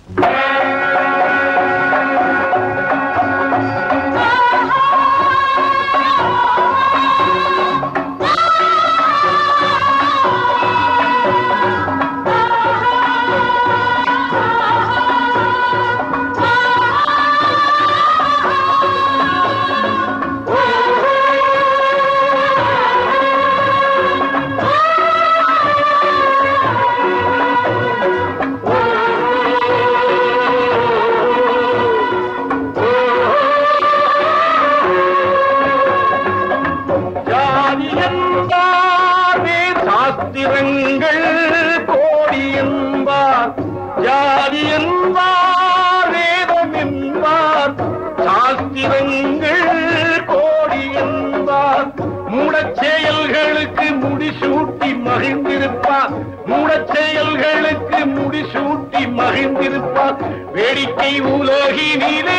ஜாதி என்பாரே சாஸ்திரங்கள் கோடி என்பார் ஜாதி என்பார் வேதம் என்பார் சாஸ்திரங்கள் கோடி என்பார் மூடச் செயல்களுக்கு முடிசூட்டி மகிழ்ந்திருப்பார் மூடச் செயல்களுக்கு முடிசூட்டி மகிழ்ந்திருப்பார் வேடிக்கை உலகினிலே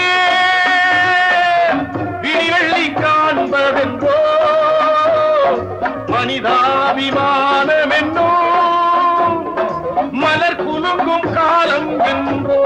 விடிவெள்ளி காண்பதென்றோ மனிதாபிமானம் என்னோ மலர் குலுங்கும் காலம் என்றோ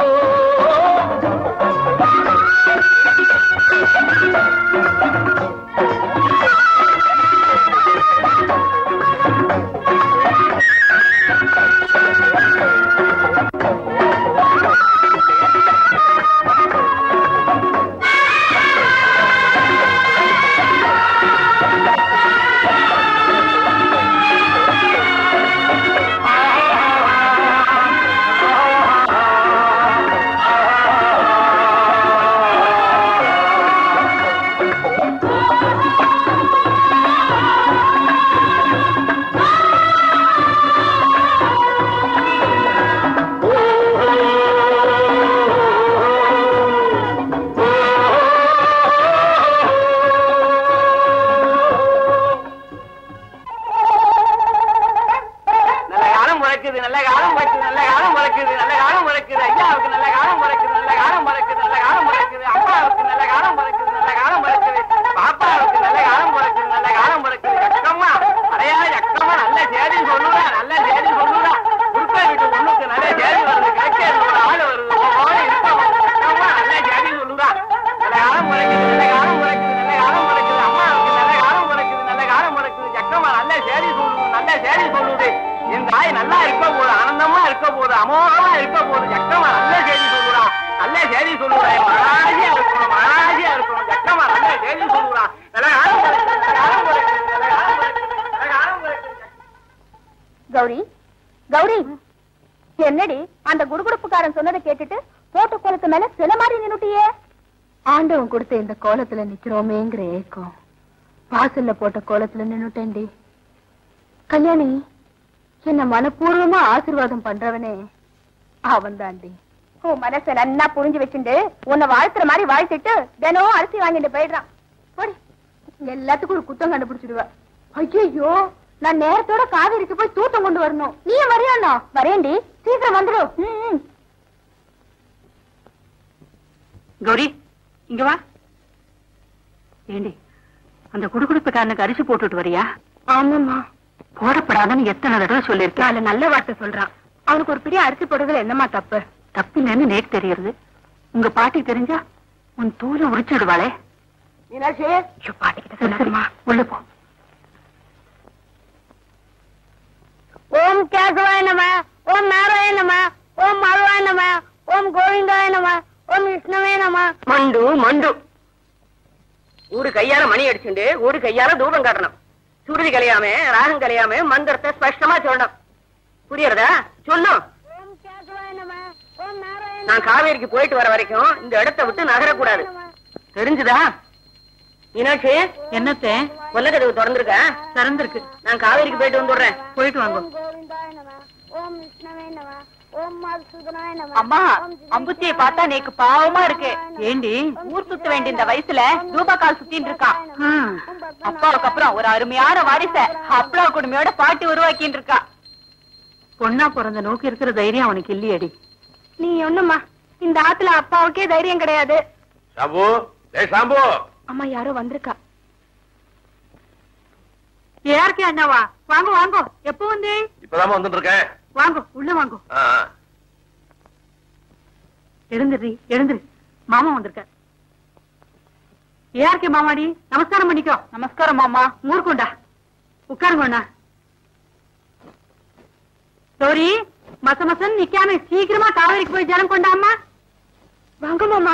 நல்ல காலம் பிறக்குது நல்ல காலம் பிறக்குது நல்ல காலம் பிறக்குது நல்ல காலம் பிறக்குது ஐயாவுக்கு நல்ல காலம் பிறக்குது நல்ல காலம் பிறக்குது நல்ல காலம் பிறக்குது அம்மாவுக்கு நல்ல காலம் பிறக்குது நல்ல காலம் பிறக்குது பாப்பாவுக்கு நல்ல காலம் பிறக்குது நல்ல காலம் பிறக்குது எக்கம்மா அடையா எக்கம்மா நல்ல செய்தி சொல்லுடா நல்ல செய்தி சொல்லுடா குறுக்க வீட்டு ஒண்ணுக்கு நல்ல செய்தி வருது கேட்க ஒரு ஆள் வருது ஓட இருக்கமா எக்கம்மா நல்ல செய்தி சொல்லுடா நல்ல காலம் பிறக்குது நல்ல காலம் பிறக்குது நல்ல காலம் பிறக்குது அம்மாவுக்கு நல்ல காலம் பிறக்குது நல்ல காலம் பிறக்குது எக்கம்மா நல்ல செய்தி சொல்லுது நல்ல செய்தி சொல்லுது என் தாய் நல்லா இருக்க போது ஆனந்தமா இருக்க போது அமோகமா இருக்க போது ஜக்கமா நல்ல செய்தி சொல்லுடா நல்ல செய்தி சொல்லுடா என் மகாராஜியா இருக்கணும் மகாராஜியா இருக்கணும் ஜக்கமா நல்ல செய்தி சொல்லுடா நல்ல காலம் பிறக்குது, நல்ல காலம் பிறக்குது, நல்ல காலம் பிறக்குது, நல்ல காலம் பிறக்குது. கௌரி கௌரி என்னடி அந்த குடுகுடுப்புக்காரன் சொன்னதை கேட்டுட்டு போட்ட கோலத்து மேல சில மாதிரி நின்னுட்டியே ஆண்டவன் கொடுத்த இந்த கோலத்துல நிக்கிறோமேங்கிற ஏக்கம் வாசல்ல போட்ட கோலத்துல நின்னுட்டேன்டி கல்யாணி என்ன மனப்பூர்வமா ஆசீர்வாதம் பண்றவனே அவன் தாண்டி உன் மனச நன்னா புரிஞ்சு வச்சுண்டு உன்னை வாழ்த்துற மாதிரி வாழ்த்திட்டு தினம் அரிசி வாங்கிட்டு போயிடுறான் போடி எல்லாத்துக்கும் ஒரு குத்தம் கண்டுபிடிச்சிடுவ ஐயோ நான் நேரத்தோட காவேரிக்கு போய் தூத்தம் கொண்டு வரணும் நீ வரையாண்ணா வரேன்டி சீக்கிரம் வந்துடும் ம், கௌரி இங்க வா ஏண்டி அந்த குடுகுடுப்புக்காரனுக்கு அரிசி போட்டுட்டு வரியா ஆமாம்மா போடப்படாதுன்னு எத்தனை தடவை சொல்லியிருக்கேன் நாலு நல்ல வார்த்தை சொல்றான் அவனுக்கு ஒரு பெரிய அரிசி போடுறதுல என்னம்மா தப்பு தப்பில்லைன்னு நேற்று தெரியறது உங்க பாட்டி தெரிஞ்சா உன் தூளை உரிச்சிடுவாளே மீனாட்சி ஐயோ, பாட்டி கிட்ட சொல்லாதம்மா உள்ள போ ஓம் கேசவாய நம ஓம் நாராயண நம ஓம் மாதவாய நம ஓம் கோவிந்தாய நம ஓம் விஷ்ணுவே நம மண்டு மண்டு ஊரு கையால மணி அடிச்சுண்டு ஊரு கையால தூபம் காட்டணும் சுருதி கலையாம ராகம் கலையாம மந்திரத்தை ஸ்பஷ்டமா சொல்லணும் புரியுறதா சொல்லும் ஓம் கேசவாய நம ஓம் நாராயண நான் காவேரிக்கு போயிட்டு வர வரைக்கும் இந்த இடத்தை விட்டு நகரக்கூடாது தெரிஞ்சுதா மீனாட்சி என்னத்தே கொல்லக்கதவு திறந்திருக்க திறந்திருக்கு நான் காவேரிக்கு போயிட்டு வந்துடுறேன் போயிட்டு வாங்க கோவிந்தாய நம ஓம் விஷ்ணுவே நம ஓம் மதுசூதனாய நம அம்மா அம்புத்தியை பார்த்தா நேக்கு பாவமா இருக்கு ஏண்டி ஊர் சுத்த வேண்டிய இந்த வயசுல ரூபாக்கால் சுத்தின்னு இருக்கான் அப்பாவுக்கு அப்புறம் ஒரு அருமையான வாரிச அப்பளா குடுமையோட பாட்டி உருவாக்கின்னு இருக்கா பொண்ணா பிறந்த நோக்கி இருக்கிற தைரியம் அவனுக்கு இல்லையடி நீ ஒண்ணுமா இந்த ஆத்துல அப்பாவுக்கே தைரியம் கிடையாது சாம்பு ஏ சாம்பு அம்மா யாரோ வந்திருக்கா யாருக்கு அண்ணாவா வாங்க வாங்க எப்போ வந்து இப்பதாம்மா வந்துட்டு இருக்கேன் வாங்க உள்ள வாங்க ஆ, ஆ. எழுந்துடுறி எழுந்துரு மாமா வந்திருக்கார் ஏஆர்கே மாமாடி நமஸ்காரம் பண்ணிக்கோ நமஸ்காரம் மாமா ஊருக்குண்டா உட்காருங்கண்ணா சோரி மச மசன் நிக்காம சீக்கிரமா காவேரிக்கு போய் ஜலம் கொண்டாமா வாங்க மாமா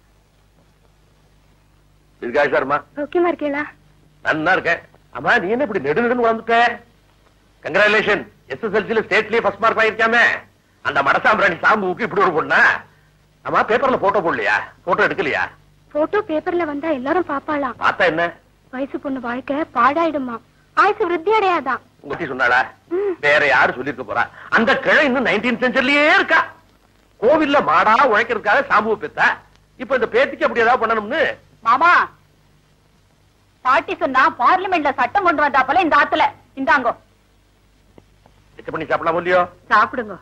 இருக்கா சார்மா சௌக்கியமா இருக்கீங்களா நன்னா இருக்கேன் அம்மா நீ என்ன இப்படி நெடு நெடுன்னு வளர்ந்துட்ட கங்க்ராச்சுலேஷன் எஸ்எஸ்எல்சில ஸ்டேட்லயே ஃபர்ஸ்ட் மார்க் வாங்கிருக்காமே அந்த மடசாம்பிராணி சாம்புவுக்கு இப்படி ஒரு பொண்ணா அம்மா பேப்பர்ல போட்டோ போடலையா போட்டோ எடுக்கலையா போட்டோ பேப்பர்ல வந்தா எல்லாரும் பாப்பாளாம் பார்த்தா என்ன வயசு பொண்ணு வாழ்க்கை பாடாயிடுமா ஆயுசு விருத்தி அடையாதான் உங்க ஒத்தி சொன்னாளா வேற யாரு சொல்லிருக்க போறா அந்த கிழை இன்னும் நைன்டீன் செஞ்சுரியிலேயே இருக்கா கோவில்ல மாடா உழைக்கிறதுக்காக சாம்புவை பெத்தா இப்ப இந்த பேத்திக்கு அப்படி ஏதாவது பண்ணணும்னு மாமா பாட்டி சொன்னா பார்லிமெண்ட்ல சட்டம் கொண்டு வந்தா போல இந்த ஆத்துல இந்தாங்கோ எச்ச பண்ணி சாப்பிடலாம் இல்லையோ சாப்பிடுங்க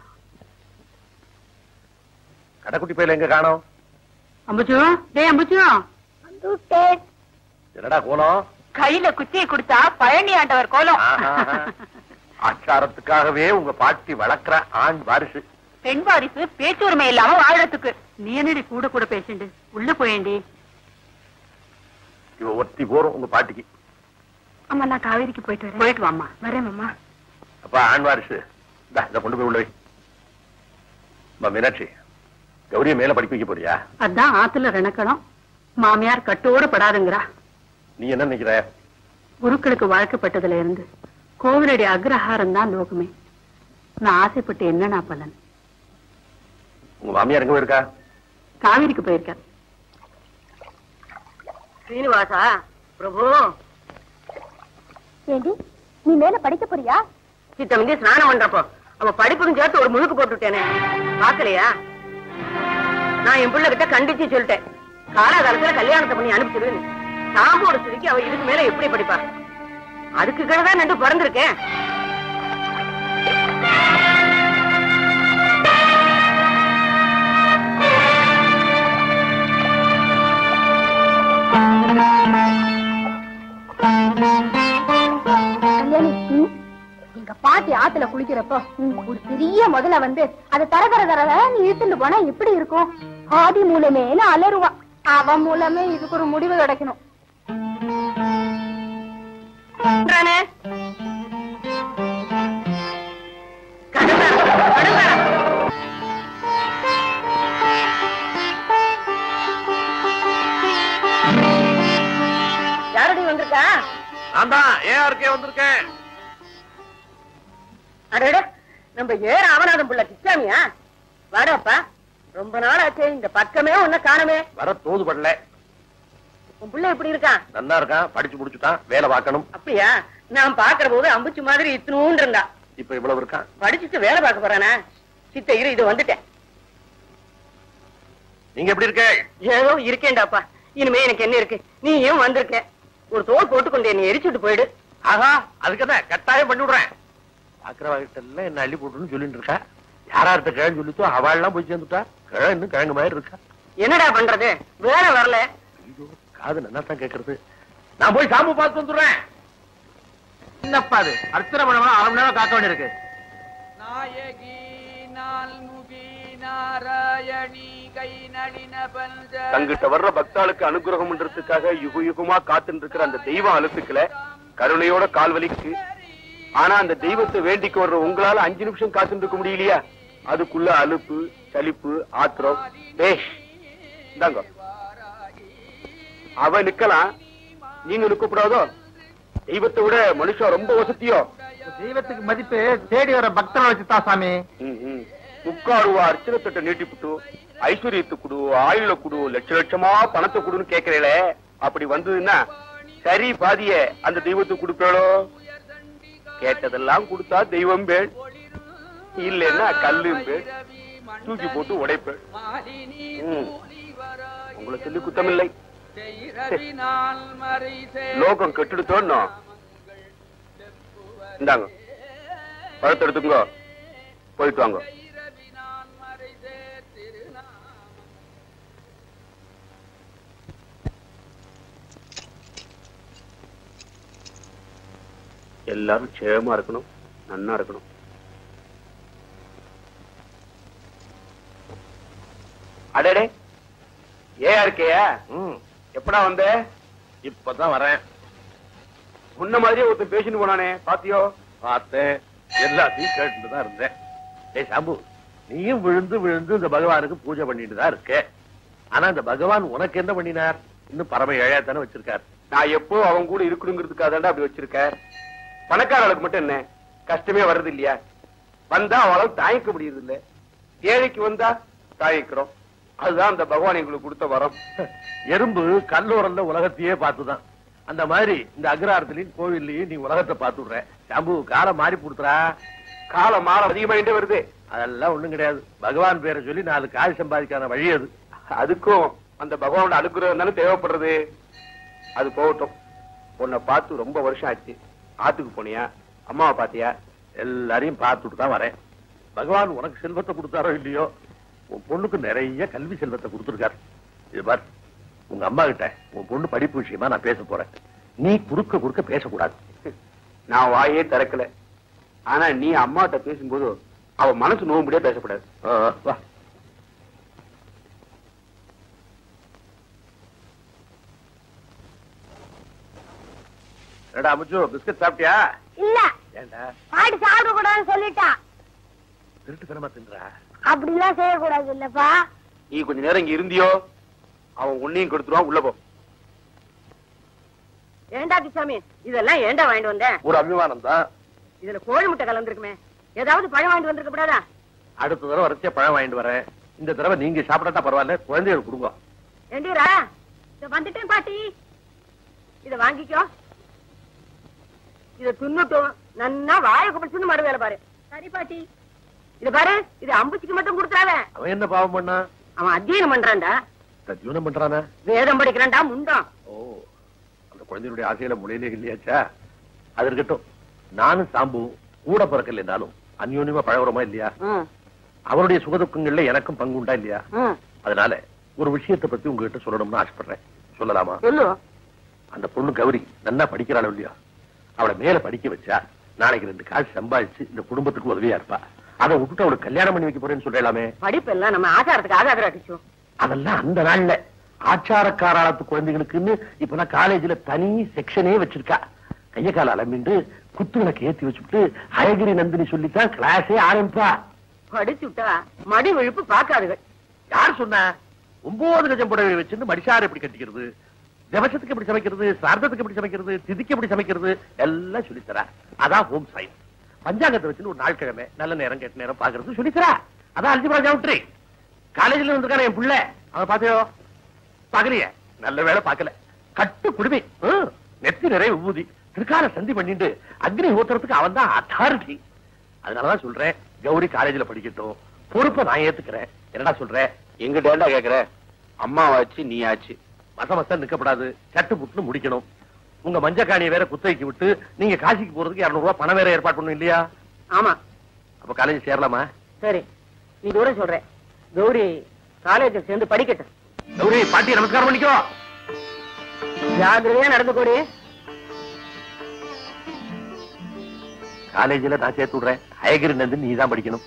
கடைக்குட்டி பையில எங்க காணோம் அம்புச்சு டேய் அம்புச்சு என்னடா கோலம் கையில குச்சியை கொடுத்தா பழனி ஆண்டவர் கோலம் ஆஹா. ஆச்சாரத்துக்காகவே உங்க பாட்டி வளர்க்கிற ஆண் வாரிசு பெண் வாரிசு பேச்சுரிமை இல்லாம வாழறதுக்கு நீ என்னடி கூட கூட பேசிண்டு உள்ள போயேண்டி இவ ஒத்தி போறோம் உங்க பாட்டிக்கு அம்மா நான் காவேரிக்கு போயிட்டு வரேன் போயிட்டு வாமா வரேன் மாமா அப்ப ஆண் வாரிசு இந்தா, இத கொண்டு போய் உள்ள வை அம்மா, மீனாட்சி கௌரிய மேல படிக்க வைக்க போறியா அதான் ஆத்துல ரெணக்கணும் மாமியார் கட்டோடு படாதுங்கிறா நீ என்ன நினைக்கிற குருக்களுக்கு வாழ்க்கப்பட்டதுல இருந்து கோவிலடி அக்ரஹாரம் தான் லோகமே நான் ஆசைப்பட்டு என்னன்னா பலன் உங்க மாமியார் எங்க இருக்கா காவிரிக்கு போயிருக்கார் சீனிவாசா பிரபு ஏண்டி நீ மேல படிக்க போறியா சித்த வந்து ஸ்நானம் பண்றப்போ அவ படிப்புக்கும் சேர்த்து ஒரு முழுக்கு போட்டுட்டேனே பாக்கலையா நான் என் பிள்ளை கிட்ட கண்டிச்சு சொல்லிட்டேன் காலாகாலத்துல கல்யாணத்தை பண்ணி அனுப்பிச்சிருன்னு சாம்போட சுருக்கி அவ இதுக்கு மேல எப்படி படிப்பா அதுக்கு தான் நண்டு பிறந்திருக்கேன் கல்யாணி ம், எங்க பாட்டி ஆத்துல குளிக்கிறப்போ ம், ஒரு பெரிய முதல்ல வந்து அதை தர தர தர நீ இழுத்துட்டு போனா எப்படி இருக்கும் ஆதி மூலமேனு அலறுவா அவன் மூலமே இதுக்கு ஒரு முடிவு கிடைக்கணும் பண்றானே? கடுமையா, கடுமையா. யாரடி வந்திருக்கா நான் தான் ஏஆர்கே வந்திருக்கேன் அடட நம்ம ஏ ராமநாதன் புள்ள கிச்சாமியா வாடாப்பா ரொம்ப நாள் ஆச்சு இந்த பக்கமே ஒன்ன காணமே வர தோது படல உன் புள்ள எப்படி இருக்கான் நன்னா இருக்கான் படிச்சு முடிச்சுட்டான் வேலை பார்க்கணும் அப்படியா நான் பாக்குற போது அம்புச்சு மாதிரி இத்தினூன் இருந்தா இப்ப இவ்வளவு இருக்கான் படிச்சுட்டு வேலை பார்க்க போறானா சித்த இரு இது வந்துட்டேன் நீங்க எப்படி இருக்க ஏதோ இருக்கேன்டாப்பா இனிமே எனக்கு என்ன இருக்கு நீ ஏன் வந்திருக்க ஒரு தோல் போட்டுக்கொண்டு என்னை எரிச்சுட்டு போயிடு ஆஹா அதுக்குதான் கட்டாயம் பண்ணி விடுறேன் பாக்குறவாகிட்ட எல்லாம் என்ன அள்ளி போட்டுன்னு சொல்லிட்டு இருக்கா யாரார்ட்ட கிழங்கு சொல்லித்தோ அவள்லாம் போய் சேர்ந்துட்டா கிழங்கு இன்னும் கிழங்கு மாதிரி இருக்கா என்னடா பண்றது வேற வரல ஐயோ காது நல்லா தான் கேக்குறது நான் போய் சாம்பு பார்த்து வந்துடுறேன் என்னப்பா அது அர்ச்சனை பண்ண அரை மணி நேரம் காக்க வேண்டியிருக்கு நாயகி நால்முகி நாராயணி கை நளின பஞ்ச தங்கிட்ட வர்ற பக்தாளுக்கு அனுகிரகம் பண்றதுக்காக யுக யுகமா காத்துட்டு இருக்கிற அந்த தெய்வம் அலுத்துக்கல கருணையோட கால் வலிக்கு ஆனா அந்த தெய்வத்தை வேண்டிக்கு வர்ற உங்களால அஞ்சு நிமிஷம் காத்துட்டு இருக்க முடியலையா அதுக்குள்ள அலுப்பு சலிப்பு ஆத்திரம் பேஷ் இந்தாங்க அவ நிக்கலாம் நீங்க நிக்கப்படாதோ தெய்வத்தை விட மனுஷன் ரொம்ப வசதியோ தெய்வத்துக்கு மதிப்பு தேடி வர பக்தரை வச்சுதான் சாமி முக்காடுவா அர்ச்சனை தட்டை நீட்டிப்புட்டு ஐஸ்வர்யத்தை குடு ஆயுள குடு லட்ச லட்சமா பணத்தை குடுன்னு கேக்குறீங்களே அப்படி வந்ததுன்னா சரி பாதிய அந்த தெய்வத்துக்கு கொடுப்பேளோ கேட்டதெல்லாம் கொடுத்தா தெய்வம் பேள் இல்லைன்னா கல்லும் பேள் தூக்கி போட்டு உடைப்பேள் மாலினி ம். மூலிவராகி உங்களை சொல்லி குத்தமில்லை செய்ரவினால் மறை லோகம் கெட்டுடுத்தோன்னு இந்தாங்க பழத்தை எடுத்துக்கோ போயிட்டு வாங்க செய்ரவினால் மறை திருநாம எல்லாரும் க்ஷேமமா இருக்கணும் நன்னா இருக்கணும் அடடே ஏயா இருக்கையா ம், எப்படா வந்த இப்பதான் வரேன் முன்ன மாதிரியே ஒருத்தன் பேசிட்டு போனானே பாத்தியோ பார்த்தேன் எல்லாத்தையும் கேட்டுட்டு தான் இருந்தேன் ஏய் சாம்பு நீயும் விழுந்து விழுந்து இந்த பகவானுக்கு பூஜை பண்ணிட்டு தான் இருக்க ஆனா இந்த பகவான் உனக்கு என்ன பண்ணினார் இன்னும் பரம ஏழையா தானே வச்சிருக்கார் நான் எப்போ அவன் கூட இருக்கணுங்கிறதுக்காக தாண்டா அப்படி வச்சிருக்க பணக்காரர்களுக்கு மட்டும் என்ன கஷ்டமே வர்றது இல்லையா வந்தா அவளால தாங்கிக்க முடியுது இல்ல ஏழைக்கு வந்தா தாங்கிக்கிறோம் அதுதான் அந்த பகவான் எங்களுக்கு கொடுத்த வரம் எறும்பு கல்லோரல்ல உலகத்தையே பார்த்துதான் அந்த மாதிரி இந்த அக்ராரத்திலையும் கோவில்லையும் நீ உலகத்தை பார்த்துடுற சாம்பு காலம் மாறி கொடுத்துறா காலம் மாற அதிகமாயிட்டே வருது அதெல்லாம் ஒண்ணும் கிடையாது பகவான் பேரை சொல்லி நாலு காய் சம்பாதிக்கான வழி அது அதுக்கும் அந்த பகவானோட அனுகிரகம் தானே தேவைப்படுறது அது போகட்டும் உன்னை பார்த்து ரொம்ப வருஷம் ஆச்சு ஆத்துக்கு போனியா அம்மாவை பாத்தியா எல்லாரையும் பார்த்துட்டு தான் வரேன் பகவான் உனக்கு செல்வத்தை கொடுத்தாரோ இல்லையோ உன் பொண்ணுக்கு நிறைய கல்வி செல்வத்தை கொடுத்துருக்காரு இது பார் உங்க அம்மா கிட்ட உன் பொண்ணு படிப்பு விஷயமா நான் பேச போறேன் நீ குறுக்க குறுக்க பேசக்கூடாது நான் வாயே திறக்கல ஆனா நீ அம்மாட்ட பேசும்போது அவ மனசு நோம்படியா பேசக்கூடாது ஆ, வா என்னடா அமுச்சு பிஸ்கட் சாப்பிட்டியா இல்ல ஏண்டா பாட்டு சாப்பிட கூடாதுன்னு சொல்லிட்டா திருட்டுத்தனமா தின்றா அப்படிலாம் செய்யக்கூடாது இல்லப்பா நீ கொஞ்ச நேரம் இங்க இருந்தியோ அவன் உன்னையும் கொடுத்துருவான் உள்ள போ ஏண்டா கிசாமி இதெல்லாம் ஏண்டா வாங்கிட்டு வந்த ஒரு அபிமானம் தான் இதுல கோழி முட்டை கலந்துருக்குமே ஏதாவது பழம் வாங்கிட்டு வந்திருக்க கூடாதா அடுத்த தடவை வரைச்சே பழம் வாங்கிட்டு வரேன் இந்த தடவை நீங்க சாப்பிடட்டா பரவாயில்ல குழந்தைகளுக்கு கொடுங்க ஏண்டிரா இத வந்துட்டேன் பாட்டி இத வாங்கிக்கோ இத துண்ணுட்டும் நன்னா வாயை குப்பிச்சுன்னு மறு வேலை பாரு சரி பாட்டி இது பாரு இது அம்புச்சிக்கு மட்டும் கொடுத்துறாத அவன் என்ன பாவம் பண்ணா அவன் அத்தியனம் பண்றான்டா தத்யூனம் பண்றானா வேதம் படிக்கிறான்டா முண்டம் ஓ அந்த குழந்தையுடைய ஆசையில முளையிலே இல்லையாச்சா அது இருக்கட்டும் நானும் சாம்பு கூட பிறக்கலைன்னாலும் அந்யோன்யமா பழகுறோமா இல்லையா ம், அவருடைய சுகதுக்கங்கள்ல எனக்கும் பங்கு உண்டா இல்லையா ம். அதனால ஒரு விஷயத்தை பத்தி உங்ககிட்ட சொல்லணும்னு ஆசைப்படுறேன் சொல்லலாமா சொல்லு அந்த பொண்ணு கௌரி நல்லா படிக்கிறாளோ இல்லையா அவளை மேல படிக்க வச்சா நாளைக்கு ரெண்டு காசு சம்பாதிச்சு இந்த குடும்பத்துக்கு உதவியா இருப்பா அதை விட்டுட்டு அவளுக்கு கல்யாணம் பண்ணி வைக்க போறேன்னு சொல்றலாமே படிப்பு எல்லாம் நம்ம ஆச்சாரத்துக்கு ஆகாதரா கிச்சு அதெல்லாம் அந்த நாள்ல ஆச்சாரக்காராளத்து குழந்தைகளுக்குன்னு இப்பெல்லாம் காலேஜ்ல தனி செக்ஷனே வச்சிருக்கா கைய கால அலம்பிண்டு குத்து விளக்கு ஏத்தி வச்சுட்டு அழகிரி நந்தினி சொல்லித்தான் கிளாஸே ஆரம்பிப்பா படிச்சு விட்டா மடி விழுப்பு பாக்காதுகள் யார் சொன்னா ஒன்பது கஜம் புடவை வச்சுன்னு மடிசாறு எப்படி கட்டிக்கிறது திவசத்துக்கு எப்படி சமைக்கிறது சார்த்தத்துக்கு எப்படி சமைக்கிறது திதிக்கு எப்படி சமைக்கிறது எல்லாம் சொல்லித்தரா அதான் ஹோம் சயின்ஸ் பஞ்சாங்கத்தை வச்சுன்னு ஒரு நாள் கிழமை நல்ல நேரம் கெட்ட நேரம் பாக்குறது சொல்லித்தரா அதான் அல்ஜிபரா ஜவுட்ரி காலேஜ்ல இருந்திருக்கான என் புள்ள அவன் பாத்தியோ பாக்கலையே நல்ல வேலை பார்க்கல கட்டு குடுமி ஹம், நெத்தி நிறைய ஊதி திருக்கால சந்தி பண்ணிட்டு அக்னி ஊத்துறதுக்கு அவன் தான் அத்தாரிட்டி அதனாலதான் சொல்றேன் கௌரி காலேஜ்ல படிக்கட்டும் பொறுப்பை நான் ஏத்துக்கிறேன் என்னடா சொல்றேன் எங்க டேண்டா கேக்குற அம்மாவாச்சு நீ ஆச்சு மச மசம் நிக்கப்படாது சட்டு புட்டுன்னு முடிக்கணும் உங்க மஞ்சக்காணியை வேற குத்தகைக்கு விட்டு நீங்க காசிக்கு போறதுக்கு 200 ரூபாய் பணம் வேற ஏற்பாடு பண்ணும் இல்லையா ஆமா அப்ப காலேஜ் சேரலாமா சரி நீ தூரம் சொல்ற கௌரி காலேஜ் சேர்ந்து படிக்கட்டும் கௌரி பாட்டி நமஸ்காரம் பண்ணிக்கோ ஜாகிரதையா நடந்து கோடி காலேஜ்ல நான் சேர்த்து விடுறேன் அயகிரி நந்து நீ தான் படிக்கணும்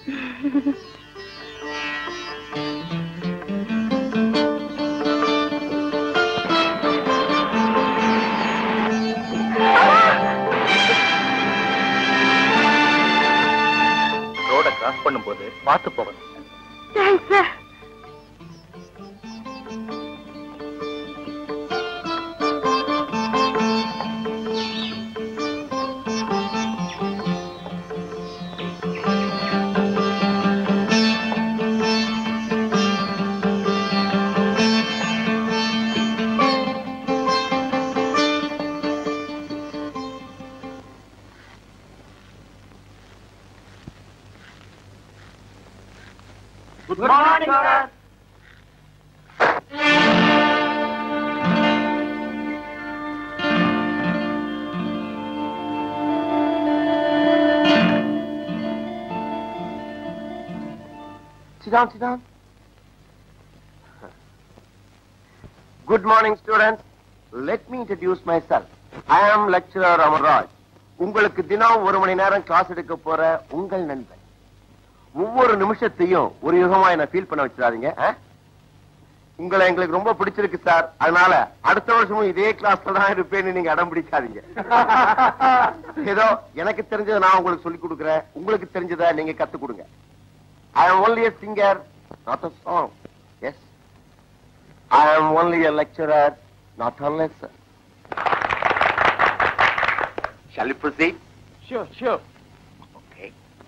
ரோட கிராஸ் பண்ணும்போது பார்த்து போகணும் thanks sir good morning sir Sit down, sit down. Good morning, students. Let me introduce myself. I am lecturer Amarraj. உங்களுக்கு தினம் ஒரு மணி நேரம் கிளாஸ் எடுக்க போற உங்கள் நண்பன் ஒவ்வொரு நிமிஷத்தையும் ஒரு யுகமா என்ன ஃபீல் பண்ண வச்சிடாதீங்க ஆ? உங்களை எங்களுக்கு ரொம்ப பிடிச்சிருக்கு சார் அதனால அடுத்த வருஷமும் இதே கிளாஸ்ல தான் இருப்பேன்னு நீங்க அடம் பிடிக்காதீங்க ஏதோ எனக்கு தெரிஞ்சதை நான் உங்களுக்கு சொல்லி கொடுக்குறேன் உங்களுக்கு தெரிஞ்சதை நீங்க கத்து கொடுங்க I am only a singer not a song yes I am only a lecturer not a lesson shall we proceed Sure, sure. okay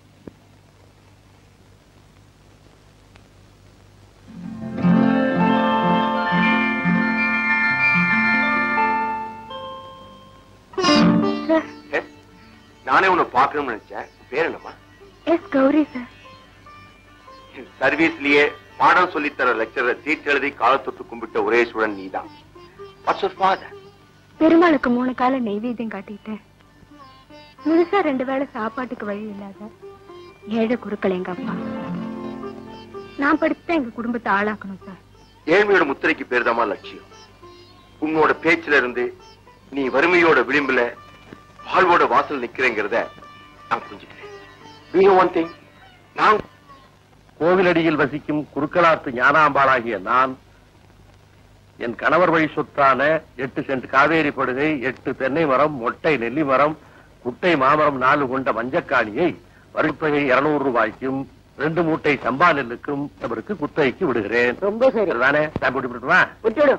sir Yes. நானே உன்னை பார்க்கணும்னு நினைச்சேன் பேர் என்னம்மா எஸ் கௌரி சார் சர்வீஸ்லயே பாடம் சொல்லித்தர லெக்சரர் சீட் எழுதி காலத்தொட்டு கும்பிட்ட ஒரே சூழன் நீதான் வாட்ஸ் யுவர் ஃபாதர் பெருமாளுக்கு மூணு கால நெய்வேத்தியம் காட்டிட்டேன் முழுசா ரெண்டு வேளை சாப்பாட்டுக்கு வழி இல்லாத ஏழை குருக்கள் எங்க அப்பா நான் படிச்சுதான் எங்க குடும்பத்தை ஆளாக்கணும் சார் ஏழ்மையோட முத்திரைக்கு பேர்தாமா லட்சியம் உன்னோட பேச்சுல இருந்து நீ வறுமையோட விளிம்புல வாழ்வோட வாசல் நிக்கிறேங்கிறத நான் புரிஞ்சுக்கிறேன் ஒன் திங் நான் கோவிலடியில் வசிக்கும் குருக்கலாத்து ஞானாம்பாளாகிய நான் என் கணவர் வழி சொத்தான எட்டு சென்ட் காவேரி படுகை எட்டு தென்னை மரம் மொட்டை நெல்லி மரம் குட்டை மாமரம் நாலு கொண்ட மஞ்சக்காணியை வருத்தொகை இருநூறு ரூபாய்க்கும் ரெண்டு மூட்டை சம்பா நெல்லுக்கும் அவருக்கு குத்தகைக்கு விடுகிறேன் ரொம்ப சரி தானே ஸ்டாம்ப் ஒட்டி விட்டுருவா விட்டுடு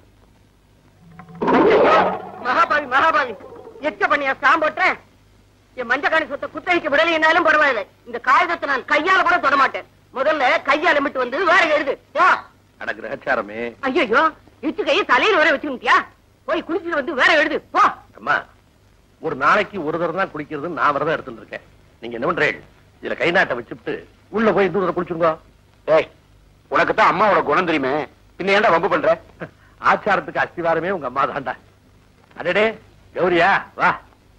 மகாபாவி மகாபாவி எச்ச பண்ணியா சாம்போட்டேன் என் மஞ்சக்காணி சொத்தை குத்தகைக்கு விடலைன்னாலும் பரவாயில்லை இந்த காகிதத்தை நான் கையால கூட தொட மாட்டேன் முதல்ல கையால மிட்டு வந்து வேற எழுது போ அட கிரகச்சாரமே ஐயோ இச்சு கையை தலையில வர வச்சுக்கிட்டியா போய் குளிச்சுட்டு வந்து வேற எழுது போ அம்மா ஒரு நாளைக்கு ஒரு தடவை தான் குளிக்கிறது நான் விரதம் எடுத்துட்டு இருக்கேன் நீங்க என்ன பண்றீங்க இதுல கை நாட்டை வச்சுட்டு உள்ள போய் இன்னொரு தடவை குளிச்சுருங்க டேய் உனக்கு தான் அம்மாவோட குணம் தெரியுமே பின்ன ஏன்டா வம்பு பண்ற ஆச்சாரத்துக்கு அஸ்திவாரமே உங்க அம்மா தான்டா அடடே கௌரியா வா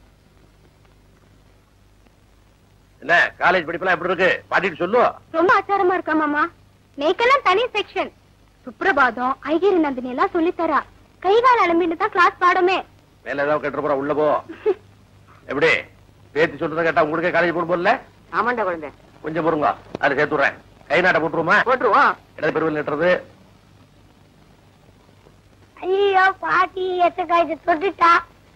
என்ன காலேஜ் படிப்பெல்லாம் எப்படி இருக்கு பாட்டிட்டு சொல்லு ரொம்ப ஆச்சாரமா இருக்கா மாமா நேக்கெல்லாம் தனி செக்ஷன் சுப்ரபாதம் ஐகிரி நந்தினி எல்லாம் சொல்லித்தரா கை கால் அலம்பிட்டு தான் கிளாஸ் பாடமே மேல ஏதாவது கட்டுற போற உள்ள போ எப்படி பேத்தி சொல்றதை கேட்டா உங்களுக்கு காலேஜ் போட போடல ஆமாண்டா குழந்தை கொஞ்சம் பொறுங்க அது சேர்த்து விடுறேன் கை நாட்டை போட்டுருமா போட்டுருவோம் இடது பெருவில் நட்டுறது ஐயோ பாட்டி எத்த காய்ச்சி தொட்டுட்டா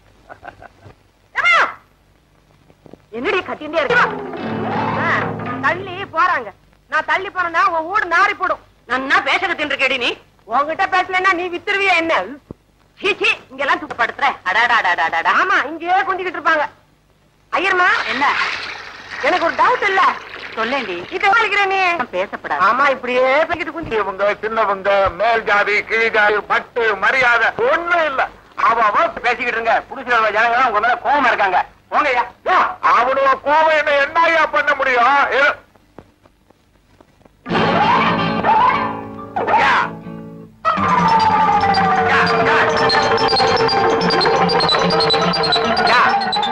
என்னடி கத்திண்டே இருக்க ஆ, தள்ளி போறாங்க நான் தள்ளி போறேன்னா உன் வீடு நாரி போடும் நான் என்ன பேச கத்தின்னு நீ உன்கிட்ட பேசலன்னா நீ வித்துருவியா என்ன சீச்சி இங்கெல்லாம் துக்கப்படுத்துற அடாடாடாடாடா ஆமா இங்கேயே கொஞ்சிக்கிட்டு இருப்பாங்க ஐயர்மா என்ன எனக்கு ஒரு டவுட் இல்ல சொல்லேண்டி இப்ப வலிக்கிற நீ பேசப்படாது ஆமா இப்படியே பேசிட்டு குஞ்சு இவங்க சின்னவங்க மேல் ஜாதி கீழ் ஜாதி பட்டு மரியாதை ஒண்ணும் இல்ல அவ அவ பேசிக்கிட்டு இருங்க புடிச்சிருக்க ஜனங்க உங்க மேல கோவமா இருக்காங்க போங்கய்யா அவனோட கோவம் என்ன என்னையா பண்ண முடியும் ஏ- யா. யா, யா. யா.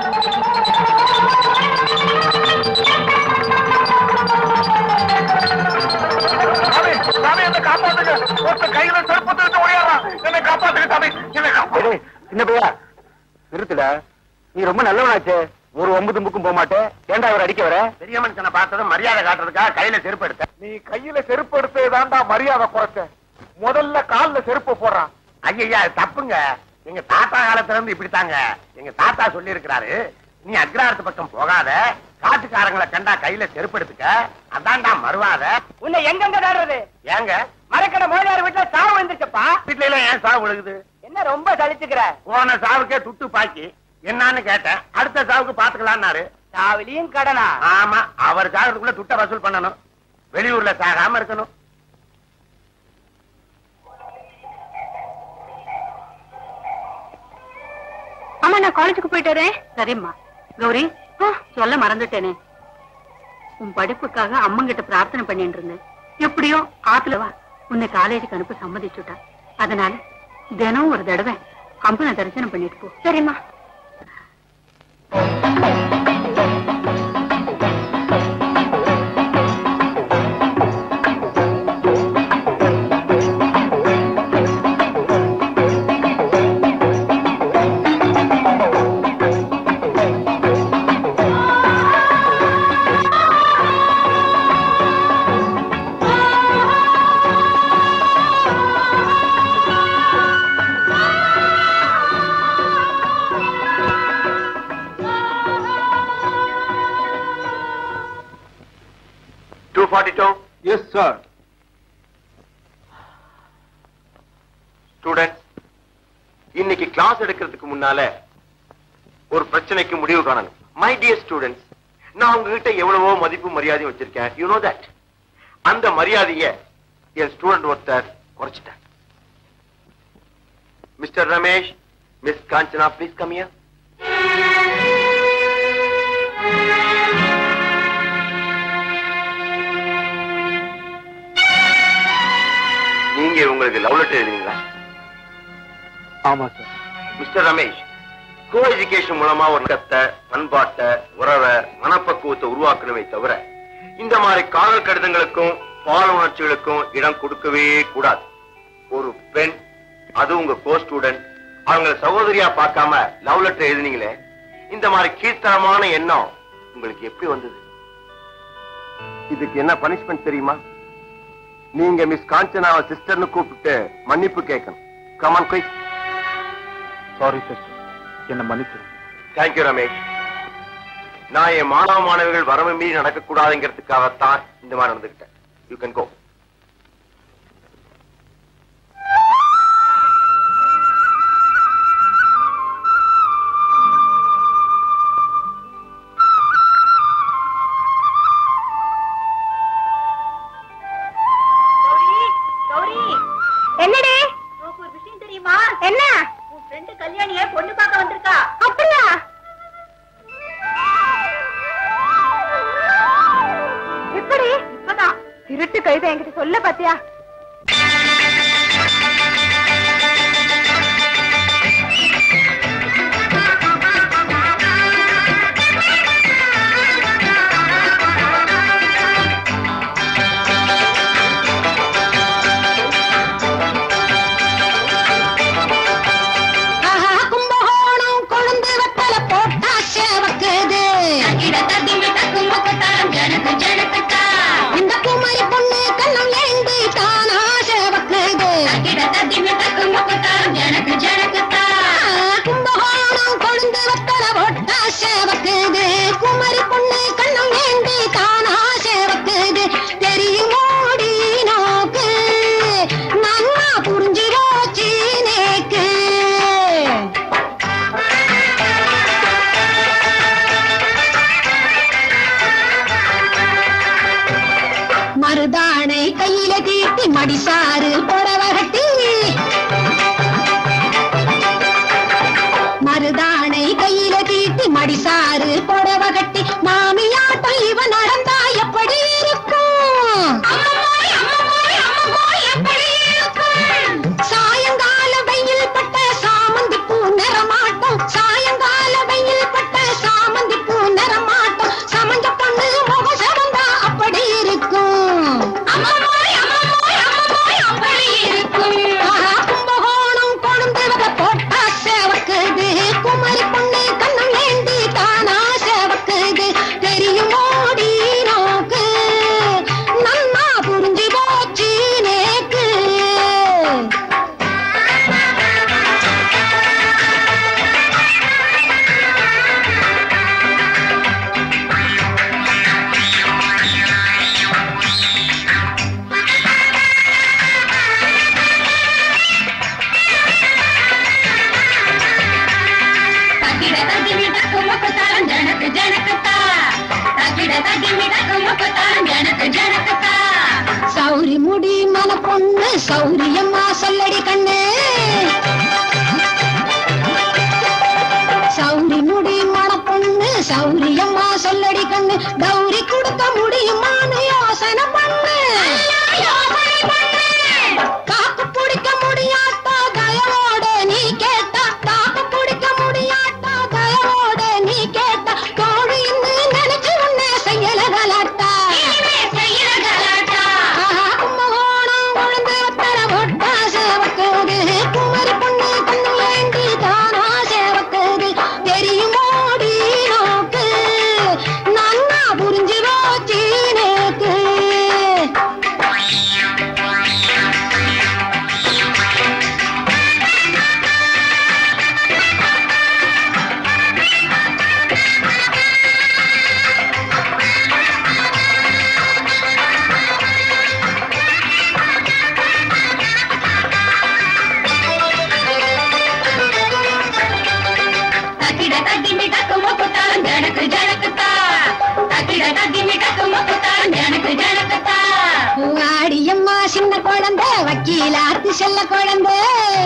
சாமி, சாமி, என்னை காப்பாத்துங்க. ஒருத்தன் கையில செருப்பு தூக்கிட்டு ஓடியாடுறான். என்னை காப்பாத்துங்க, சாமி. என்னை காப்பாத்துங்க. சின்ன பையா நிறுத்துடா நீ ரொம்ப நல்லவனாச்சே ஒரு ஒன்பது முக்கும் போக மாட்டே ஏன்டா அவர் அடிக்க வர பெரிய மனுஷனை பார்த்ததும் மரியாதை காட்டுறதுக்காக கையில செருப்பு எடுத்த நீ கையில செருப்பு எடுத்ததாண்டா மரியாதை குறைச்ச முதல்ல கால்ல செருப்பு போடுறான் ஐயா தப்புங்க எங்க தாத்தா காலத்துல இருந்து இப்படித்தாங்க எங்க தாத்தா சொல்லி இருக்கிறாரு நீ அக்ராரத்து பக்கம் போகாத காட்டுக்காரங்களை கண்டா கையில செருப்பு எடுத்துக்க அதான்டா மறுவாத உன்னை எங்கெங்க தேடுறது ஏங்க மரக்கடை மோதியார் வீட்டுல சாவு வந்துருச்சப்பா வீட்டுல எல்லாம் ஏன் சாவு விழுகுது என்ன ரொம்ப தளிச்சுக்கிற போன சாவுக்கே துட்டு பாக்கி என்னன்னு கேட்டேன் அடுத்த சாவுக்கு பாத்துக்கலாம்னாரு சாவிலியும் கடனா ஆமா அவர் சாகிறதுக்குள்ள துட்ட வசூல் பண்ணணும் வெளியூர்ல சாகாம இருக்கணும் ஆமா நான் காலேஜுக்கு போயிட்டு வரேன் சரிம்மா கௌரி சொல்ல மறந்துட்டேனே உன் படிப்புக்காக அம்மங்கிட்ட பிரார்த்தனை பண்ணிட்டு இருந்தேன் எப்படியோ ஆத்துல வா உன்னை காலேஜுக்கு அனுப்ப சம்மதிச்சுட்டா அதனால தினம் ஒரு தடவை அம்மனை தரிசனம் பண்ணிட்டு போ சரிம்மா ஆ சார் ஸ்டூடெண்ட் இன்னைக்கு கிளாஸ் எடுக்கிறதுக்கு முன்னால ஒரு பிரச்சனைக்கு முடிவு காணணும் மை டியர் ஸ்டூடெண்ட்ஸ் நான் உங்ககிட்ட எவ்வளவோ மதிப்பு மரியாதையும் வச்சிருக்கேன் யூ நோ தட் அந்த மரியாதைய என் ஸ்டூடெண்ட் ஒருத்தர் குறைச்சிட்டார் mister Ramesh miss Kanchana please கம்மியா நீங்க உங்களுக்கு லவ் லெட்டர் எழுதுறீங்களா ஆமா sir mister Ramesh co education மூலமா ஒரு கத்தை பண்பாட்டை உறவை மனப்பக்குவத்தை உருவாக்கணுமே தவிர இந்த மாதிரி காதல் கடிதங்களுக்கும் பால் உணர்ச்சிகளுக்கும் இடம் கொடுக்கவே கூடாது ஒரு பெண் அது உங்க கோ ஸ்டூடெண்ட் அவங்கள சகோதரியா பார்க்காம லவ் லெட்டர் எழுதுனீங்களே இந்த மாதிரி கீழ்த்தரமான எண்ணம் உங்களுக்கு எப்படி வந்தது இதுக்கு என்ன பனிஷ்மெண்ட் தெரியுமா நீங்க மிஸ் காஞ்சனாவை சிஸ்டர்னு கூப்பிட்டு மன்னிப்பு கேட்கணும் கமான் குயிக் சாரி சிஸ்டர் என்ன மன்னிச்சிருங்க தேங்க்யூ ரமேஷ் நான் என் மாணவ மாணவிகள் வரவு மீறி நடக்கக்கூடாதுங்கிறதுக்காகத்தான் இந்த மாதிரி நடந்துக்கிட்டேன் you can go Gauri Gauri என்னடி உனக்கு ஒரு விஷயம் தெரியுமா என்ன உன் ஃப்ரெண்டு கல்யாணிய பொண்ணு பார்க்க வந்திருக்கா அப்படியா எப்படி இப்பதான் திருட்டு கழுதை என்கிட்ட சொல்ல பாத்தியா கும்பகோணம் கொழுந்து வெத்தல போட்டா சேவக்குது இந்த குமரி பொண்ணு கண்ணம் ஏந்தி தானா சேவக்குது கும்பகோணம் கொழுந்து வெத்தல போட்டா சேவக்குது குமரி பொண்ணு கண்ணம் ஏந்தி தானா சேவக்குது தெரியுமோடி நோக்கு நன்னா புரிஞ்சு போச்சு நேக்கு மருதானை கையில தீட்டி மடிசாறு புடவகட்டி மருதானை கையில தீட்டி மடிசாறு புடவகட்டி மாமியாட்டம் இவ நடந்தா எப்படி இருக்கும் சாயங்கால வெயில் பட்ட சாமந்தி பூ நிறமாட்டம் சாயங்கால வெயில் பட்ட சாமந்தி பூ நிறமாட்டம் சமஞ்ச பொண்ணு முகம் சிறந்தா அப்படி இருக்கும் ஆஹா, கும்பகோணம் கொழுந்து வகை போட்டா சேவக்குது குமரி பொண்ணு கண்ணம் ஏந்தி தானா சேவக்குது தெரியுமோடி நோக்கு நன்னா புரிஞ்சு போச்சு நேக்கு சௌரி முடி மன பொண்ணு சௌரியம்மா சொல்லடி கண்ணு சௌரி முடி மன பொண்ணு சௌரியம்மா சொல்லடி கண்ணு கௌரி கொடுக்க முடியுமான்னு யோசனை பண்ணு காக்கு பிடிக்க முடியாட்டா தயவோட நீ கேட்டா காக்கு பிடிக்க முடியாட்டா தயவோட நீ கேட்டா கோழி இன்னும் நினைச்சு உன்னை செய்யல கலாட்டா ஆஹா, கும்பகோணம் கொழுந்து வத்தல ஒட்டா சேவக்குது வக்கீலாத்து செல்ல குழந்தை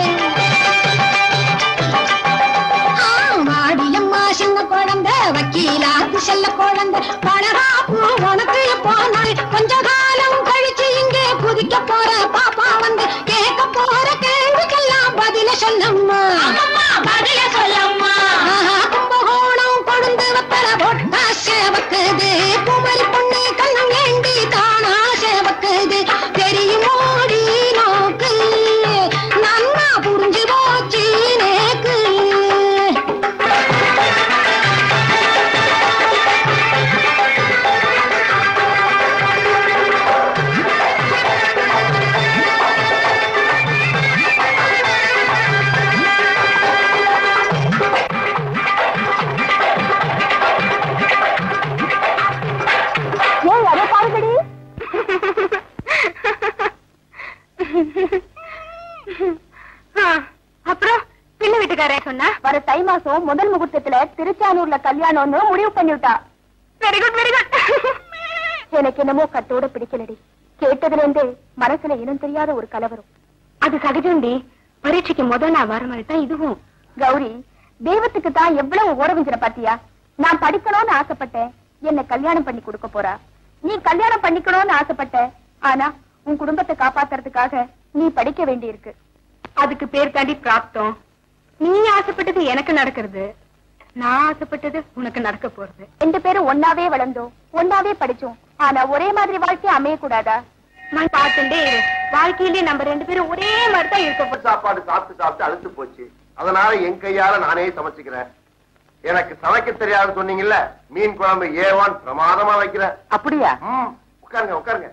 ஆ, வாடியம்மா சின்ன குழந்தை வக்கீலாத்து செல்ல குழந்தை பணகாப்பு உனக்கு போனால் கொஞ்ச காலம் கழிச்சு இங்கே குதிக்க போற பாப்பா வந்து கேட்க போற கேள்விக்கெல்லாம் பதில சொல்லம்மா பதில சொல்லம்மா கும்பகோணம் கொழுந்து வத்தல பொட்டா சேவக்குது குமரி பொண்ணு கண்ணம் ஏண்டி தானா சேவக்குது தெரியுமோடி நோக்கு நன்னா புரிஞ்சு போச்சு நேக்கு ஏய் அதை பாருங்கடி அப்புறம் பின்ன வீட்டுக்காரே சொன்னா வர தை மாசம் முதல் முகூர்த்தத்துல திருச்சானூர்ல கல்யாணம்னு முடிவு பண்ணிவிட்டா வெரி குட் வெரி குட் எனக்கு என்னமோ கட்டோட பிடிக்கலடி கேட்டதுல இருந்தே மனசுல இனம் தெரியாத ஒரு கலவரம் அது சகஜம்டி பரீட்சைக்கு முதல் நான் வர மாதிரி தான் இதுவும் கௌரி தெய்வத்துக்கு தான் எவ்வளவு ஓரவிஞ்சிர பாத்தியா நான் படிக்கணும்னு ஆசைப்பட்டேன் என்ன கல்யாணம் பண்ணி கொடுக்க போறா நீ கல்யாணம் பண்ணிக்கணும்னு ஆசைப்பட்ட ஆனா உன் குடும்பத்தை காப்பாத்துறதுக்காக நீ படிக்க வேண்டியிருக்கு அதுக்கு பேர் தாண்டி பிராப்தம் நீ ஆசைப்பட்டது எனக்கு நடக்கிறது நான் ஆசைப்பட்டது உனக்கு நடக்க போறது ரெண்டு பேரும் ஒன்னாவே வளர்ந்தோம் ஒன்னாவே படிச்சோம் ஆனா ஒரே மாதிரி வாழ்க்கை அமைய கூடாதா நான் பார்த்துட்டே இரு வாழ்க்கையிலே நம்ம ரெண்டு பேரும் ஒரே மாதிரி தான் இருக்க போறோம் சாப்பாடு சாப்பிட்டு சாப்பிட்டு அழுத்து போச்சு அதனால என் கையால நானே சமைச்சுக்கிறேன் எனக்கு சமைக்க தெரியாது சொன்னீங்கல்ல மீன் குழம்பு ஏவான் பிரமாதமா வைக்கிறேன் அப்படியா ம், உட்காருங்க உட்காருங்க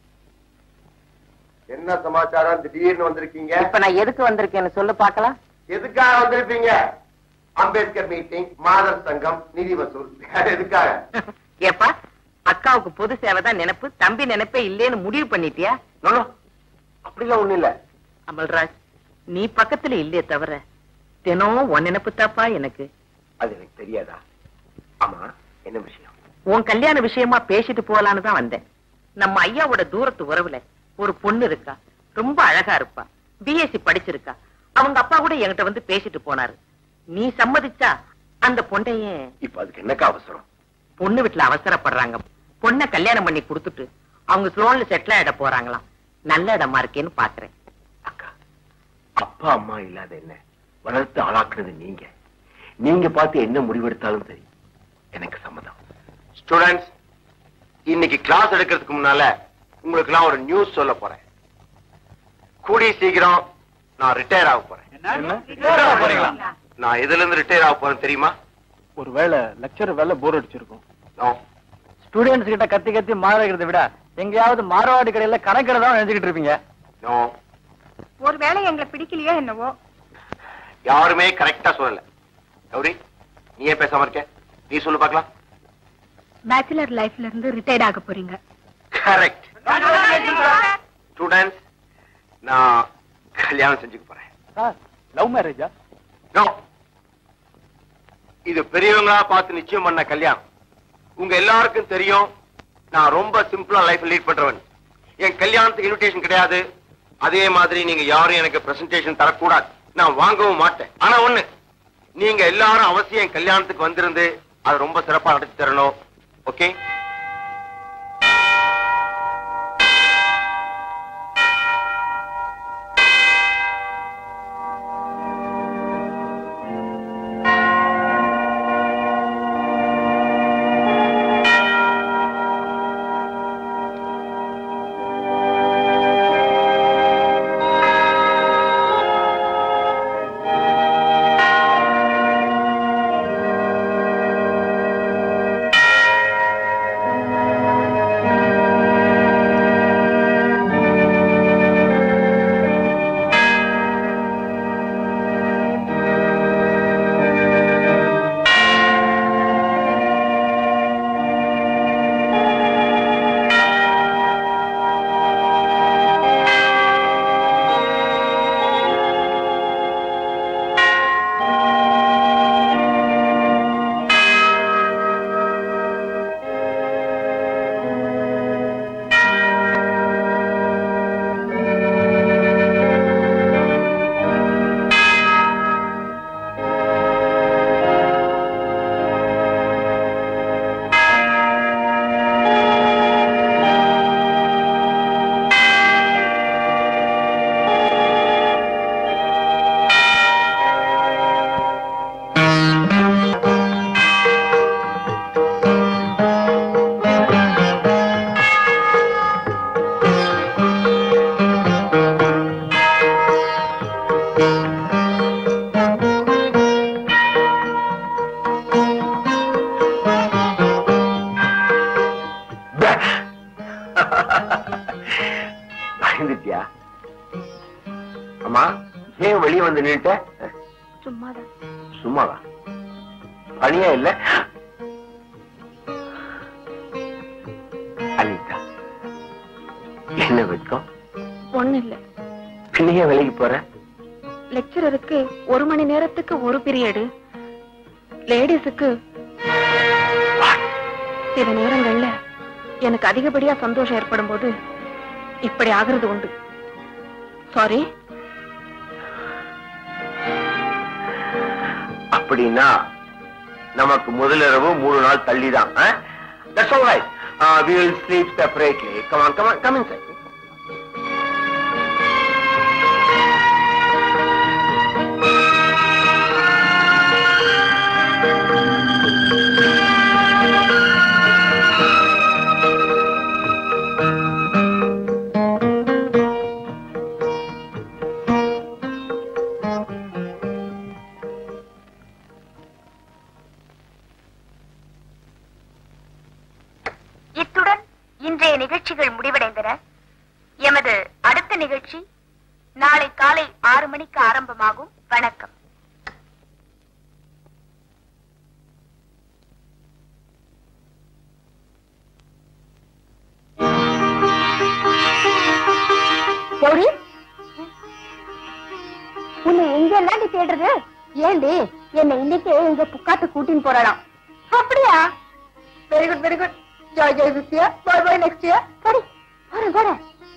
என்ன சமாச்சாரம் திடீர்னு வந்திருக்கீங்க இப்ப நான் எதுக்கு வந்திருக்கேன்னு சொல்லு பாக்கலாம் எதுக்காக வந்திருப்பீங்க அம்பேத்கர் மீட்டிங் மாதர் சங்கம் நிதி வசூல் வேற எதுக்காக ஏப்பா அக்காவுக்கு பொது சேவை தான் நினைப்பு தம்பி நினைப்பே இல்லேன்னு முடிவு பண்ணிட்டியா நோ, நோ. அப்படிலாம் ஒண்ணு இல்ல அமல்ராஜ் நீ பக்கத்துல இல்லையே தவிர தினம் உன் நினைப்பு தாப்பா எனக்கு அது எனக்கு தெரியாதா ஆமா என்ன விஷயம் உன் கல்யாண விஷயமா பேசிட்டு போகலான்னு தான் வந்தேன் நம்ம ஐயாவோட தூரத்து உறவுல ஒரு பொண்ணு இருக்கா ரொம்ப அழகா இருப்பா பிஎஸ்சி படிச்சிருக்கா அவங்க அப்பா கூட என்கிட்ட வந்து பேசிட்டு போனாரு நீ சம்மதிச்சா அந்த பொண்ணையே இப்ப அதுக்கு என்னக்கா அவசரம் பொண்ணு வீட்டுல அவசரப்படுறாங்க பொண்ணை கல்யாணம் பண்ணி கொடுத்துட்டு அவங்க ஸ்லோன்ல செட்டில் ஆயிட போறாங்களாம் நல்ல இடமா இருக்கேன்னு பாக்குறேன் அக்கா அப்பா அம்மா இல்லாத என்ன வளர்த்து ஆளாக்குனது நீங்க நீங்க பார்த்து என்ன முடிவெடுத்தாலும் சரி எனக்கு சம்மதம் ஸ்டூடெண்ட்ஸ் இன்னைக்கு கிளாஸ் எடுக்கிறதுக்கு முன்னால உங்களுக்கு எல்லாம் ஒரு நியூஸ் சொல்ல போறேன் கூடி சீக்கிரம் நான் ரிட்டையர் ஆக போறேன் நான் எதுல இருந்து ரிட்டையர் ஆக போறேன் தெரியுமா ஒருவேளை லெக்சர் வேலை போர் அடிச்சிருக்கும் No. ஸ்டூடெண்ட்ஸ் கிட்ட கத்தி கத்தி மாறகிறத விட எங்கேயாவது மாரவாடி கடையில கணக்கிட தான் நினைச்சுக்கிட்டு இருப்பீங்க No. ஒருவேளை எங்களை பிடிக்கலையோ என்னவோ யாருமே கரெக்டா சொல்லல கௌரி நீ ஏன் பேசாம இருக்க நீ சொல்லு பார்க்கலாம் பேச்சுலர் லைஃப்ல இருந்து ரிட்டையர்ட் ஆக போறீங்க கரெக்ட் ஸ்டூடெண்ட்ஸ் நான் கல்யாணம் செஞ்சுக்க போறேன் சார் லவ் மேரேஜா No. இது பெரியவங்களா பார்த்து நிச்சயம் பண்ண கல்யாணம் உங்க எல்லாருக்கும் தெரியும் நான் ரொம்ப சிம்பிளா லைஃப் லீட் பண்றவன் என் கல்யாணத்துக்கு இன்விடேஷன் கிடையாது அதே மாதிரி நீங்க யாரும் எனக்கு பிரசன்டேஷன் தரக்கூடாது நான் வாங்கவும் மாட்டேன் ஆனா ஒண்ணு நீங்க எல்லாரும் அவசியம் என் கல்யாணத்துக்கு வந்திருந்து அது ரொம்ப சிறப்பா நடத்தி தரணும் ஓகே பயந்துட்டியா அம்மா ஏன் வெளியே வந்து நின்னுட்ட சும்மாதான் சும்மாவா பணியா இல்ல அனிதா என்ன வெட்கம் ஒண்ணு இல்ல பின்னையே வேலைக்கு போற லெக்சரருக்கு ஒரு மணி நேரத்துக்கு ஒரு பீரியடு லேடிஸுக்கு சில நேரங்கள்ல எனக்கு அதிகப்படியா சந்தோஷம் ஏற்படும் போது இப்படி ஆகுறது உண்டு சாரி அப்படின்னா நமக்கு முதலிரவு மூணு நாள் தள்ளிதான் That's all right. Uh, we will sleep separately. Come on, come on, come inside. இத்துடன் இன்றைய நிகழ்ச்சிகள் முடிவடைந்தன எமது அடுத்த நிகழ்ச்சி நாளை காலை ஆறு மணிக்கு ஆரம்பமாகும் வணக்கம் கௌரி உன்னை எங்க எல்லாம் தேடுறது ஏண்டி என்னை இன்னைக்கு எங்க புக்காட்டு கூட்டின்னு போறாளாம் அப்படியா very good very good joy joy this year bye bye next year சரி போறேன் போறேன்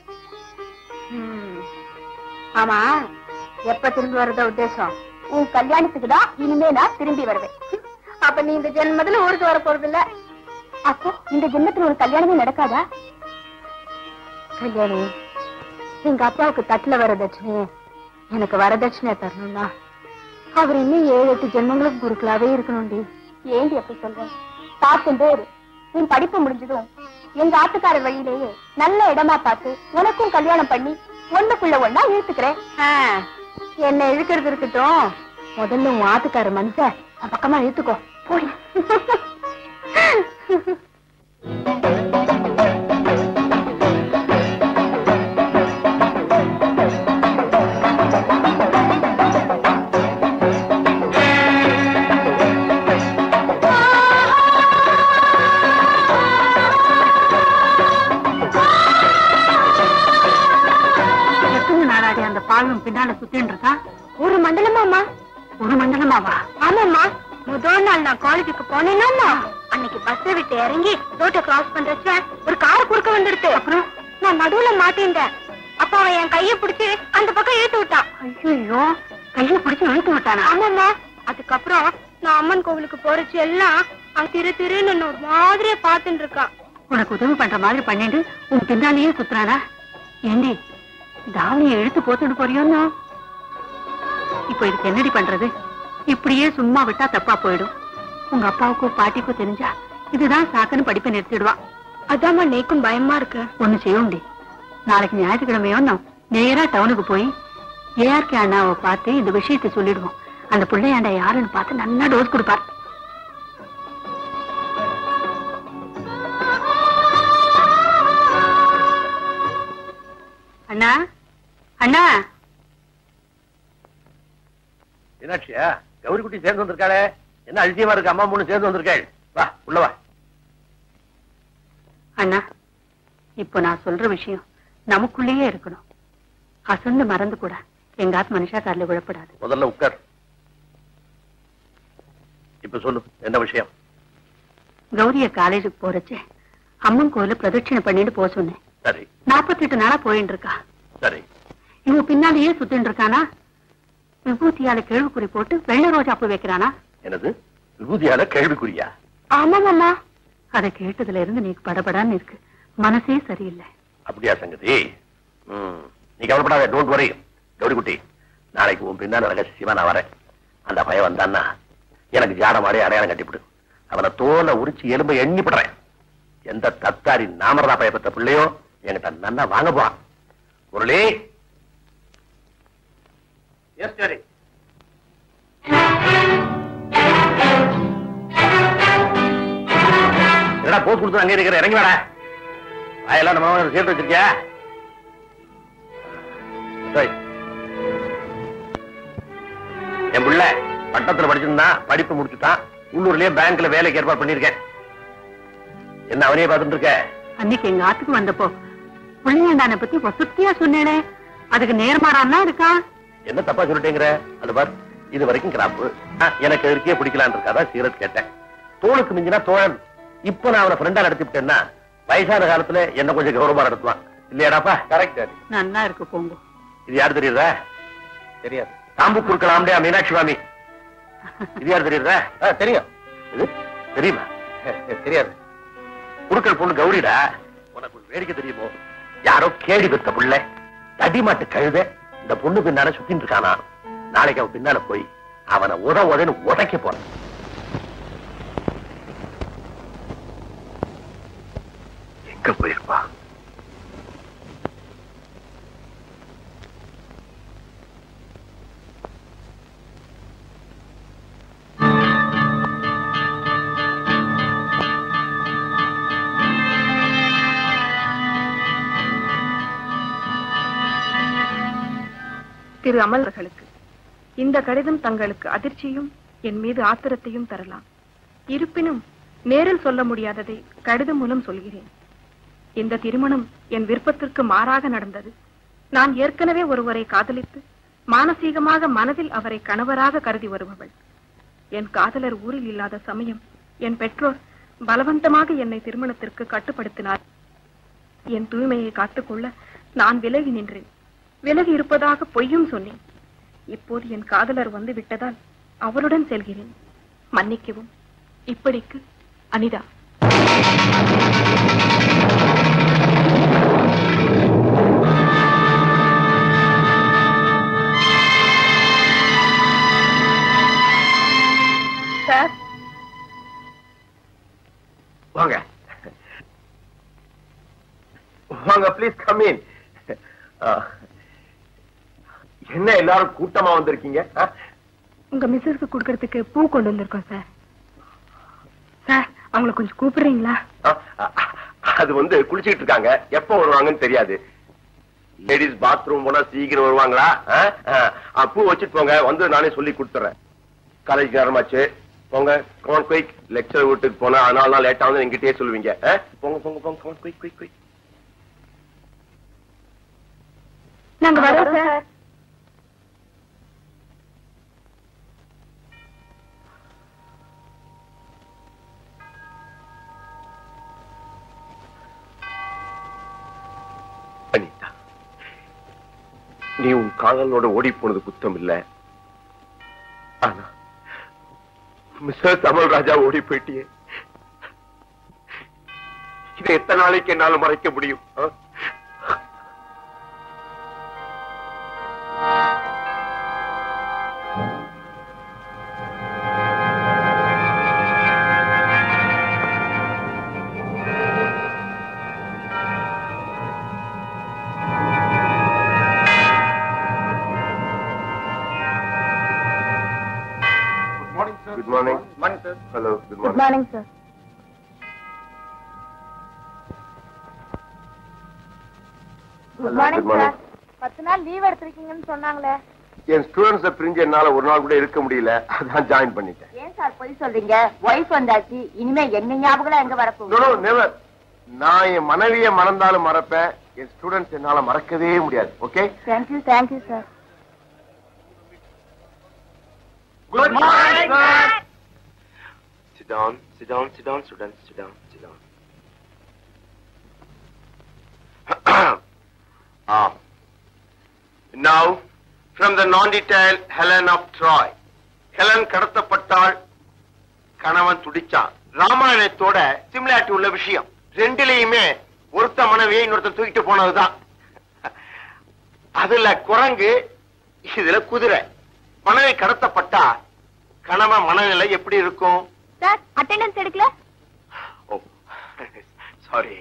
ஆமா எப்ப திரும்பி வரத உத்தேசம் உன் கல்யாணத்துக்கு தான் இனிமே நான் திரும்பி வருவேன் அப்ப நீ இந்த ஜென்மத்துல ஊருக்கு வர போறது இல்ல அப்போ இந்த ஜென்மத்துல ஒரு கல்யாணமே நடக்காதா கல்யாணி எங்க அப்பாவுக்கு தட்டுல வரதட்சணையே எனக்கு வரதட்சணை தரணும்னா அவர் இன்னும் ஏழு எட்டு ஜென்மங்களுக்கு குருக்களாவே இருக்கணும்டி ஏண்டி அப்படி சொல்றேன் பார்த்துட்டே இரு உன் படிப்பு முடிஞ்சதும் எங்க ஆத்துக்கார வழியிலேயே நல்ல இடமா பார்த்து உனக்கும் கல்யாணம் பண்ணி ஒண்ணுக்குள்ள ஒண்ணா இழுத்துக்கிறேன் என்ன இழுக்கிறது இருக்கட்டும் முதல்ல உன் ஆத்துக்கார மனுஷ அவன் பக்கமா இழுத்துக்கோ போடி எத்தனை நாளாடி அந்த பாலும் பின்னால சுத்தின்னு இருக்கா ஒரு மண்டலமாமா ஒரு மண்டலமாவா ஆமாம்மா முதல் நாள் நான் காலேஜுக்கு போனேன்னா அன்னைக்கு பஸ் விட்டு இறங்கி ரோட்டை கிராஸ் பண்றச்ச ஒரு கார் குறுக்க வந்துடுது அப்புறம் நான் நடுவுல மாட்டேன்டேன் அப்ப அவன் என் கைய பிடிச்சு அந்த பக்கம் இழுத்து விட்டான் ஐயோ கையை பிடிச்சு இழுத்து விட்டானா ஆமாம்மா அதுக்கப்புறம் நான் அம்மன் கோவிலுக்கு போறச்சு எல்லாம் அவன் திரு திருன்னு என்னை ஒரு மாதிரியா பாத்துட்டு இருக்கான் உனக்கு உதவி பண்ற மாதிரி பண்ணிட்டு உன் பின்னாலேயே சுத்துறானா ஏண்டி தாவணியை இழுத்து போத்துட்டு போறியோன்னு இப்போ இதுக்கு என்னடி பண்றது இப்படியே சும்மா விட்டா தப்பா போயிடும் உங்க அப்பாவுக்கும் பாட்டிக்கும் தெரிஞ்சா இதுதான் சாக்குன்னு படிப்பை நிறுத்திடுவான் அதாம்மா நேக்கும் பயமா இருக்கு ஒண்ணு செய்யுண்டி நாளைக்கு ஞாயிற்றுக்கிழமையோன்னு நேரா டவுனுக்கு போய் ஏஆர்கே அண்ணாவை பார்த்து இந்த விஷயத்தை சொல்லிடுவோம் அந்த பிள்ளையாண்ட யாருன்னு பார்த்து நல்லா டோஸ் கொடுப்பார் அண்ணா அண்ணா மீனாட்சியா கௌரி குட்டி சேர்ந்து வந்திருக்காளே என்ன அதிசயமா இருக்கு அம்மா மூணு சேர்ந்து வந்திருக்காள் வா உள்ள வா அண்ணா இப்போ நான் சொல்ற விஷயம் நமக்குள்ளேயே இருக்கணும் அசந்து மறந்து கூட எங்க ஆத் மனுஷா காரில் விழப்படாது முதல்ல உட்கார் இப்ப சொல்லு என்ன விஷயம் கௌரிய காலேஜுக்கு போறச்சே அம்மன் கோயில பிரதட்சணை பண்ணிட்டு போக சொன்னேன் சரி நாற்பத்தெட்டு நாளா போயிட்டு இருக்கா சரி இவன் பின்னாலேயே சுத்தின்னு இருக்கானா விபூதியால கேள்விக்குறி போட்டு வெள்ளை ரோஜா பூ வைக்கிறானா என்னது விபூதியால கேள்விக்குரியா ஆமாமாமா அதை கேட்டதுல இருந்து நீ படபடான்னு இருக்கு மனசே சரியில்லை அப்படியா சங்கதி ம், நீ கவலைப்படாத டோன்ட் வரி கௌரி குட்டி நாளைக்கு உன் பின்னால ரகசியமா நான் வரேன் அந்த பையன் வந்தான்னா எனக்கு ஜாட மாடி அடையாளம் கட்டிவிடு அவனை தோலை உரிச்சு எலும்பை எண்ணிப்படுறேன் எந்த தத்தாரி நாமரதா பைய பெற்ற பிள்ளையோ என்கிட்ட நன்னா வாங்க போவான் முரளி எஸ் சரி என்னடா போட்டு கொடுத்து அங்கே இருக்கிற இறங்கி வாடா வாயெல்லாம் நம்ம சேர்த்து வச்சிருக்கியா டேய். என் பிள்ளை பட்டத்துல படிச்சிருந்தான் படிப்பு முடிச்சுட்டான் உள்ளூர்லயே பேங்க்ல வேலைக்கு ஏற்பாடு பண்ணிருக்கேன் என்ன அவனையே பார்த்துட்டு இருக்க அன்னைக்கு எங்க ஆத்துக்கு வந்தப்போ புள்ளையாண்டான பத்தி வசதியா சொன்னேனே அதுக்கு நேர்மாறான்னா இருக்கா என்ன தப்பா சொல்லிட்டேங்கிற அது பார் இது வரைக்கும் கிராப்பு எனக்கு இருக்கே பிடிக்கலான்னு இருக்காதான் சீரத் கேட்டேன் தோளுக்கு மிஞ்சினா தோழன் இப்ப நான் அவனை ஃப்ரெண்டா நடத்தி விட்டேன்னா வயசான காலத்துல என்ன கொஞ்சம் கௌரவமா நடத்துவான் இல்லையாடாப்பா கரெக்ட் நன்னா இருக்கு போங்க இது யாரு தெரியுதா தெரியாது தாம்பு குறுக்கலாம்டா மீனாட்சி சுவாமி இது யாரு தெரியுதா தெரியும் இது தெரியுமா தெரியாது குறுக்கல் பொண்ணு கௌரிடா உனக்கு ஒரு வேடிக்கை தெரியுமோ யாரோ கேடி பெத்த புள்ள தடிமாட்டு கழுத இந்த பொண்ணு பின்னால சுத்திட்டு இருக்கானா நாளைக்கு அவன் பின்னால போய் அவனை உத உதன்னு உதைக்க போறான் எங்க போயிருப்பா திரு அமலர்களுக்கு இந்த கடிதம் தங்களுக்கு அதிர்ச்சியும் என் மீது ஆத்திரத்தையும் தரலாம் இருப்பினும் நேரில் சொல்ல முடியாததை கடிதம் மூலம் சொல்கிறேன் இந்த திருமணம் என் விருப்பத்திற்கு மாறாக நடந்தது நான் ஏற்கனவே ஒருவரை காதலித்து மானசீகமாக மனதில் அவரை கணவராக கருதி வருபவள் என் காதலர் ஊரில் இல்லாத சமயம் என் பெற்றோர் பலவந்தமாக என்னை திருமணத்திற்கு கட்டுப்படுத்தினார் என் தூய்மையை காத்துக்கொள்ள நான் விலகி நின்றேன் விலகி இருப்பதாக பொய்யும் சொன்னேன் இப்போது என் காதலர் வந்து விட்டதால் அவருடன் செல்கிறேன் மன்னிக்கவும் இப்படிக்கு அனிதா சார் வாங்க வாங்க ப்ளீஸ் கம் இன் என்ன எல்லாரும் கூட்டமா வந்திருக்கீங்க ஆ? உங்க மிஸ்ஸஸ்க்கு கொடுக்கறதுக்கு பூ கொண்டு வந்திருக்கோம் சார் சார் அவங்கள கொஞ்சம் கூப்பிடுறீங்களா ஆ, ஆ, அது வந்து குளிச்சுக்கிட்டு இருக்காங்க எப்ப வருவாங்கன்னு தெரியாது லேடிஸ் பாத்ரூம் போனா சீக்கிரம் வருவாங்களா ஆ? ஆ, ஆ, பூ வச்சுட்டு போங்க வந்து நானே சொல்லி கொடுத்துறேன் காலேஜ் நேரமாச்சு போங்க கமான் குயிக் லெக்சர் வீட்டுக்கு போனா அதனால தான் லேட்டா வந்து எங்கிட்டே சொல்லுவீங்க ஆ? போங்க போங்க போங்க கமான் குயிக் குயிக் குயிக் நாங்க வரோம் சார் அனிதா நீ உன் காதலோட ஓடி போனது குத்தம் இல்ல ஆனா மிஸ்டர் தமிழ் ராஜா ஓடி போயிட்டியே இதை எத்தனை நாளைக்கு என்னால மறைக்க முடியும் ஆ? Good morning hello good good morning morning sir good morning Good morning. Sir பத்து நாள் லீவ் எடுத்திருக்கீங்கன்னு சொன்னாங்களே என் ஸ்டூடெண்ட்ஸ பிரிஞ்சு என்னால ஒரு நாள் கூட இருக்க முடியல அதான் ஜாயின் பண்ணிட்டேன் ஏன் சார் பொய் சொல்றீங்க ஒய்ஃப் வந்தாச்சு இனிமே எங்க ஞாபகம் எங்க No, வரப்போகுது no, never. நான் என் மனைவியை மறந்தாலும் மறப்பேன் என் ஸ்டூடெண்ட்ஸ் என்னால மறக்கவே முடியாது okay thank you thank you sir good morning Sit down, sit down, sit down, students, sit down, sit down. Ah. Now, from the non-detailed Helen of Troy. Helen கடத்தப்பட்டாள் கணவன் துடிச்சான் ராமாயணத்தோட சிமிலாட்டி உள்ள விஷயம் ரெண்டுலயுமே ஒருத்த மனைவியை இன்னொருத்தன் தூக்கிட்டு போனதுதான் அதுல குரங்கு இதுல குதிரை மனைவி கடத்தப்பட்டா கணவன் மனநிலை எப்படி இருக்கும் சார் அட்டெண்டன்ஸ் எடுக்கல oh sorry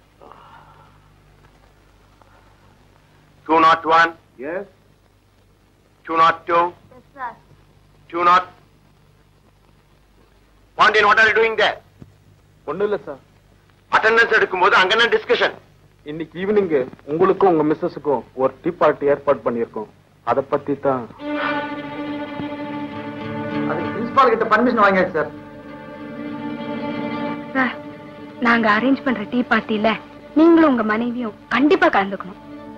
two nought one yes two nought two two nought Pandian what are doing there ஒண்ணும் இல்ல சார் அட்டெண்டன்ஸ் எடுக்கும்போது அங்க என்ன டிஸ்கஷன் இன்னைக்கு ஈவினிங் உங்களுக்கும் உங்க மிஸ்ஸஸுக்கும் ஒரு டீ பார்ட்டி ஏற்பாடு பண்ணியிருக்கோம் அத பத்தி தான் அதுக்கு பிரின்சிபால் கிட்ட பர்மிஷன் வாங்கியாச்சு சார் சார் நாங்க அரேஞ்ச் பண்ற டீ பார்ட்டில நீங்களும் உங்க மனைவியும் கண்டிப்பா கலந்துக்கணும்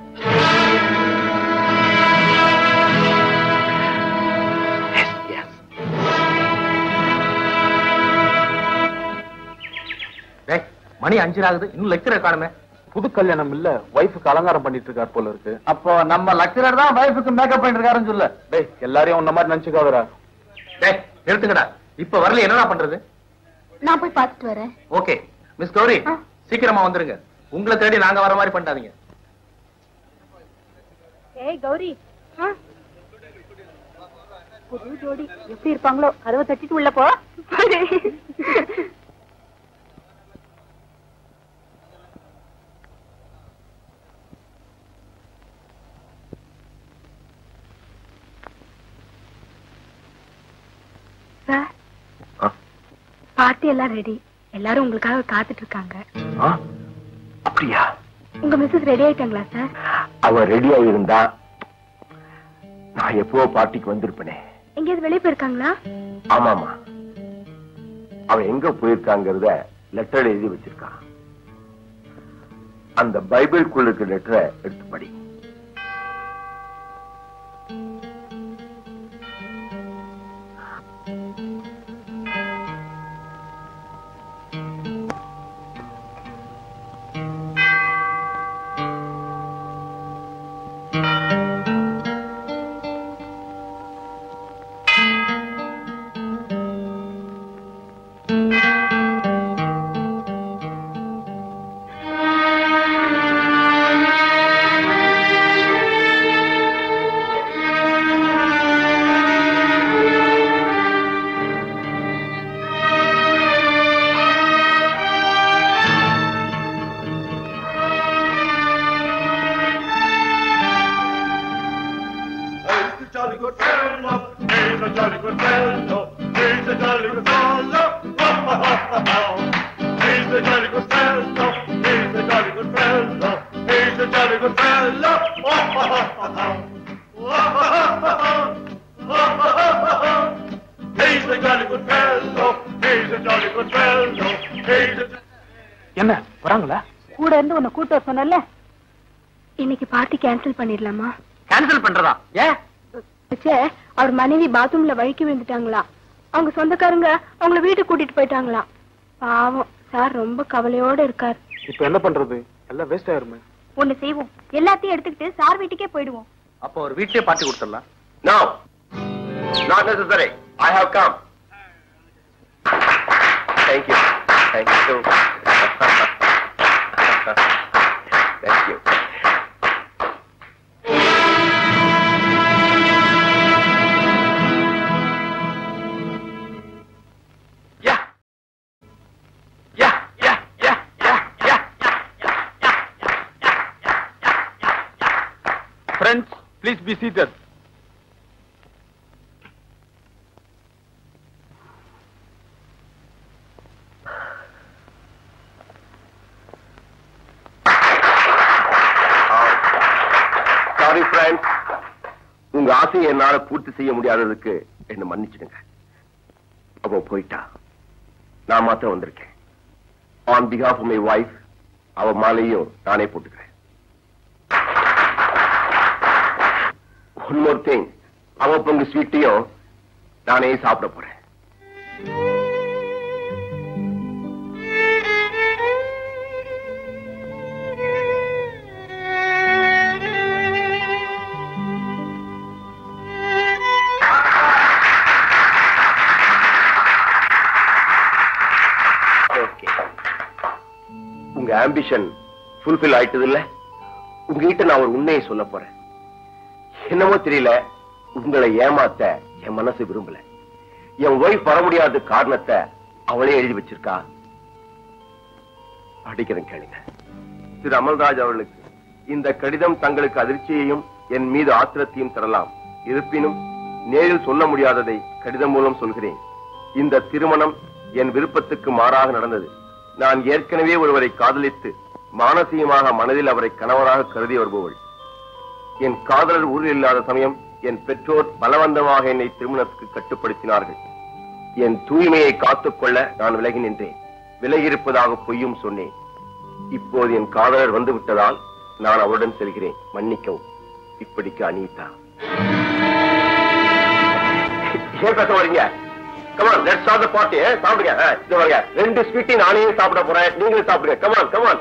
டேய், மணி அஞ்சு ஆகுது இன்னும் லெக்சரர் காணுமே புது கல்யாணம் இல்ல ஒய்ஃபுக்கு அலங்காரம் பண்ணிட்டு இருக்கார் போல இருக்கு அப்போ நம்ம லெக்சரர் தான் வைஃபுக்கு மேக்கப் பண்ணிட்டு இருக்காருன்னு சொல்லு டேய் எல்லாரையும் உன்ன மாதிரி நினைச்சுக்காதடா டேய் நிறுத்துங்கடா இப்ப வரல என்னடா பண்றது நான் போய் பார்த்துட்டு வரேன் ஓகே மிஸ் கௌரி சீக்கிரமா வந்துருங்க உங்களை தேடி நாங்க வர மாதிரி பண்ணாதீங்க ஏய் கௌரி புது ஜோடி எப்படி இருப்பாங்களோ கதவை தட்டிட்டு உள்ள போ சார் பார்ட்டி எல்லாம் ரெடி எல்லாரும் உங்களுக்காக காத்துட்டு இருக்காங்க அப்படியா உங்க மிஸ்ஸஸ் ரெடி ஆயிட்டாங்களா சார் அவ ரெடியா இருந்தா நான் எப்போ பார்ட்டிக்கு வந்திருப்பேனே எங்கேயாவது வெளியே போயிருக்காங்களா ஆமாமா அவ எங்க போயிருக்காங்கிறத லெட்டர் எழுதி வச்சிருக்கா அந்த பைபிள்குள்ள இருக்க லெட்டரை எடுத்து படி என்ன வராங்களா கூட இருந்து உன்னை கூட்ட சொன்னல இன்னைக்கு பார்ட்டி கேன்சல் பண்ணிடலாமா கேன்சல் பண்றதா ஏன் ச்சே, அவர் மனைவி பாத்ரூம்ல வழுக்கி விழுந்துட்டாங்களா அவங்க சொந்தக்காரங்க அவங்கள வீட்டுக்கு கூட்டிட்டு போயிட்டாங்களா பாவம் சார் ரொம்ப கவலையோட இருக்கார் இப்ப என்ன பண்றது எல்லாம் வேஸ்ட் ஆயிருமே ஒண்ணு செய்வோம் எல்லாத்தையும் எடுத்துக்கிட்டு சார் வீட்டுக்கே போயிடுவோம் அப்போ ஒரு வீட்லயே பார்ட்டி கொடுத்துடலாம் No, not necessary. I have come. Thank you. Thank you. Thank you. Yeah. Yeah, yeah, yeah, yeah, yeah, yeah. Friends, please be seated. Sorry friends உங்க ஆசையை என்னால பூர்த்தி செய்ய முடியாததுக்கு என்ன மன்னிச்சிடுங்க அவ போயிட்டா நான் மாத்திரம் வந்திருக்கேன் ஆன் பிஹாஃப் மை வைஃப் அவ மாலையும் நானே போட்டுக்கிறேன் ஒன் மோர் திங் அவ பங்கு ஸ்வீட்டையும் நானே சாப்பிட போறேன் ஓகே உங்க ஆம்பிஷன் ஃபுல்ஃபில் ஆயிட்டது இல்ல உங்ககிட்ட நான் ஒரு உண்மையை சொல்ல போறேன் என்னமோ தெரியல உங்களை ஏமாத்த என் மனசு விரும்பல என் ஒய்ஃப் வர முடியாத காரணத்தை அவளே எழுதி வச்சிருக்கா படிக்கிறேன் கேளுங்க திரு அமல்ராஜ் அவர்களுக்கு இந்த கடிதம் தங்களுக்கு அதிர்ச்சியையும் என் மீது ஆத்திரத்தையும் தரலாம் இருப்பினும் நேரில் சொல்ல முடியாததை கடிதம் மூலம் சொல்கிறேன் இந்த திருமணம் என் விருப்பத்துக்கு மாறாக நடந்தது நான் ஏற்கனவே ஒருவரை காதலித்து மானசீகமாக மனதில் அவரை கணவராக கருதி வருபவள் என் காதலர் ஊரில் இல்லாத சமயம் என் பெற்றோர் பலவந்தமாக என்னை திருமணத்துக்கு கட்டுப்படுத்தினார்கள் என் தூய்மையை காத்துக்கொள்ள நான் விலகி நின்றேன் விலகியிருப்பதாக பொய்யும் சொன்னேன் இப்போது என் காதலர் வந்து விட்டதால் நான் அவருடன் செல்கிறேன் மன்னிக்கவும் இப்படிக்கு அனிதா ஏன் பேச வரீங்க come on let's start the party சாப்பிடுங்க ஆ, இது வரங்க ரெண்டு ஸ்வீட்டி நானே சாப்பிட போறேன் நீங்களும் சாப்பிடுங்க கமான் கமான்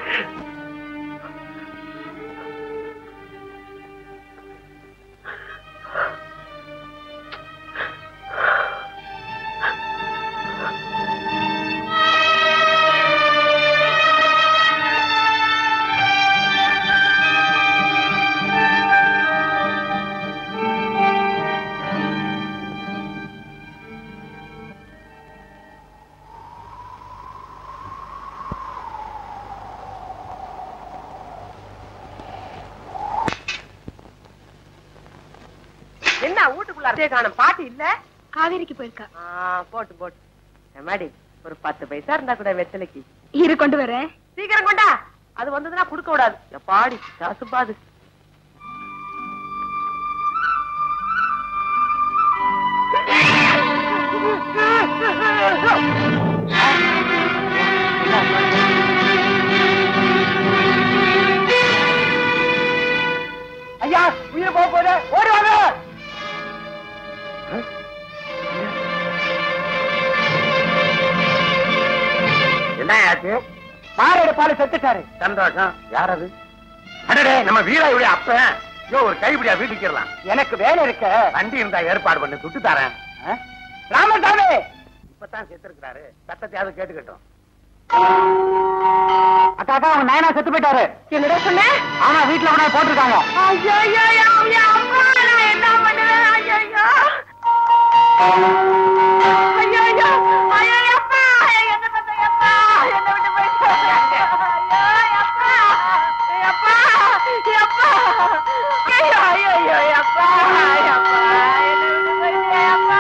என்ன வீட்டுக்குள்ள அரையே காணும் பாட்டி இல்ல காவேரிக்கு போயிருக்கா ஆ, போட்டு போட்டு எம்மாடி ஒரு பத்து பைசா இருந்தா கூட வெத்தலைக்கு இரு கொண்டு வரேன் சீக்கிரம் கொண்டா அது வந்ததுன்னா கொடுக்க கூடாது எப்பாடி காசுப்பாது ஐயா உயிர் போக போகுது ஓடி வாங்க என்ன ஆச்சு மாரேடு பாலு செத்துட்டாரு சந்தோஷம் யார் அது அடடே நம்ம வீராயுடைய அப்ப யோ ஒரு கைப்பிடியா வீட்டுக்கிறலாம் எனக்கு வேலை இருக்க வண்டி இருந்தா ஏற்பாடு பண்ணி துட்டு தரேன் ராமசாமி இப்பதான் செத்துருக்கிறாரு சத்தத்தையாவது கேட்டுக்கிட்டோம் அக்கா அக்கா அவங்க நயனா செத்து போயிட்டாரு என்னடா சொன்ன ஆமா வீட்டுல கூட போட்டிருக்காங்க என்ன பண்ணுவேன் ஐயோ ஐயோ ஐயோ அப்பா என்ன பண்ணப்பா என்ன விட்டு போயிட்டு அப்பா அப்பா அப்பா ஐயோ ஐயோ ஐயோ அப்பா அப்பா என்ன விட்டு போயிட்டு அப்பா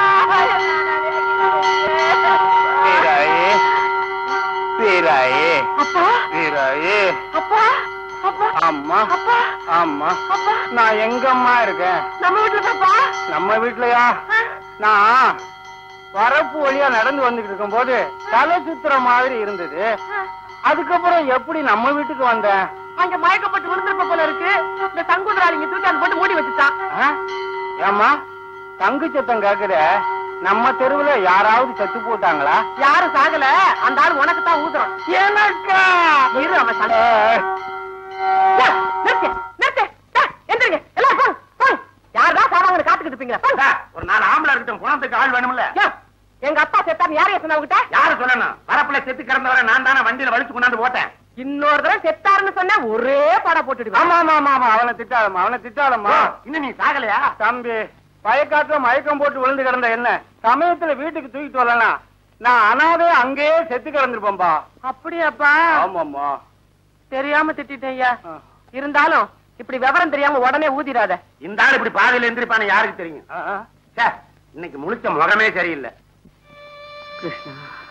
வீராயே வீராயே அப்பா வீராயே அப்பா அப்பா அம்மா அப்பா அம்மா அப்பா நான் எங்கம்மா இருக்கேன் நம்ம வீட்டுல தாப்பா நம்ம வீட்லயா நான் வரப்பு வழியா நடந்து வந்துட்டு இருக்கும் போது தலை சுத்துற மாதிரி இருந்தது அதுக்கப்புறம் எப்படி நம்ம வீட்டுக்கு வந்தேன் அங்க மயக்கப்பட்டு விழுந்திருப்ப போல இருக்கு இந்த தங்குதுராளிங்க தூக்கி அந்த போட்டு மூடி வச்சுட்டான் ஆ? ஏம்மா தங்கு சத்தம் கேக்குத நம்ம தெருவுல யாராவது செத்து போட்டாங்களா யாரும் சாகல அந்த ஆள் உனக்கு தான் ஊதுறோம் எனக்கா இரு அவன் சண்டை ஏய், நிறுத்து, நிறுத்து. ஏய், எந்திரிங்க. எல்லாரும் போங்க, போங்க. யாருதான் சாவாங்கன்னு காத்துக்கிட்டு இருப்பீங்களா? போங்க. ஒரு நாலு ஆம்பளை இருக்கட்டும் குணத்துக்கு ஆள் வேணும்ல ஏய், எங்க அப்பா செத்தான்னு யாரைய சொன்ன உங்ககிட்ட யாரு சொல்லணும் வரப்புல செத்து கிடந்தவரை நான் தானே வண்டியில வலிச்சு கொண்டாந்து போட்டேன் இன்னொரு தடவை செத்தாருன்னு சொன்னா ஒரே படம் போட்டுடுவேன் ஆமா ஆமா ஆமா ஆமா அவனை திட்டாதம்மா அவனை திட்டாதம்மா இன்னும் நீ சாகலையா தம்பி பயக்காட்டுல மயக்கம் போட்டு விழுந்து கிடந்த என்ன சமயத்துல வீட்டுக்கு தூக்கிட்டு வரலாம் நான் அனாதே அங்கேயே செத்து கிடந்திருப்பேன்பா அப்படியாப்பா ஆமாம்மா தெரியாம திட்டிட்டேன் ஐயா இருந்தாலும் இப்படி விவரம் தெரியாம உடனே ஊதிராத இந்த ஆள் இப்படி பாதையில எந்திரிப்பான்னு யாருக்கு தெரியும் ச்சே, இன்னைக்கு முழிச்ச முகமே சரியில்லை கிருஷ்ணா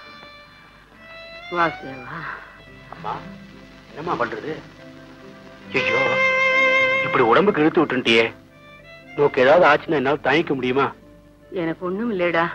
வாசுதேவா அம்மா என்னம்மா பண்றது ஐயோ இப்படி உடம்புக்கு இழுத்து விட்டுட்டியே நோக்கு ஏதாவது ஆச்சுன்னா என்னால தாங்கிக்க முடியுமா எனக்கு ஒண்ணும் இல்லடா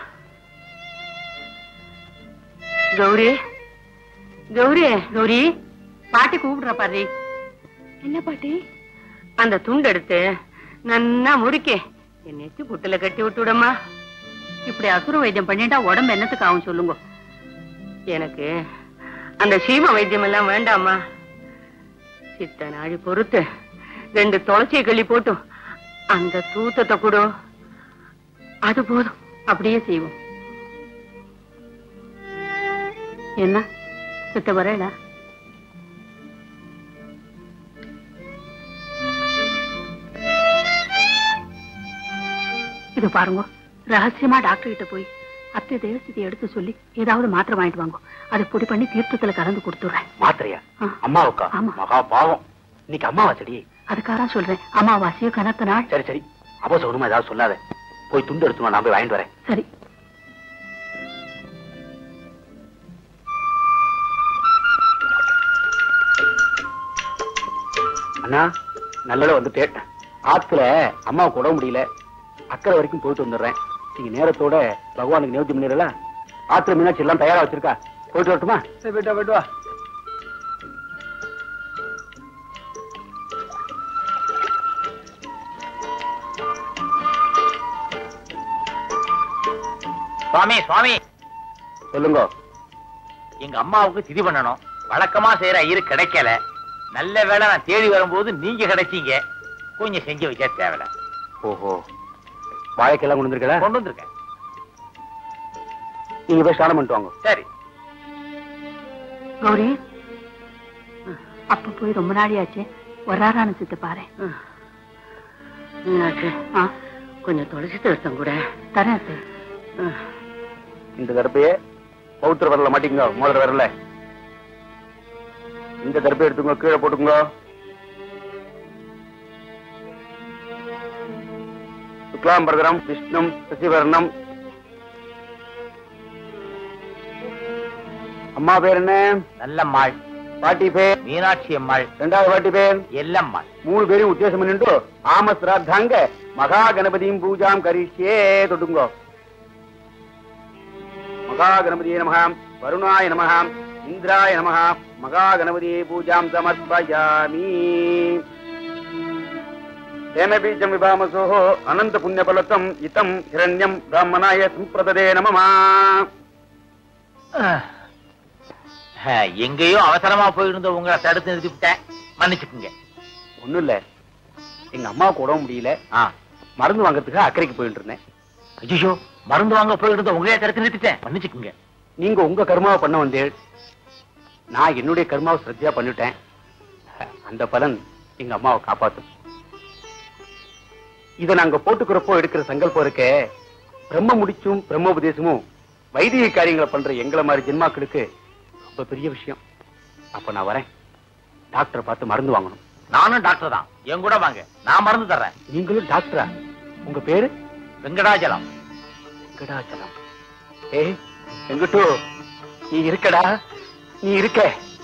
கௌரி கௌரி கௌரி பாட்டி கூப்பிடுற பாரு என்ன பாட்டி அந்த துண்டு எடுத்து நன்னா முறுக்கே என் நெத்தி புட்டுல கட்டி விட்டுடமா இப்படி அசுர வைத்தியம் பண்ணிட்டா உடம்பு என்னத்துக்கு ஆகும் சொல்லுங்க எனக்கு அந்த சீம வைத்தியம் எல்லாம் வேண்டாமா சித்த நாழி பொறுத்து ரெண்டு துளசியை கிள்ளி போட்டு அந்த தூத்தத்தை கூட அது போதும் அப்படியே செய்வோம் என்ன சித்த வரேடா இது பாருங்க ரகசியமா டாக்டர் கிட்ட போய் அத்தை தேவஸ்தியை எடுத்து சொல்லி ஏதாவது மாத்திரை வாங்கிட்டு வாங்க அதை பொடி பண்ணி தீர்த்தத்துல கலந்து கொடுத்துடுறேன் மாத்திரையா ஆ. அம்மாவுக்கா ஆமா. மகா பாவம் இன்னைக்கு அம்மாவாசடி அதுக்காக சொல்றேன் அமாவாசையோ கனத்த நாள் சரி சரி அபசகுனமா ஏதாவது சொல்லாத போய் துண்டு எடுத்து வா, நான் போய் வாங்கிட்டு வரேன் சரி அண்ணா நல்ல வந்துட்டேன் ஆத்துல அம்மாவுக்கு உடம்பு முடியல அக்கறை வரைக்கும் போயிட்டு வந்துடுறேன் நீங்க நேரத்தோட பகவானுக்கு நிவர்த்தி பண்ணிடலாம் ஆத்துல மீனாட்சி எல்லாம் தயாரா வச்சிருக்கா போயிட்டு வரட்டுமா சரி போயிட்டு வா, போயிட்டு வா சுவாமி சுவாமி சொல்லுங்க எங்க அம்மாவுக்கு திதி பண்ணணும் வழக்கமா செய்யற ஐயரு கிடைக்கல நல்ல வேளை நான் தேடி வரும்போது நீங்க கிடைச்சீங்க கொஞ்சம் செஞ்சு வைக்க தேவையில்ல ஓஹோ வாழைக்கெல்லாம் கொண்டு வந்திருக்கல கொண்டு வந்திருக்கேன் நீங்க போய் ஸ்நானம் பண்ணிட்டு வாங்க சரி கௌரி அப்ப போய் ரொம்ப நாளியாச்சு வர்றாரான்னு சித்து பாரு கொஞ்சம் துளசி தரிசனம் கூட தரேன் அத்தை. இந்த தடுப்பையே பௌத்திர வரல மாட்டீங்க மோதிர வரல இந்த தடுப்பை எடுத்துங்க கீழே போட்டுங்க சுக்லாம் பரதரம் விஷ்ணும் சசிவர்ணம் அம்மா பேர் என்ன நல்லம்மாள் பாட்டி பேர் மீனாட்சி அம்மாள் ரெண்டாவது பாட்டி பேர் எல்லம்மாள் மூணு பேரும் உத்தேசம் பண்ணிட்டு ஆம சிராத்தாங்க மகா கணபதியும் பூஜாம் கரிஷ்யே தொடுங்கோ மகா கணபதியே நமஹ வருணாய நமஹ இந்திராய நமஹ மகா கணபதியே பூஜாம் சமர்ப்பயாமி தேன பீஜம் விபாமசோः அனந்த புண்ணியபலத்தம் இத்தம் ஹிரண்யம் பிராமணாய சம்பிரததே நமமா அஹ், எங்கேயோ அவசரமா போயிருந்த உங்களை தடுத்து நிறுத்திவிட்டேன் மன்னிச்சுக்குங்க ஒண்ணும் இல்ல எங்க அம்மாவுக்கு உடம்பு முடியல ஆ மருந்து வாங்குறதுக்கு அக்கறைக்கு போயிட்டு இருந்தேன் ஐயோ மருந்து வாங்க போயிருந்த உங்களையே தடுத்து நிறுத்திட்டேன் மன்னிச்சுக்குங்க நீங்க உங்க கர்மாவை பண்ண வந்தேன் நான் என்னுடைய கர்மாவை ஸ்ரத்தையா பண்ணிட்டேன் அந்த பலன் எங்க அம்மாவை காப்பாத்தும் இத நாங்க போட்டுக்கிறப்போ எடுக்கிற சங்கல்பம் இருக்கே பிரம்ம முடிச்சும் பிரம்மோபதேசமும் வைதிக காரியங்களை பண்ற எங்களை மாதிரி ஜென்மாக்களுக்கு ரொம்ப பெரிய விஷயம் அப்ப நான் வரேன் டாக்டரை பார்த்து மருந்து வாங்கணும் நானும் டாக்டர் தான் என் கூட வாங்க நான் மருந்து தர்றேன் நீங்களும் டாக்டரா உங்க பேரு வெங்கடாஜலம் வெங்கடாச்சலம் ஏய் எங்கிட்டோ நீ இருக்கடா நீ இருக்க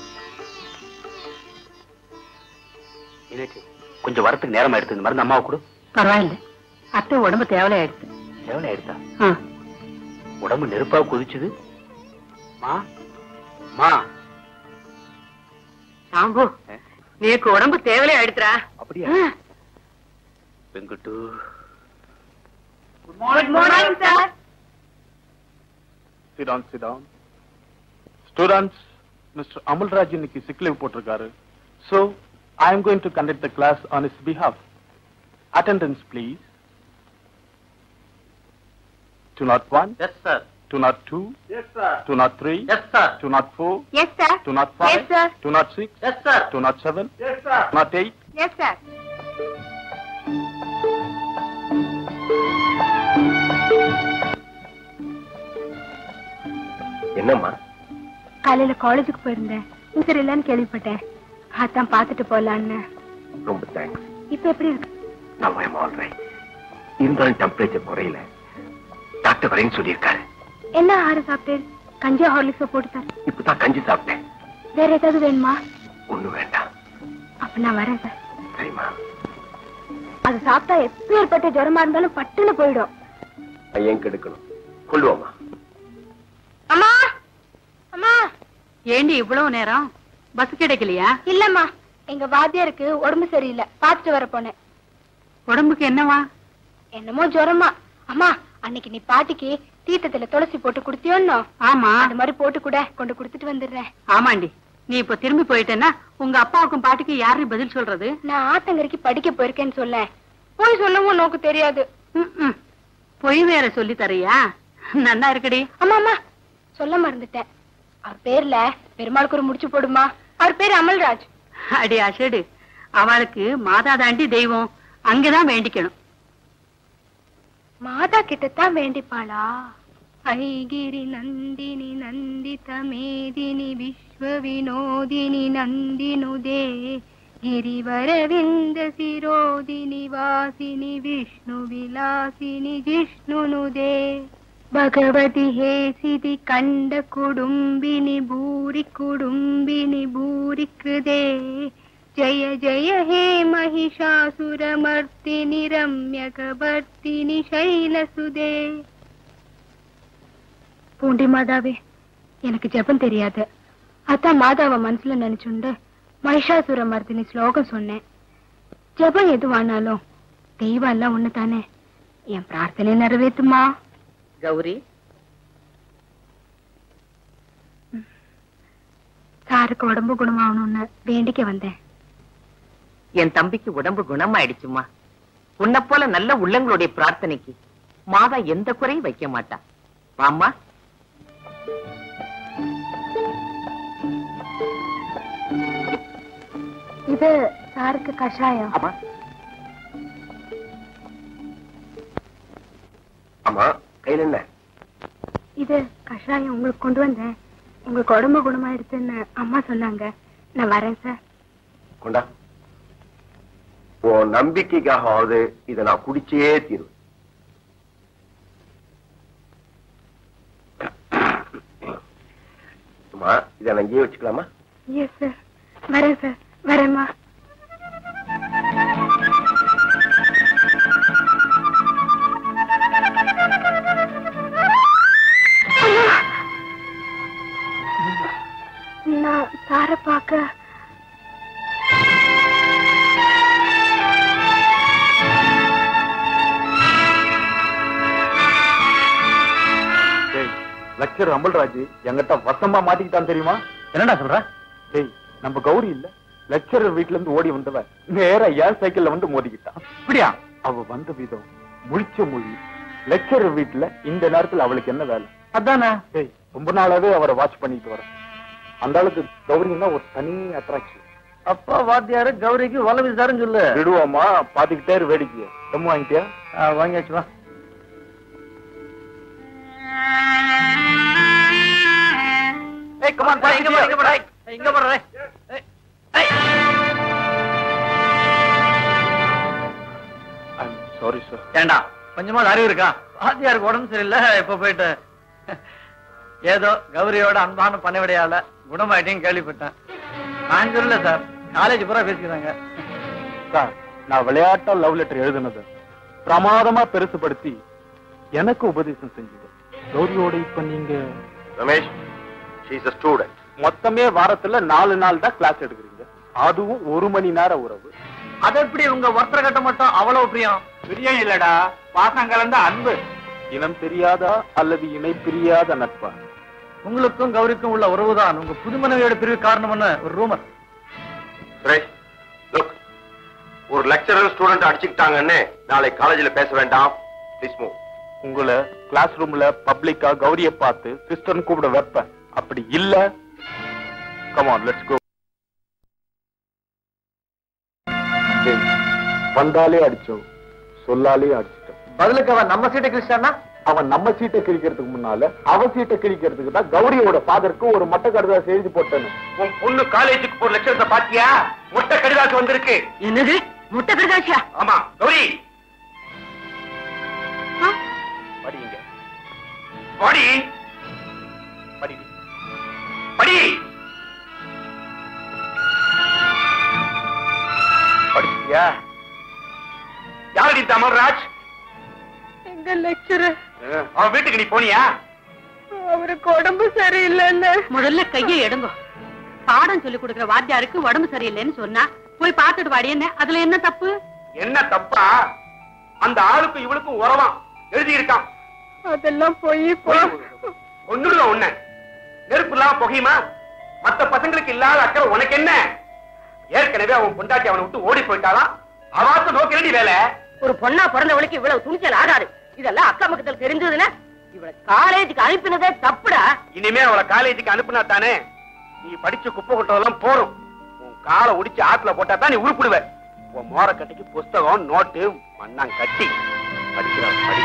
எனக்கு கொஞ்சம் வரத்துக்கு நேரம் எடுத்து இந்த மருந்து அம்மாவை கொடு பரவாயில்ல அத்தை உடம்பு தேவலையாயிடுச்சு எவ்வளவு எடுத்தா ஆ. உடம்பு நெருப்பா கொதிச்சுது மா மா சாம்பு நீக்கு உடம்பு தேவலையாயிடுச்சுரா அப்படியா Venkat good morning sir Sit down, sit down. Students, Mr. Amal Raj இன்னைக்கு sick leave போட்டிருக்காரு. So, I am going to conduct the class on his behalf. Attendance, please. 201, yes sir 202, yes sir 203, yes sir 204, yes sir 205, Yes, sir. 206, yes sir 207, yes sir 208. Yes sir என்னம்மா காலையில காலேஜுக்கு போயிருந்தேன் உசுர் இல்லைன்னு கேள்விப்பட்டேன் அதான் பாத்துட்டு போலான்னு ரொம்ப தேங்க்ஸ் இப்ப எப்படி இருக்கு நான் ஐம் ஆல் ரைட் இருந்தாலும் டெம்பரேச்சர் குறையல டாக்டர் வரேன்னு சொல்லியிருக்காரு என்ன ஆறு சாப்பிட்டேன் கஞ்சா ஹார்லிக்ஸ் போட்டு தரேன் இப்பதான் கஞ்சி சாப்பிட்டேன் வேற ஏதாவது வேணுமா ஒண்ணும் வேண்டாம் அப்ப நான் வரேன் சார் சரிம்மா அது சாப்பிட்டா எப்பேற்பட்ட ஜுரமா இருந்தாலும் பட்டுன்னு போயிடும் ஏன் கெடுக்கணும் கொள்ளுவோமா அம்மா அம்மா ஏண்டி இவ்வளவு நேரம் பஸ் கிடைக்கலையா இல்லம்மா எங்க வாத்தியாருக்கு உடம்பு சரியில்லை பாத்துட்டு வர போனேன் உடம்புக்கு என்னவா என்னமோ ஜுரமா அம்மா அன்னைக்கு நீ பாட்டிக்கு தீர்த்தத்துல துளசி போட்டு குடுத்தியோன்னோ ஆமா அது மாதிரி போட்டு கூட கொண்டு குடுத்துட்டு வந்துடுறேன் ஆமாண்டி நீ இப்ப திரும்பி போயிட்டேன்னா உங்க அப்பாவுக்கும் பாட்டுக்கு யாரு பதில் சொல்றது நான் ஆத்தங்கரைக்கு படிக்க போயிருக்கேன்னு சொல்ல போய் சொல்லவும் நோக்கு தெரியாது ம்ம். பொய் வேற சொல்லி தரியா நன்னா இருக்குடி அம்மா அம்மா சொல்ல மறந்துட்டேன் அவர் பேர்ல பெருமாளுக்கு ஒரு முடிச்சு போடுமா அவர் பேர் அமல்ராஜ் அடி அசடு அவளுக்கு மாதா தாண்டி தெய்வம் அங்கதான் வேண்டிக்கணும் மாதா கிட்டத்தான் வேண்டிப்பாளா ஐகிரி நந்தினி நந்தித மேதினி விஸ்வ வினோதினி நந்தினுதே ಗಿರಿವರವಿಂದ ಸಿರೋದಿನಿ ವಾಸಿನಿ ವಿಷ್ಣು ವಿಲಾಸಿನಿ ಜಿಷ್ಣುನುದೆ ಭಗವತಿ ಹೇಸಿದಿ ಕಂಡ ಕುಡುಂಬಿನಿ ಭೂರಿ ಕುಡುಂಬಿನಿ ಭೂರಿ ಕೃದೆ ಜಯ ಜಯ ಹೇ ಮಹಿಷಾಸುರಮರ್ತಿನಿ ರಮ್ಯಕವರ್ತಿನಿ ಶೈಲಸುದೆ பூண்டி மாதாவே எனக்கு ஜெபம் தெரியாது அதான் மாதாவை மனசுல நினைச்சுண்டு மகிஷாசுர மர்தினி ஸ்லோகம் சொன்னேன் ஜெபம் எதுவானாலும் தெய்வம் எல்லாம் ஒண்ணு தானே என் பிரார்த்தனை நிறைவேத்துமா கௌரி சாருக்கு உடம்பு குணமாகணும்னு வேண்டிக்க வந்தேன் என் தம்பிக்கு உடம்பு குணமாயிடுச்சுமா உன்னை போல நல்ல உள்ளங்களுடைய பிரார்த்தனைக்கு மாதா எந்த குறையும் வைக்க மாட்டா வாம்மா இது சாருக்கு கஷாயம் ஆமா ஆமா கையில என்ன இது கஷாயம் உங்களுக்கு கொண்டு வந்தேன் உங்களுக்கு உடம்பு குணமாயிடுச்சுன்னு அம்மா சொன்னாங்க நான் வரேன் சார் கொண்டா உன் நம்பிக்கைக்காகவாவது இதை நான் குடிச்சே தீருவேன் அம்மா இதை நான் இங்கேயே வச்சுக்கலாமா எஸ் சார் வரேன் சார் வரேம்மா நான் சார பார்க்க டேய் லட்சர் அமல்ராஜ் எங்கிட்ட வசமா மாட்டிக்கிட்டான் தெரியுமா என்னடா சொல்ற டேய் நம்ம கௌரி இல்ல லட்சரர் வீட்ல இருந்து ஓடி வந்தவ நேரா ஏன் சைக்கிள்ல வந்து மோதிக்கிட்டான் அப்படியா அவ வந்த விதம் முழிச்ச மொழி லட்சரர் வீட்ல இந்த நேரத்துல அவளுக்கு என்ன வேலை அதானே டேய் ரொம்ப நாளாவே அவரை வாட்ச் பண்ணிட்டு வரேன் அந்த ஆளுக்கு கௌரின்னா ஒரு தனி அட்ராக்ஷன் அப்பா வாத்தியாரு கௌரிக்கு வலை விசாரம் சொல்லு விடுவோமா பாத்துக்கிட்டே இரு வேடிக்கைய ரொம்ப வாங்கிட்டியா வாங்கியாச்சு வா ஏய் கமான் போய் இங்க போய் இங்க போய் இங்க போறே சாரி சார் ஏண்டா கொஞ்சமா அறிவு இருக்கா வாத்தியாருக்கு உடம்பு சரியில்லை இப்ப போயிட்டு ஏதோ கௌரியோட அன்பான பணிவிடையால குணமாயிட்டையும் கேள்விப்பட்டேன் நான் சொல்லல சார் காலேஜ் பூரா பேசிக்கிறாங்க சார் நான் விளையாட்டா லவ் லெட்டர் எழுதுனது பிரமாதமா பெருசுபடுத்தி எனக்கு உபதேசம் செஞ்சது கௌரியோட இப்ப நீங்க ரமேஷ் ஷீஸ் அ ஸ்டூடெண்ட் மொத்தமே வாரத்துல நாலு நாள் தான் கிளாஸ் எடுக்கிறீங்க அதுவும் ஒரு மணி நேர உறவு அது எப்படி உங்க ஒருத்தர கட்ட மட்டும் அவ்வளவு பிரியம் பிரியம் இல்லடா பாசம் கலந்த அன்பு இனம் தெரியாதா அல்லது இணை பிரியாத நட்பா உங்களுக்கும் கௌரிக்கும் உள்ள உறவுதான் உங்க புது மனைவியோட பிரிவு காரணம்னு ஒரு ரூமர் சுரேஷ் லுக் ஒரு லெக்சரர் ஸ்டூடெண்ட் அடிச்சுக்கிட்டாங்கன்னு நாளை காலேஜ்ல பேச வேண்டாம் ப்ளீஸ் மூவ் உங்களை கிளாஸ் ரூம்ல பப்ளிக்கா கௌரிய பார்த்து சிஸ்டர்னு கூப்பிட வைப்பேன் அப்படி இல்ல கமான் லெட்ஸ் கோ வந்தாலே அடிச்சோம் சொல்லாலே அடிச்சிட்டோம் பதிலுக்கு அவன் நம்ம சீட்டை கிழிச்சானா அவன் நம்ம சீட்டை கிழிக்கிறதுக்கு முன்னால அவன் சீட்டை கிழிக்கிறதுக்கு தான் கௌரியோட ஃபாதருக்கு ஒரு மட்ட கடுதாசி எழுதி போட்டேன்னு உன் பொண்ணு காலேஜுக்கு போற லட்சணத்தை பாத்தியா முட்டை கடிதாசு வந்திருக்கு என்னது முட்டை கடுதாசியா ஆமா கௌரி படிங்க படி படி படி படிச்சியா யாரடி இந்த அமர்ராஜ் எங்க லெக்சரர் அவன் வீட்டுக்கு நீ போனியா அவருக்கு உடம்பு சரியில்லைன்னு முதல்ல கையை எடுங்க பாடம் சொல்லி கொடுக்கிற வாத்தியாருக்கு உடம்பு சரியில்லைன்னு சொன்னா போய் பார்த்துட்டு வாடி என்ன அதுல என்ன தப்பு என்ன தப்பா அந்த ஆளுக்கும் இவளுக்கும் உறவாம் எழுதி இருக்கான் அதெல்லாம் போய் ஒண்ணுல ஒண்ணு நெருப்பு இல்லாம புகையுமா மத்த பசங்களுக்கு இல்லாத அக்கறை உனக்கு என்ன ஏற்கனவே அவன் பொண்டாட்டி அவனை விட்டு ஓடி போயிட்டாலாம் அவாத்து நோக்க வேண்டிய வேலை ஒரு பொண்ணா பிறந்தவளுக்கு இவ்வளவு துணிச்சல் ஆகாது இதெல்லாம் அக்கா பக்கத்துல தெரிஞ்சதுன்னா இவளை காலேஜுக்கு அனுப்பினதே தப்புடா இனிமே அவளை காலேஜுக்கு அனுப்புனா தானே நீ படிச்சு குப்பை கொட்டதெல்லாம் போறோம் உன் காலை உடிச்சு ஆத்துல போட்டா தான் நீ உருப்பிடுவ உன் மோர கட்டிக்கு புஸ்தகம் நோட்டு மண்ணாங் கட்டி படிக்கிறா படி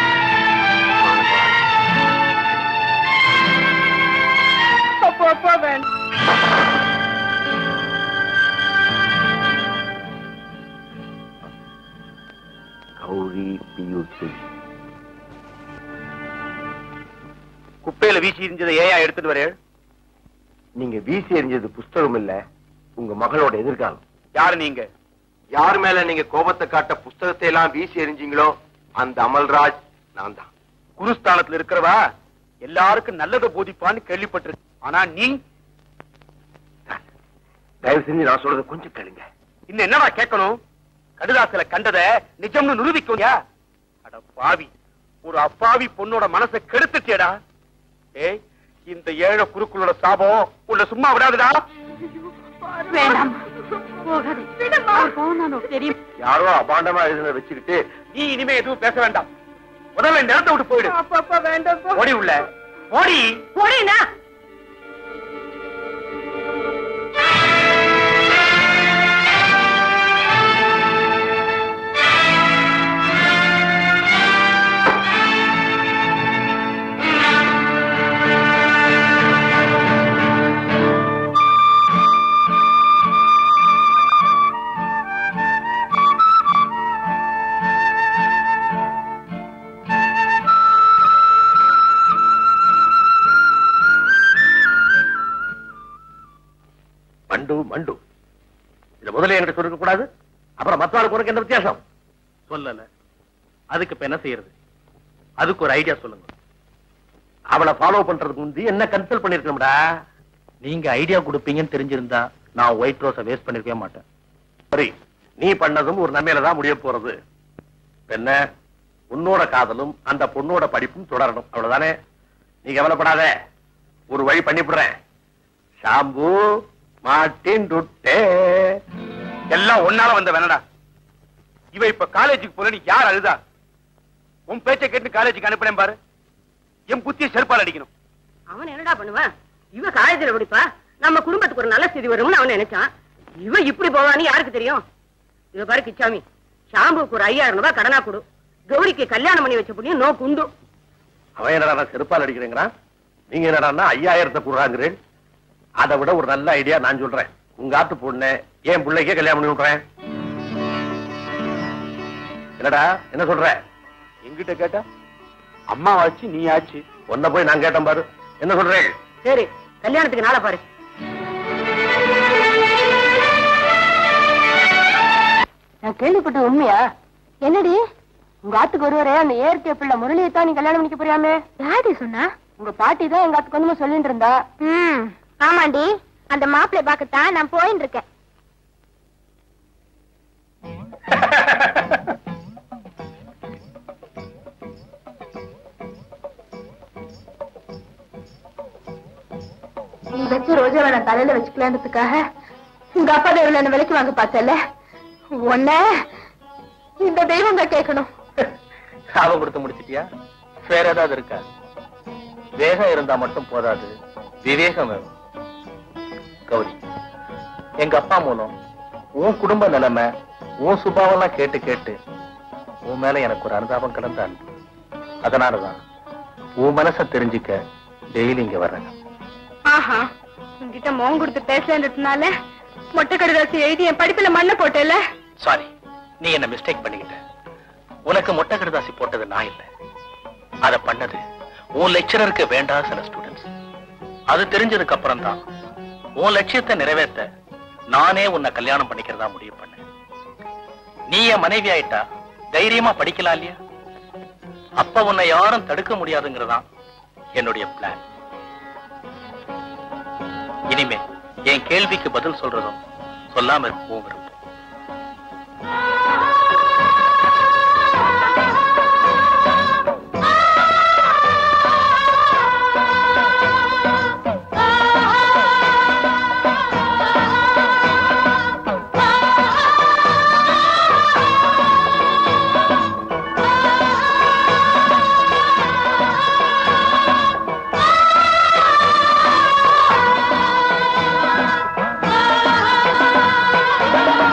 அப்போ அப்பா வேண்டாம் குப்பையில வீசி எரிஞ்சதை ஏயா எடுத்துட்டு வரேன் நீங்க வீசி எறிஞ்சது புஸ்தகம் இல்ல உங்க மகளோட எதிர்காலம் யாரு நீங்க யார் மேல நீங்க கோபத்தை காட்ட புஸ்தகத்தை எல்லாம் வீசி எறிஞ்சீங்களோ அந்த அமல்ராஜ் நான் தான் குருஸ்தானத்துல இருக்கிறவா எல்லாருக்கும் நல்லதை போதிப்பான்னு கேள்விப்பட்டிருக்கேன் ஆனா நீ தயவு செஞ்சு நான் சொல்றதை கொஞ்சம் கேளுங்க இன்னும் என்னடா கேட்கணும் கடுதாசில கண்டத நிஜம்னு நிரூபிக்கும் அட பாவி ஒரு அப்பாவி பொண்ணோட மனசை கெடுத்துச்சேடா ஏய் இந்த ஏழை குருக்களோட சாபம் உன்னை சும்மா விடாதுடா வேண்டாம் போகாதே அவர் போனானோ தெரியும் யாரோ அபாண்டமா எழுதுன வச்சுக்கிட்டு நீ இனிமே எதுவும் பேச வேண்டாம் முதல்ல இந்த இடத்தை விட்டு போயிடு அப்பா வேண்டாம் ஓடி உள்ள ஓடி போடேனா மண்டு மண்டு இத முதல்ல என்கிட்ட சொல்லிக்க கூடாது அப்புறம் மத்தாளுக்கு உனக்கு என்ன வித்தியாசம் சொல்லல அதுக்கு இப்ப என்ன செய்யறது அதுக்கு ஒரு ஐடியா சொல்லுங்க அவளை ஃபாலோ பண்றதுக்கு முந்தி என்ன கன்சல்ட் பண்ணிருக்கணும்டா நீங்க ஐடியா கொடுப்பீங்கன்னு தெரிஞ்சிருந்தா நான் ஒயிட் ரோஸ வேஸ்ட் பண்ணிருக்கவே மாட்டேன் சரி நீ பண்ணதும் ஒரு நன்மையில தான் முடிய போறது என்ன உன்னோட காதலும் அந்த பொண்ணோட படிப்பும் தொடரணும் அவ்வளவுதானே நீ கவலைப்படாத ஒரு வழி பண்ணிவிடுறேன் ஷாம்பு மாட்டின் டுட்டே எல்லாம் ஒன்னால வந்த வேணடா இவ இப்ப காலேஜுக்கு போல நீ யார் அழுதா உன் பேச்சை கேட்டு காலேஜுக்கு அனுப்பினேன் பாரு என் புத்திய செருப்பால் அடிக்கணும் அவன் என்னடா பண்ணுவான் இவ காலேஜ்ல படிப்பா நம்ம குடும்பத்துக்கு ஒரு நல்ல ஸ்திதி வரும்னு அவன் நினைச்சான் இவ இப்படி போவான்னு யாருக்கு தெரியும் இவ பாரு கிச்சாமி ஷாம்புக்கு ஒரு ஐயாயிரம் ரூபாய் கடனா கொடு கௌரிக்கு கல்யாணம் பண்ணி வச்ச புண்ணியம் நோ குண்டு அவன் என்னடா செருப்பால் அடிக்கிறேங்கிறான் நீங்க என்னடா ஐயாயிரத்தை கூடுறாங்கிறேன் அதை விட ஒரு நல்ல ஐடியா நான் சொல்றேன் உங்க ஆத்து பொண்ணு என் பிள்ளைக்கே கல்யாணம் பண்ணி விடுறேன் என்னடா என்ன சொல்ற எங்கிட்ட கேட்டா அம்மா ஆச்சு நீ ஆச்சு உன்னை போய் நான் கேட்டேன் பாரு என்ன சொல்றேன் சரி கல்யாணத்துக்கு நாளை பாரு நான் கேள்விப்பட்ட உண்மையா என்னடி உங்க ஆத்துக்கு ஒருவரே அந்த ஏற்கை பிள்ளை முரளியை தான் நீ கல்யாணம் பண்ணிக்க போறியாமே யாரு சொன்னா உங்க பாட்டி தான் எங்க ஆத்துக்கு வந்து சொல்லிட்டு இருந்தா ம் ஆமாண்டி அந்த மாப்பிள்ளை பார்க்கத்தான் நான் போயின்னு இருக்கேன் நீ வச்ச ரோஜாவை நான் தலையில வச்சுக்கலான்றதுக்காக உங்க அப்பா தேவல என்ன விலைக்கு வாங்க பார்த்தல உன்ன இந்த தெய்வம் தான் கேட்கணும் சாபம் கொடுத்து முடிச்சிட்டியா வேற ஏதாவது இருக்கா வேகம் இருந்தா மட்டும் போதாது விவேகம் வேணும் கௌரி எங்க அப்பா மூலம் உன் குடும்ப நிலைமை உன் சுபாவெல்லாம் கேட்டு கேட்டு உன் மேல எனக்கு ஒரு அனுதாபம் கிடந்தாள் அதனாலதான் உன் மனச தெரிஞ்சுக்க டெய்லி இங்க வர்றேன் ஆஹா உன்கிட்ட மோகம் கொடுத்து பேசுறதுனால மொட்டை கடிதாசி எழுதி என் படிப்புல மண்ணை போட்டேல சாரி நீ என்ன மிஸ்டேக் பண்ணிக்கிட்ட உனக்கு மொட்டை கடுதாசி போட்டது நான் இல்ல அத பண்ணது உன் லெக்சரருக்கு வேண்டாம் சில ஸ்டூடெண்ட்ஸ் அது தெரிஞ்சதுக்கு அப்புறம் தான் உன் லட்சியத்தை நிறைவேற்ற நானே உன்னை கல்யாணம் பண்ணிக்கிறதா முடிவு பண்ணேன் நீ என் மனைவி ஆயிட்டா தைரியமா படிக்கலாம் இல்லையா அப்ப உன்னை யாரும் தடுக்க முடியாதுங்கிறதான் என்னுடைய பிளான் இனிமே என் கேள்விக்கு பதில் சொல்றதும் சொல்லாம இருப்போம் விருப்பம் ஆ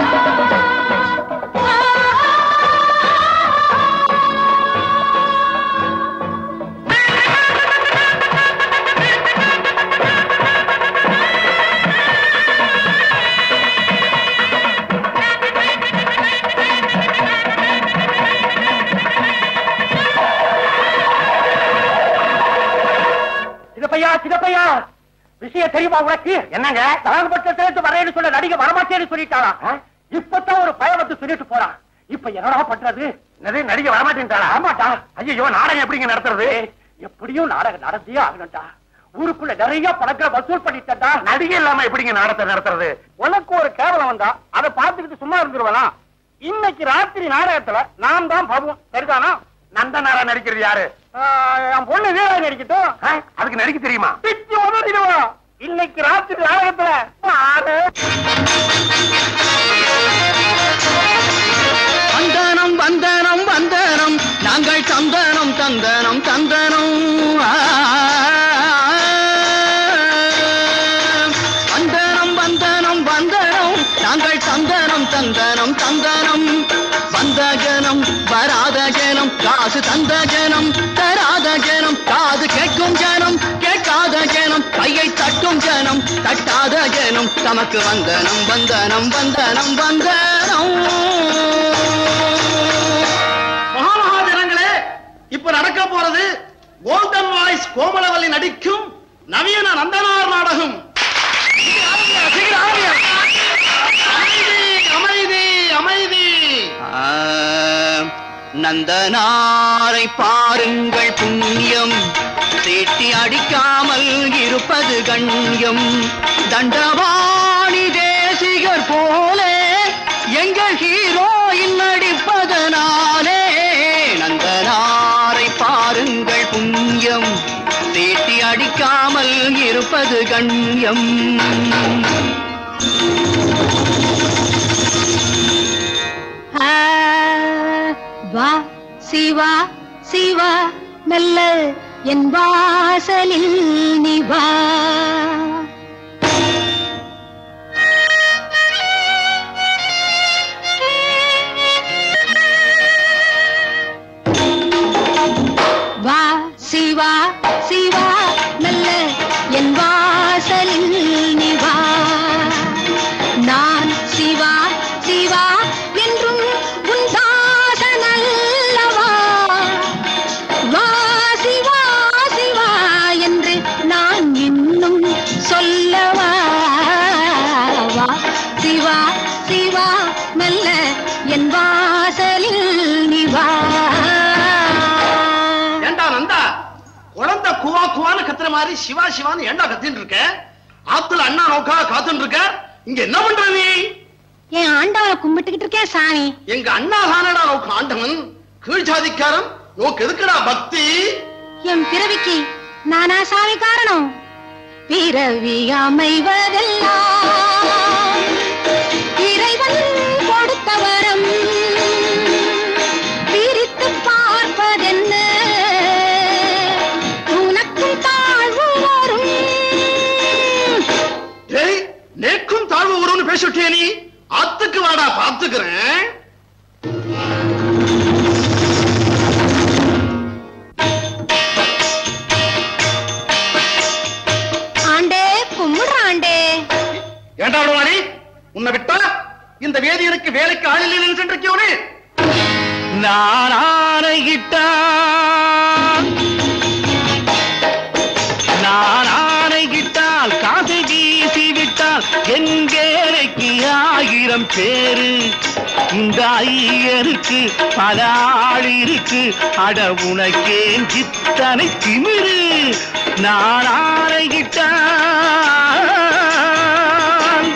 சிதப்பையா சிதப்பையா விஷயம் தெரியுமா உனக்கு என்னங்க நாகப்பட்டினத்துல வரேன்னு சொன்ன நடிகை வரமாட்டேன்னு சொல்லிட்டாளா இப்பதான் ஒரு பய வந்து சொல்லிட்டு போறான் இப்ப என்னடா பண்றது என்னது நடிகை வரமாட்டேன்ட்டாளா ஆமாட்டா ஐயோ நாடகம் எப்படிங்க நடத்துறது எப்படியும் நாடகம் நடந்தே ஆகணும்டா ஊருக்குள்ள நிறைய பணங்களை வசூல் பண்ணிட்டா நடிகை இல்லாம எப்படிங்க நாடகத்தை நடத்துறது உனக்கு ஒரு கேவலம் வந்தா அதை பார்த்துக்கிட்டு சும்மா இருந்துருவனா இன்னைக்கு ராத்திரி நாடகத்துல நான் தான் பபும் சரிதானா நந்தனாரா நடிக்கிறது யாரு என் பொண்ணு வீரா நடிக்கட்டும் அதுக்கு நடிக்க தெரியுமா பிச்சு உதவிடுவா இன்னைக்கு ராத்திரி நாடகத்துல பாரு வந்தனம் வந்தனம் வந்தனம் நாங்கள் தந்தனம் தந்தனம் தந்தனம் ஆ. வந்தனம் வந்தனம் வந்தனம் நாங்கள் தந்தனம் தந்தனம் தந்தனம் வந்த ஜனம் வராத ஜனம் காசு தந்த ஜனம் தராத ஜனம் காது கேட்கும் ஜனம் கேட்காத ஜனம் கையை தட்டும் ஜனம் தட்டாத ஜனம் தமக்கு வந்தனம் வந்தனம் வந்தனம் வந்தனம் மகாமகாஜனங்களே இப்ப நடக்க போறது கோல்டன் வாய்ஸ் கோமலவல்லி நடிக்கும் நவீன நந்தனார் நாடகம் அமைதி அமைதி அமைதி ஆம், நந்தனாரை பாருங்கள் புண்ணியம் சீட்டி அடிக்காமல் இருப்பது கண்ணியம் தண்டவாணி தேசிகர் போல எங்கள் ஹீரோயின் நடிப்பதனாலே நந்தனாரை பாருங்கள் புண்ணியம் சீட்டி அடிக்காமல் இருப்பது கண்ணியம் ஆ, வா சிவா சிவா மெல்ல என் வாசலில் நீ வா வா சிவா சிவா மெல்ல என் வாசலில் நீ வா நான் சிவா சிவா என்றும் உன் தாசன் அல்லவா வா சிவா சிவா என்று நான் இன்னும் சொல்லவா வா சிவா சிவா மெல்ல என் வாசலில் நீ வா ஏண்டா நந்தா குழந்தை குவா குவான்னு கத்துற மாதிரி சிவா சிவான்னு ஏண்டா கத்தின்னு இருக்க ஆத்துல அண்ணா நோக்கா காத்துட்டு இருக்க இங்க என்ன பண்ற நீ என் ஆண்டவனை கும்பிட்டுக்கிட்டு இருக்கேன் சாமி எங்க அண்ணா தானடா நோக்கு ஆண்டவன் கீழ் ஜாதிக்காரன் நோக்கு எதுக்குடா பக்தி என் பிறவிக்கு நானா சாமி காரணம் பிறவி அமைவதெல்லாம் இறைவன் கொடுத்த வரம் பிரித்து பார்ப்பதென்ன உனக்கும் தாழ்வு வரும் ஏய் நேக்கும் தாழ்வு வரும்னு பேசிவிட்டியே நீ ஆத்துக்கு வாடா பாத்துக்கிறேன் ஆண்டே கும்பிடுறாண்டே ஏண்டா விடுவாடி உன்னை விட்டா இந்த வேதியனுக்கு வேலைக்கு ஆளில்லை நின்றுருக்கியோனே நான் ஆணையிட்டால் நான் ஆணையிட்டால் காசை வீசி விட்டால் என் வேலைக்கு ஆயிரம் பேரு இந்த ஐயருக்கு பல ஆள் இருக்கு அட உனக்கேன் சித்தனை திமிரு நான் ஆணையிட்டால்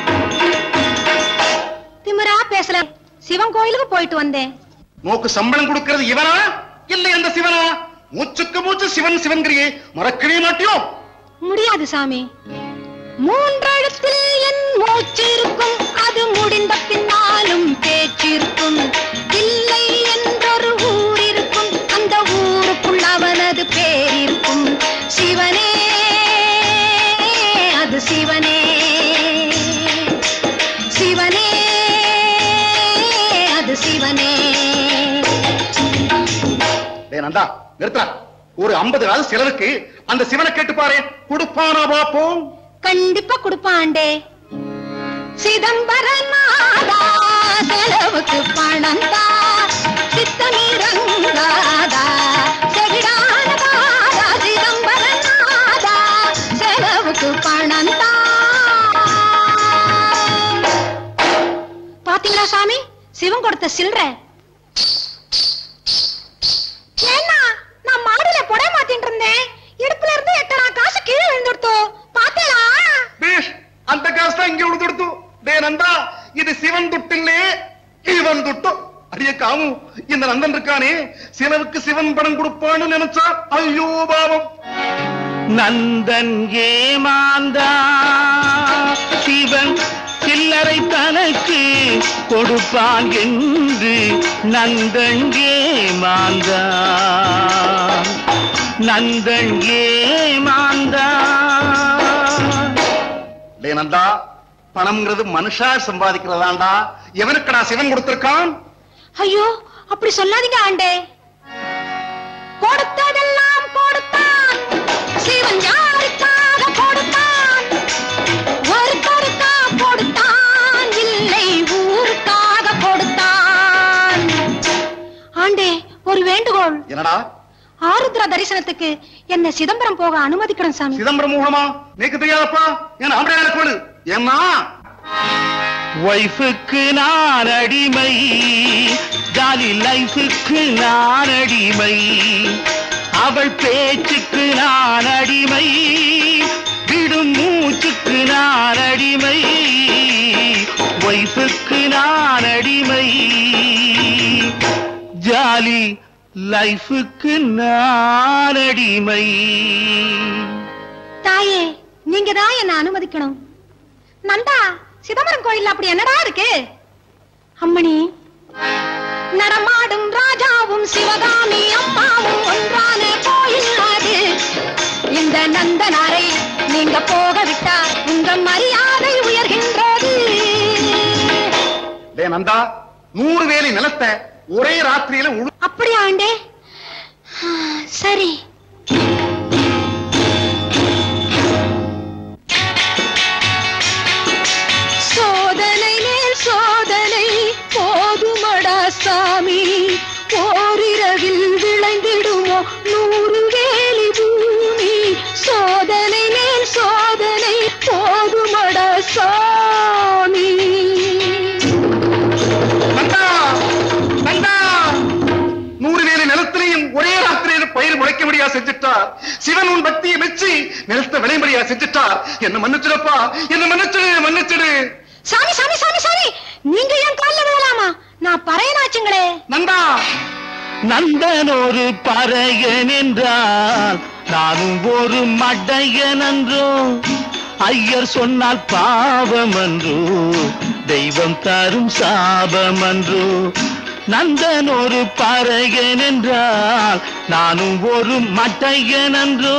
திமிரா பேசல சிவன் கோயிலுக்கு போயிட்டு வந்தேன் நோக்கு சம்பளம் கொடுக்கிறது இவனா இல்லை அந்த சிவனா மூச்சுக்கு மூச்சு சிவன் சிவன்கிரியே மறக்கவே மாட்டியோ முடியாது சாமி மூன்றழுத்தில் என் மூச்சு இருக்கும் அது முடிந்த பின்னாலும் பேச்சிருக்கும் இல்லை என்றொரு ஊர் இருக்கும் அந்த ஊருக்குள் அவனது பேர் இருக்கும் சிவனே அது சிவனே சிவனே அது சிவனே டேய் நந்தா நிறுத்தா ஒரு ஐம்பது காசு சிலருக்கு அந்த சிவனை கேட்டு பாரு கொடுப்பானா பாப்போம் கண்டிப்பா கொடுப்பாண்டே சிதம்பரநாதா செலவுக்கு பணம் தா சித்தமிரங்காதா செவிடான பாதா சிதம்பரநாதா பணத்தை சில்ற ஏன்னா நான் மாடியில புடை மாத்திட்டு இருந்தேன் இடுப்புல இருந்து எட்டனா காசு கீழே விழுந்துடுத்தோ பாத்தேளா ಬೇಷ್ ಅಂತ ಕಾಸ್ತ ಹಿಂಗೆ ಉಳಿದುಡ್ತು டேனந்தா இது சிவன் துட்டில்லே இவன் துட்டு அடிய காமு இந்த நந்தன் இருக்கானே சிவனுக்கு சிவன் படம் கொடுப்பான்னு நினைச்சா ஐயோ பாவம் நந்தன் ஏமாந்தா சிவன் சில்லறை தனக்கு கொடுப்பான் என்று நந்தன் ஏமாந்தா நந்தன் ஏமாந்தா டே நந்தா பணம்ங்கிறது மனுஷா சம்பாதிக்கிறதாண்டா எவனுக்குடா சிவன் கொடுத்திருக்கான் ஐயோ அப்படி சொல்லாதீங்க ஆண்டே கொடுத்ததெல்லாம் கொடுத்தான் சிவன் யாருக்காக கொடுத்தான் ஒருத்தருக்கா கொடுத்தான் இல்லை ஊருக்காக கொடுத்தான் ஆண்டே ஒரு வேண்டுகோள் என்னடா ஆருத்ரா தரிசனத்துக்கு என்ன சிதம்பரம் போக அனுமதிக்கணும் சாமி சிதம்பரம் மூலமா நீக்கு தெரியாதப்பா என் ஆம்படையாள கோடு ஏன்னா வைஃபுக்கு நான் அடிமை ஜாலி லைஃபுக்கு நான் அடிமை அவள் பேச்சுக்கு நான் அடிமை விடும் மூச்சுக்கு நான் அடிமை வைஃபுக்கு நான் அடிமை ஜாலி லைஃபுக்கு நான் அடிமை தாயே நீங்க தான் என்ன அனுமதிக்கணும் நந்தா சிதம்பரம் கோயில் அப்படி என்னடா இருக்கு அம்மணி நடமாடும் ராஜாவும் சிவகாமி அம்மாவும் ஒன்றான கோயில் அது இந்த நந்தனாரை நீங்க போக விட்டா உங்க மரியாதை உயர்கின்றது டே நந்தா நூறு வேலி நிலத்தை ஒரே ராத்திரியில உழு அப்படியா ஆண்டே ஆ, சரி சோதனை மேல் சோதனை போதுமடா சாமி ஓரிரவில் விளைந்திடுமோ நூறு வேலி பூமி சோதனை மேல் சோதனை போதுமடா சாமி நந்தா நந்தா நூறு வேலி நிலத்திலையும் ஒரே ராத்திரியில பயிர் முளைக்கும்படியா செஞ்சுட்டார் சிவன் உன் பக்தியை மெச்சி நிலத்தை விளையும்படியா செஞ்சுட்டார் என்ன மன்னிச்சிடப்பா என்ன மன்னிச்சிடு மன்னிச்சிடு சாமி சாமி சாமி சாமி நீங்க என் கால்ல விழலாமா நான் பறையனாச்சுங்களே நந்தா நந்தன் ஒரு பறையன் என்றால் நானும் ஒரு மடையன் என்றோ ஐயர் சொன்னால் பாவம் என்றோ தெய்வம் தரும் சாபம் என்றோ நந்தன் ஒரு பறையன் என்றால் நானும் ஒரு மட்டையன் என்றோ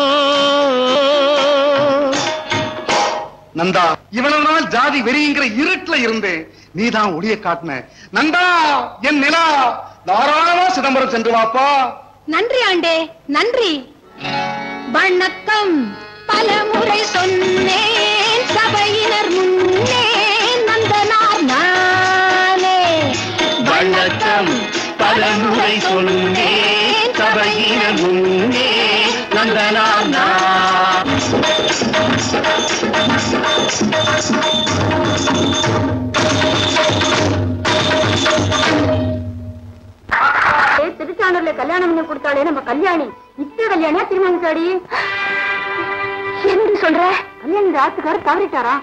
நந்தா இவ்வளவு நாள் ஜாதி வெறிங்கிற இருட்டுல இருந்தேன் நீதான் ஒளிய காட்டின நந்தா என் நிலா தாராளமா சிதம்பரம் சென்று வாப்பா நன்றி ஆண்டே நன்றி வணக்கம் பலமுறை சொன்னேன் சபையினர் முன்னே நந்தனார் நானே வணக்கம் பலமுறை சொன்னேன் சபையினர் முன்னே நந்தனார் நான் திருச்சானூர்ல கல்யாணம் பண்ணி கொடுத்தாலே நம்ம கல்யாணி நித்திய கல்யாணியா திருமணிச்சாடி என்னடி சொல்ற கல்யாணி ராத்துக்காரர் தவறிட்டாரா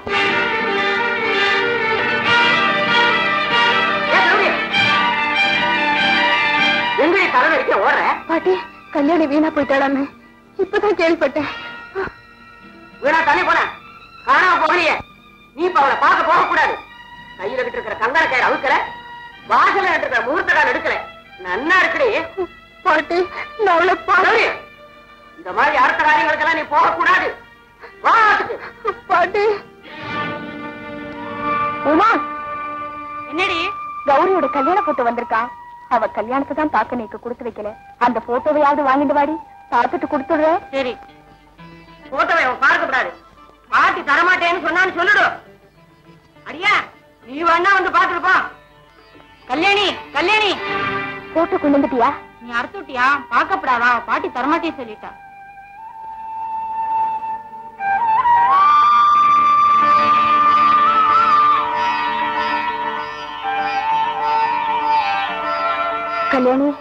எங்க தலை வரைக்க ஓடுற பாட்டி கல்யாணி வீணா போயிட்டாளாமே இப்பதான் கேள்விப்பட்டேன் வீணா தள்ளி போன காணாம போகலையே நீ இப்ப அவளை பார்க்க போக கூடாது கையில கிட்ட இருக்கிற கங்கர கயிறு அவுக்கல வாசல இருக்கிற முகூர்த்த கால் எடுக்கல நன்னா இருக்குடி பாட்டி நான் அவளை கௌரி, இந்த மாதிரி அடுத்த காரியங்களுக்கெல்லாம் நீ போக கூடாது வா ஆத்துக்கு. பாட்டி உமா என்னடி கௌரியோட கல்யாண போட்டோ வந்திருக்கா அவ கல்யாணத்தை தான் பார்க்க நீக்கு கொடுத்து வைக்கல அந்த போட்டோவையாவது வாங்கிட்டு வாடி பார்த்துட்டு கொடுத்துடுறேன் சரி போட்டோவை அவன் பார்க்க கூடாது பாட்டி தரமாட்டேன்னு சொன்னான்னு சொல்லிடு அடியா நீ வேணா வந்து பாத்துருப்பா கல்யாணி கல்யாணி போட்டோ கொண்டு வந்துட்டியா நீ அறுத்துட்டியா பார்க்கப்படாதா பாட்டி தரமாட்டே சொல்லிட்டா கல்யாணி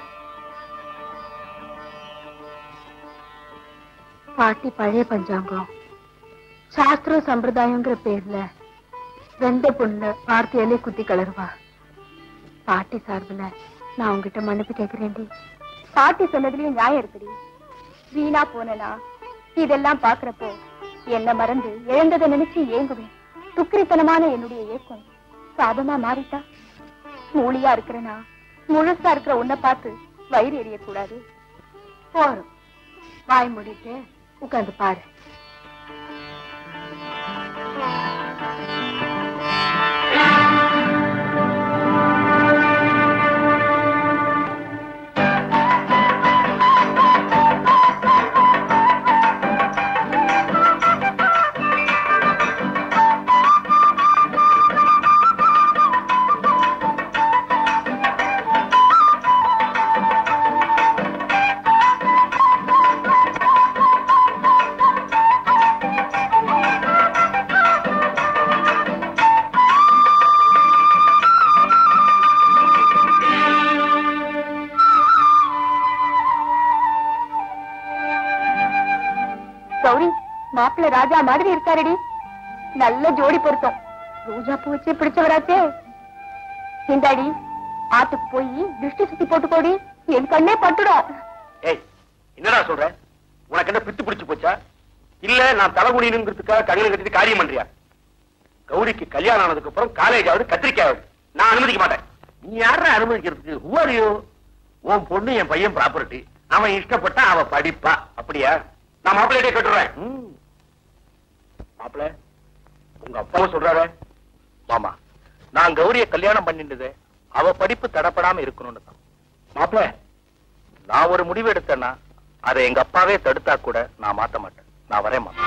பாட்டி பழைய பஞ்சாங்கம் சாஸ்திரம் சம்பிரதாயங்கிற பேர்ல வெந்த பொண்ணு வார்த்தையாலே குத்தி கலருவா பாட்டி சார்புல நான் உங்ககிட்ட மன்னிப்பு கேக்குறேன்டி பாட்டி சொன்னதுலயும் நியாயம் இருக்குடி வீணா போனனா இதெல்லாம் பாக்குறப்போ என்ன மறந்து இழந்ததை நினைச்சு ஏங்குவேன் துக்கிரித்தனமான என்னுடைய ஏக்கம் சாபமா மாறிட்டா மூலியா இருக்கிறனா முழுசா இருக்கிற உன்னை பார்த்து வயிறு எரியக்கூடாது போறோம் வாய் மூடிட்டு உட்கார்ந்து பாரு கௌரி மாப்பிள்ள ராஜா மாதிரி இருக்காருடி நல்ல ஜோடி பொருத்தம் ரோஜா பூ வச்சு பிடிச்சவராச்சே இந்தாடி ஆத்துக்கு போய் திருஷ்டி சுத்தி போட்டுக்கோடி என் கண்ணே பட்டுடும் ஏய் என்னடா சொல்ற உனக்கு என்ன பித்து பிடிச்சு போச்சா இல்ல நான் தலைமுடினுங்கிறதுக்காக கண்ணு கட்டிட்டு காரியம் பண்றியா கௌரிக்கு கல்யாணம் ஆனதுக்கு அப்புறம் காலேஜ் ஆகுது கத்திரிக்காய் ஆகுது நான் அனுமதிக்க மாட்டேன் நீ யார அனுமதிக்கிறதுக்கு who are you உன் பொண்ணு என் பையன் ப்ராப்பர்ட்டி அவன் இஷ்டப்பட்டா அவ படிப்பா அப்படியா நான் மாப்பிள்ளையே கட்டுறேன் மாப்பிள்ள உங்க அப்பாவும் சொல்றாரு மாமா நான் கௌரிய கல்யாணம் பண்ணிட்டது அவ படிப்பு தடப்படாம இருக்கணும்னு தான் மாப்பிள்ள நான் ஒரு முடிவு எடுத்தேன்னா அதை எங்க அப்பாவே தடுத்தா கூட நான் மாத்த மாட்டேன் நான் வரேன் மாமா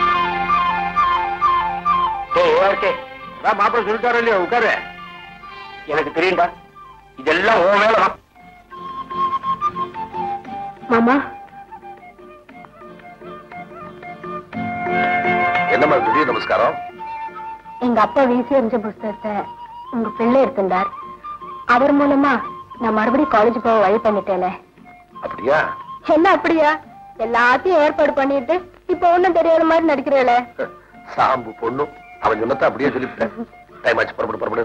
ஓகே மாப்பிள்ள சொல்லிட்டாரு இல்லையா உட்காரு எனக்கு தெரியும்டா இதெல்லாம் உன் வேலை தான் மாமா என்னம்மா திடீர் நமஸ்காரம் எங்க அப்பா வீசி எறிஞ்ச புஸ்தகத்தை உங்க பிள்ளை எடுத்திருந்தார் அவர் மூலமா நான் மறுபடியும் காலேஜ் போக வழி பண்ணிட்டேனே அப்படியா என்ன அப்படியா எல்லாத்தையும் ஏற்பாடு பண்ணிட்டு இப்ப ஒண்ணும் தெரியாத மாதிரி நடிக்கிறேளே சாம்பு பொண்ணும் அவன் சொன்னதை அப்படியே சொல்லிவிட்டேன் டைம் ஆச்சு புறப்படு புறப்படு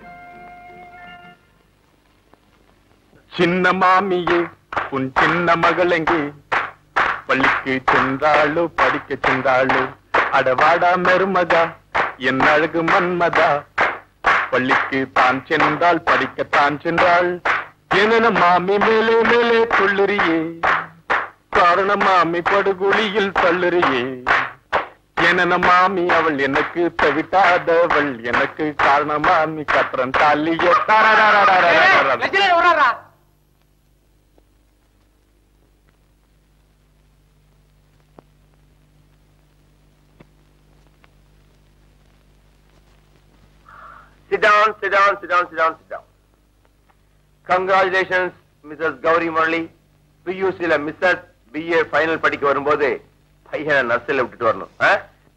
சின்ன மாமியே உன் சின்ன மகள் எங்கே பள்ளிக்கு சென்றாளோ படிக்க சென்றாளோ அடவாடா மெருமதா என் அழகு மன்மதா பள்ளிக்கு தான் சென்றாள் படிக்கத்தான் சென்றாள் என மாமி மேலே மேலே துள்ளுறியே காரணம் மாமி படுகுழியில் தள்ளுறியே என மாமி அவள் எனக்கு தவிட்டாதவள் எனக்கு காரணம் மாமி கட்டுறன் தாலிய விடுறாரா Sit down, sit down, sit down, sit down, sit down. Congratulations, Mrs. Gauri Murali. பியூசில மிஸ்ஸஸ் பிஏ ஃபைனல் படிக்க வரும்போது பையனை நர்ஸில் விட்டுட்டு வரணும் ஆ?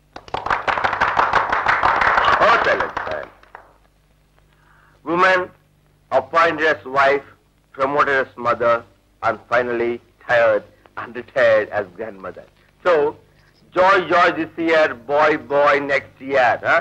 Oh, silence, silence. Woman appointed as wife, promoted as mother, and finally tired and retired as grandmother. So, joy, joy this year, boy, boy next year. Huh?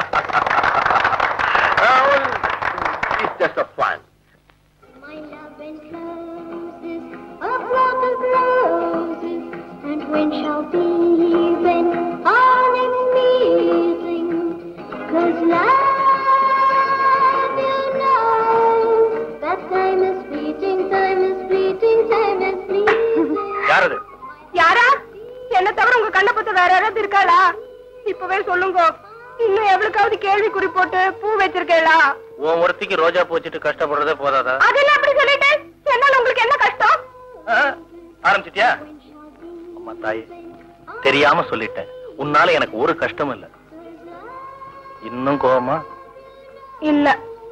Oh, well, it's just a fun. My love encloses a flock of roses, and when shall be when our next meeting? 'Cause love, you know, that time is fleeting, time is fleeting, time is fleeting. யாரது யாரா என்ன தவிர உங்க கண்ணை பத்த வேற யாராவது இருக்காளா இப்பவே சொல்லுங்க இன்னும் எவ்வளவுக்காவது கேள்விக்குறி போட்டு பூ வச்சிருக்கேளா உன் ஒருத்திக்கு ரோஜா பூ வச்சுட்டு கஷ்டப்படுறதே போதாதா அதெல்லாம் அப்படி சொல்லிட்டேன் என்னால உங்களுக்கு என்ன கஷ்டம் ஆ, ஆரம்பிச்சிட்டியா அம்மா தாயே தெரியாம சொல்லிட்டேன் உன்னால எனக்கு ஒரு கஷ்டம் இல்ல இன்னும் கோவமா இல்ல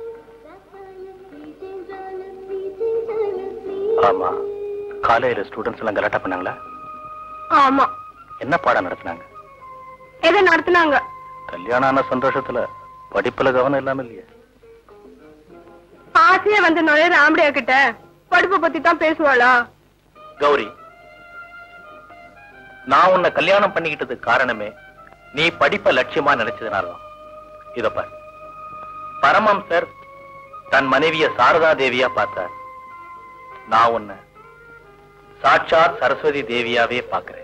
ஆமா காலையில ஸ்டூடெண்ட்ஸ் எல்லாம் கலாட்டா பண்ணாங்களா ஆமா என்ன பாடம் நடத்துனாங்க எதை நடத்துனாங்க கல்யாணம் ஆன சந்தோஷத்துல படிப்புல கவனம் இல்லாம இல்லையே ஆசையா வந்து நுழையிற ஆம்படியா கிட்ட படிப்பை பத்தி தான் பேசுவாளா கௌரி நான் உன்னை கல்யாணம் பண்ணிக்கிட்டதுக்கு காரணமே நீ படிப்ப லட்சியமா நினைச்சதுனாலதான் இத பார் பரமம்சர் தன் மனைவிய சாரதா தேவியா பார்த்தார் நான் உன்னை சாட்சாத் சரஸ்வதி தேவியாவே பாக்குறேன்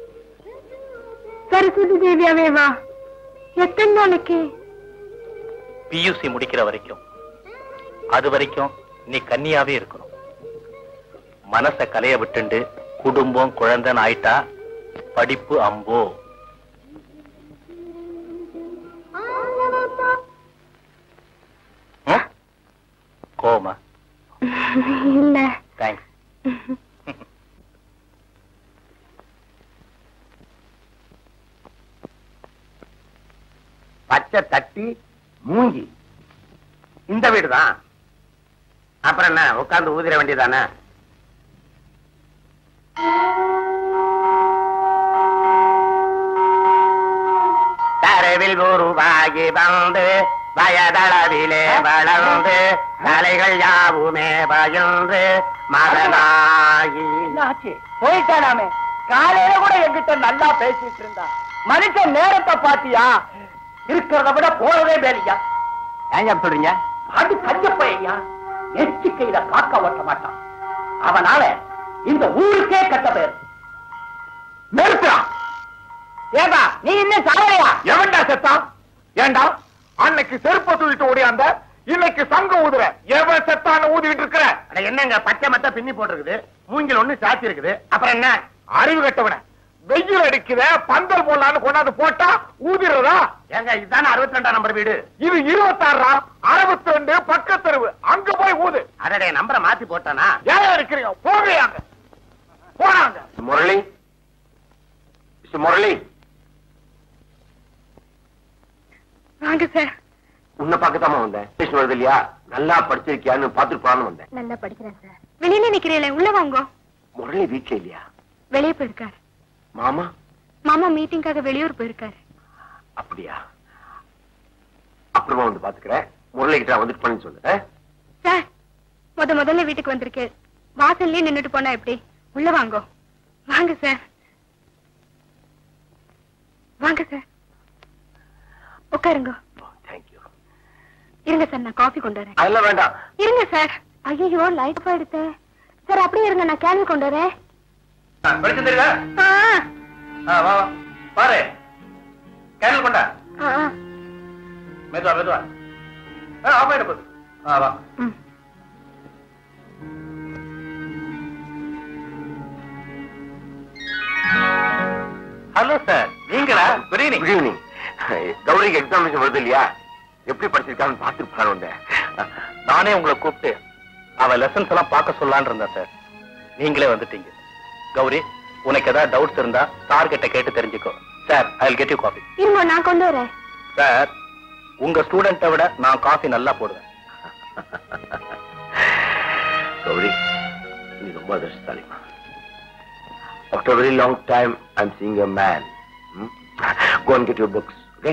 சரஸ்வதி தேவியாவே வா எத்தனை நாளைக்கு பியூசி முடிக்கிற வரைக்கும் அது வரைக்கும் நீ கன்னியாவே இருக்கணும் மனச கலைய விட்டுண்டு குடும்பம் குழந்தைன்னு ஆயிட்டா படிப்பு அம்போ ம்? கோவமா இல்ல தேங்க்ஸ் பச்சை தட்டி மூங்கி இந்த வீடுதான் அப்புறம் என்ன உட்கார்ந்து ஊதிர வேண்டியதானே தரவில் உருவாகி வந்து வயதளவிலே வளர்ந்து தலைகள் யாவுமே பயந்து மகனாகி என்னாச்சு போயிட்டானாமே காலையில கூட என்கிட்ட நல்லா பேசிட்டு இருந்தா மனுஷன் நேரத்தை பாத்தியா இருக்கிறத விட போறதே மேலியா ஏங்க அப்படி சொல்றீங்க அது கஞ்சப்பையா எச்சிக்கையில காக்க ஓட்ட மாட்டான் அவனால இந்த ஊருக்கே கெட்ட பேர் நிறுத்துறான் ஏதா நீ இன்னும் சாவலையா எவன்டா செத்தான் ஏண்டா அன்னைக்கு செருப்ப தூக்கிட்டு ஓடியாந்த இன்னைக்கு சங்கம் ஊதுற எவன் செத்தான்னு ஊதிட்டு இருக்கிற அட என்னங்க பச்சை மத்த பின்னி போட்டிருக்குது மூங்கில் ஒண்ணு சாத்தி இருக்குது அப்புறம் என்ன அறிவு கட்டவன வெயில் அடிக்குத பந்தல் போடலான்னு கொண்டாந்து போட்டா ஊதிடுறதா ஏங்க இதுதானே அறுபத்தி ரெண்டாம் நம்பர் வீடு இது இருபத்தாறா அறுபத்தி ரெண்டு பக்கத்தெருவு அங்க போய் ஊது அதடைய நம்பரை மாத்தி போட்டானா ஏன் இருக்கிறீங்க போகையாங்க போனாங்க முரளி மிஸ்டர் முரளி வாங்க சார் உன்னை பார்க்கத்தாம வந்தேன் ஸ்டேஷன் வருது இல்லையா நல்லா படிச்சிருக்கியான்னு பாத்துட்டு போலான்னு வந்தேன் நல்லா படிக்கிறேன் சார் வெளியில நிக்கிறீங்களே உள்ள வாங்க முரளி வீட்டுல இல்லையா வெளியே போயிருக்காரு மாமா மாமா மீட்டிங்காக வெளியூர் போயிருக்காரு அப்படியா அப்புறமா வந்து பாத்துக்கிறேன் முரளி கிட்ட வந்துட்டு பண்ணி சொல்லு ஆ? சார் முத முதல்ல வீட்டுக்கு வந்திருக்கேன் வாசல்லயே நின்னுட்டு போனா எப்படி உள்ள வாங்க வாங்க சார் வாங்க சார் உட்காருங்க இருங்க சார் நான் காஃபி கொண்டு வரேன் அதெல்லாம் வேண்டாம் இருங்க சார் ஐயோ லைட் போயிடுத்து சார் அப்படியே இருங்க நான் கேன் கொண்டு வரேன் வெளிச்சம் தெரியுதா ஆ, ஆ, வா வா. பாரு கேனல் கொண்டா ஆ, ஆ. மெதுவா மெதுவா ஆ, ஆஃப் ஆயிட போகுது ஆ வா ம். ஹலோ சார் நீங்களா குட் ஈவினிங் குட் ஈவினிங் கௌரிக்கு எக்ஸாமினேஷன் வருது இல்லையா எப்படி படிச்சிருக்கான்னு பாத்துட்டு போன வந்தேன் நானே உங்களை கூப்பிட்டு அவ லெசன்ஸ் எல்லாம் பார்க்க சொல்லலாம்னு இருந்தேன் சார் நீங்களே வந்துட்டீங்க கௌரி உனக்கு ஏதாவது டவுட்ஸ் இருந்தா சார் கிட்ட கேட்டு தெரிஞ்சுக்கோ sir I get you coffee இருங்க நான் கொண்டு வரேன் சார் உங்க ஸ்டூடெண்ட்டை விட நான் காஃபி நல்லா போடுவேன் கௌரி நீ ரொம்ப அதிர்ஷ்டசாலிமா After a very long time, I'm seeing a man. Hmm? Go and get your books, okay?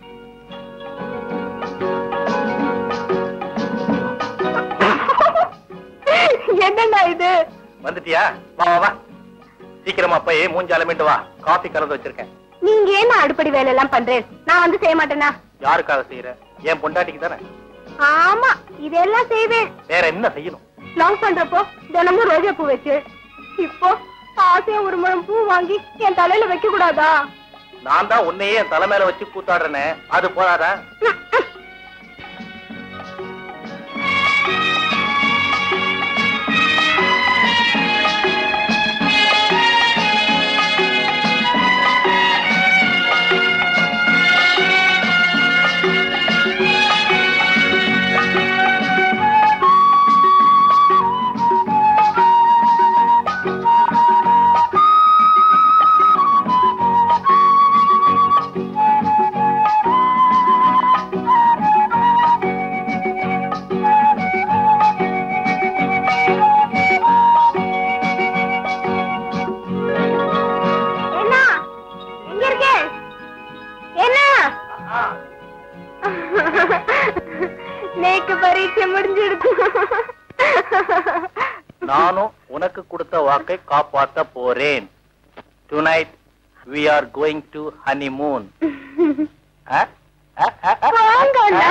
என்னண்ணா இது வந்துட்டியா வா வா வா சீக்கிரமா போய் மூஞ்சால மீண்டு வா காஃபி கலந்து வச்சிருக்கேன் நீங்க ஏன் அடுப்படி வேலை எல்லாம் பண்றேன் நான் வந்து செய்ய மாட்டேனா யாருக்காக செய்யற என் பொண்டாட்டிக்கு தானே ஆமா இதெல்லாம் செய்வேன் வேற என்ன செய்யணும் லவ் பண்றப்போ தினமும் ரோஜா பூ வச்சு இப்போ ஆசையா ஒரு முழம் பூ வாங்கி என் தலையில வைக்க கூடாதா நான் தான் உன்னையே என் தலை மேல வச்சு கூத்தாடுறேனே அது போறாதா என்ன எங்க இருக்க என்ன நேக்கு பரீட்சை முடிஞ்சிடுச்சு நானும் உனக்கு கொடுத்த வாக்கை காப்பாத்த போறேன் tonight we are going to honeymoon ஆ? ஆ, ஆ, ஆ. வாங்கண்ணா.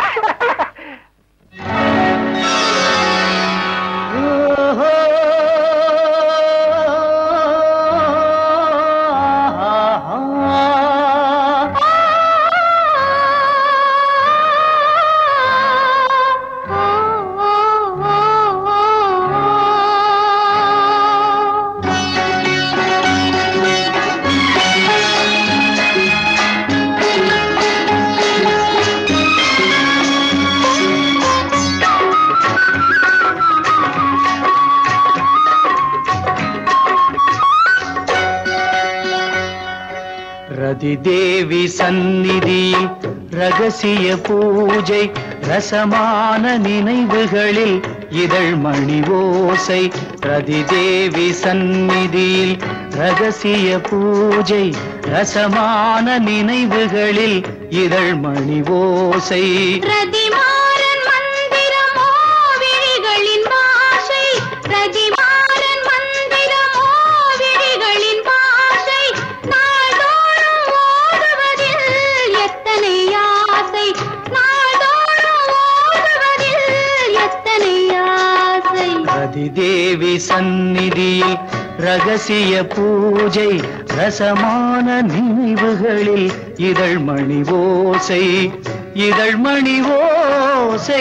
ரதிதேவி சந்நிதியில் ரகசிய பூஜை ரசமான நினைவுகளில் இதழ் மணி ஓசை ரதிதேவி சந்நிதியில் ரகசிய பூஜை ரசமான நினைவுகளில் இதழ் மணி ஓசை ரதிமாறன் மந்திரமோ விழிகளின் பாஷை ரதிமாறன் மந்திரமோ விழிகளின் பாஷை நாள்தோறும் ஓதுவதில் எத்தனை ஆசை நாள்தோறும் ஓதுவதில் எத்தனை ஆசை ரதிதேவி சந்நிதியில் ரகசிய பூஜை ரசமான நினைவுகளில் இதழ் மணி ஓசை இதழ் மணி ஓசை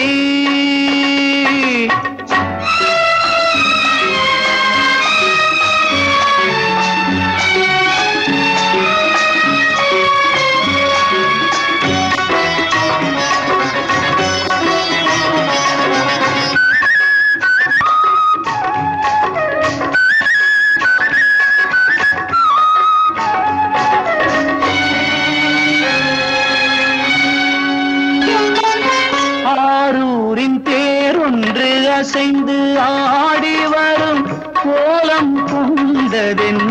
ஆரூரின் தேரொன்று அசைந்து ஆடி வரும் கோலம் கொண்டதென்ன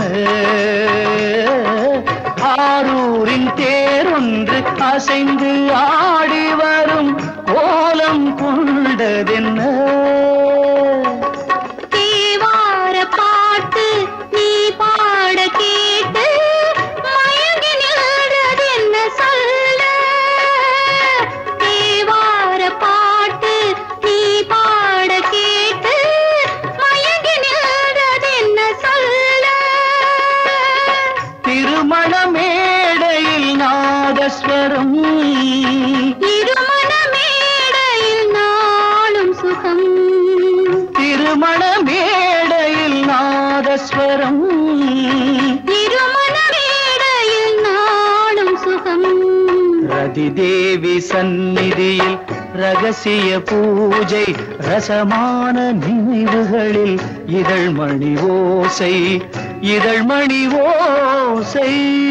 ஆரூரின் தேரொன்று அசைந்து ஆடி வரும் கோலம் கொண்டதென்ன தேவார பாட்டு நீ பாட கேட்டு மயங்கி நின்றது என்ன சொல்ல தேவார பாட்டு நீ பாட கேட்டு மயங்கி நின்றது என்ன சொல்ல திருமண மேடையில் நாதஸ்வரம் இருமண மேடையில் நாளும் சுகம் திருமண மேடையில் நாதஸ்வரம் இருமண மேடையில் நாளும் சுகம் ரதிதேவி சந்நிதியில் ரகசிய பூஜை ரசமான நினைவுகளில் இதழ் மணி ஓசை இதழ் மணி ஓசை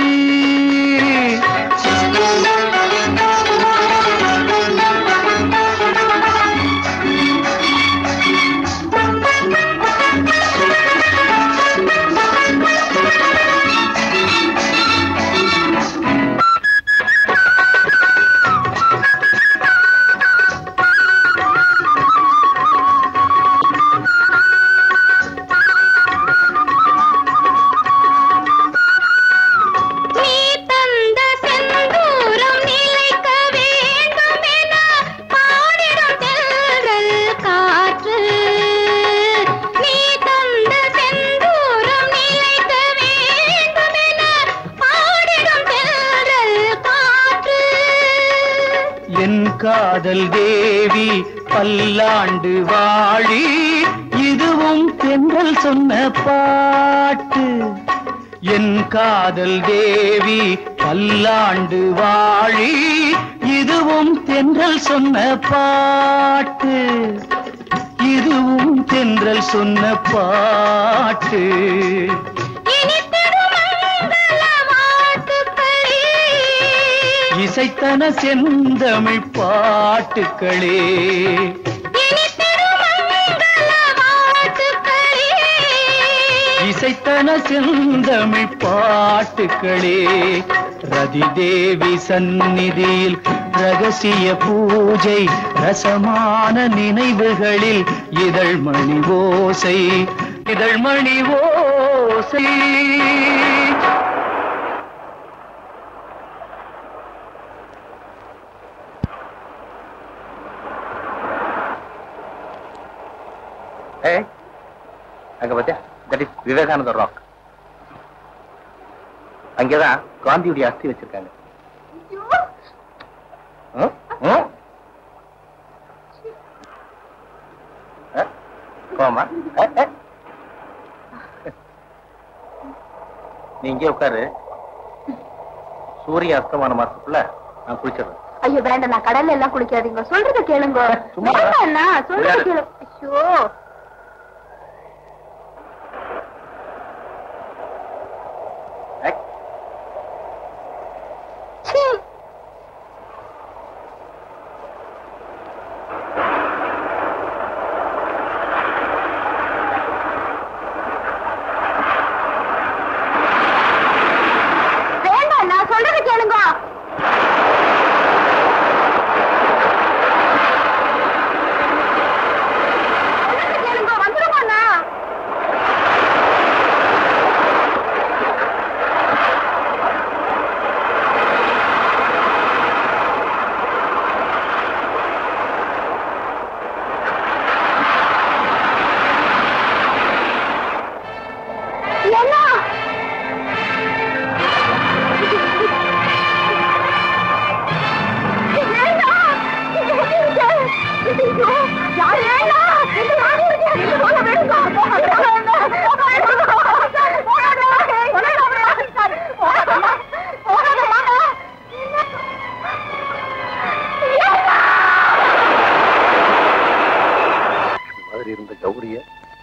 நீ தந்த செந்தூரம் நிலைக்க வேண்டும் என பாடிடும் தென்றல் காற்று நீ தந்த செந்தூரம் நிலைக்க வேண்டும் என பாடிடும் தென்றல் காற்று என் காதல் தேவி பல்லாண்டு வாழி இதுவும் தென்றல் சொன்ன பாட்டு என் காதல் தேவி பல்லாண்டு வாழி இதுவும் தென்றல் சொன்ன பாட்டு இதுவும் தென்றல் சொன்ன பாட்டு இனித்திடும் மங்கள வாழ்த்துக்களே இசைத்தன செந்தமிழ் பாட்டுக்களே இனித்திடும் மங்கள வாழ்த்துக்களே இசைத்தன செந்தமிழ் பாட்டுக்களே ரதிதேவி சந்நிதியில் ரகசிய பூஜை ரசமான நினைவுகளில் இதழ் மணி ஓசை இதழ் மணி ஓசை ஏய் அங்க பாத்தியா தட் இஸ் விவேகானந்தர் ராக் அங்கேதான் காந்தியுடைய அஸ்தி வச்சிருக்காங்க ம்? ம்? அ? கோமா அ, அ. நீ இங்கே உட்காரு சூரிய அஸ்தமான மாசத்துக்குள்ள நான் குளிச்சிடுறேன் ஐயோ வேண்டாம் நான் கடல்ல எல்லாம் குளிக்காதீங்க சொல்றத கேளுங்க சும்மா. வேண்டாண்ணா சொல்றத விளையாடு. கேளு ஐயோ ஏய், சீ. வேண்டாம் நான் சொல்றத கேளுங்க சொல்றத கேளுங்க வந்துருமாண்ணா என்ன மாதிரி இருந்த கௌரிய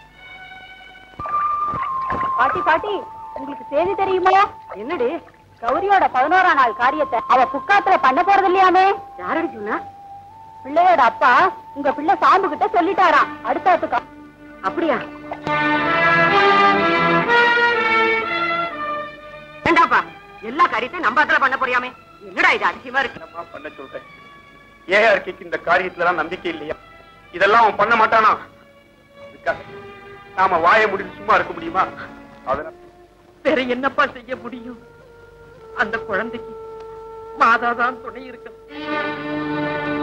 பாட்டி பாட்டி உங்களுக்கு செய்தி தெரியுமா என்னடி கௌரியோட பதினோராம் நாள் காரியத்தை அவ புக்காத்துல பண்ண போறது இல்லையாமே யாரடி சொன்னா பிள்ளையோட அப்பா உங்க பிள்ளை சாம்பு கிட்ட சொல்லிட்டாராம் அடுத்த அடுத்துக்கா அப்படியா ஏண்டாப்பா எல்லா காரியத்தையும் நம்ம அதுல பண்ண போறியாமே என்னடா இது அதிசயமா இருக்கு என்னம்மா பண்ண சொல்றேன் ஏஆர்கேக்கு இந்த காரியத்துல எல்லாம் நம்பிக்கை இல்லையா இதெல்லாம் அவன் பண்ண மாட்டானா அதுக்காக நாம வாயை முடிச்சு சும்மா இருக்க முடியுமா அதனால வேற என்னப்பா செய்ய முடியும் அந்த குழந்தைக்கு மாதாதான் துணை இருக்கணும்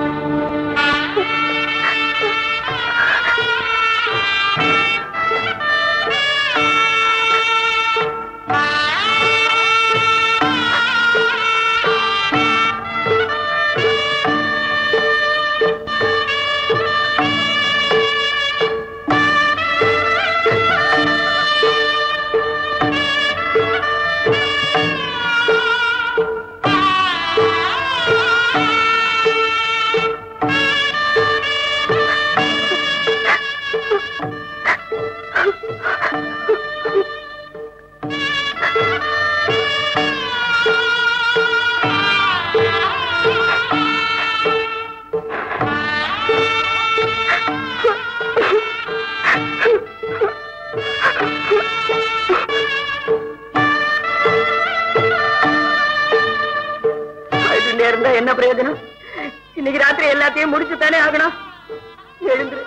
இது நேர்ந்தா என்ன பிரயோஜனம் இன்னைக்கு ராத்திரி எல்லாத்தையும் முடிச்சு தானே ஆகணும் எழுந்துரு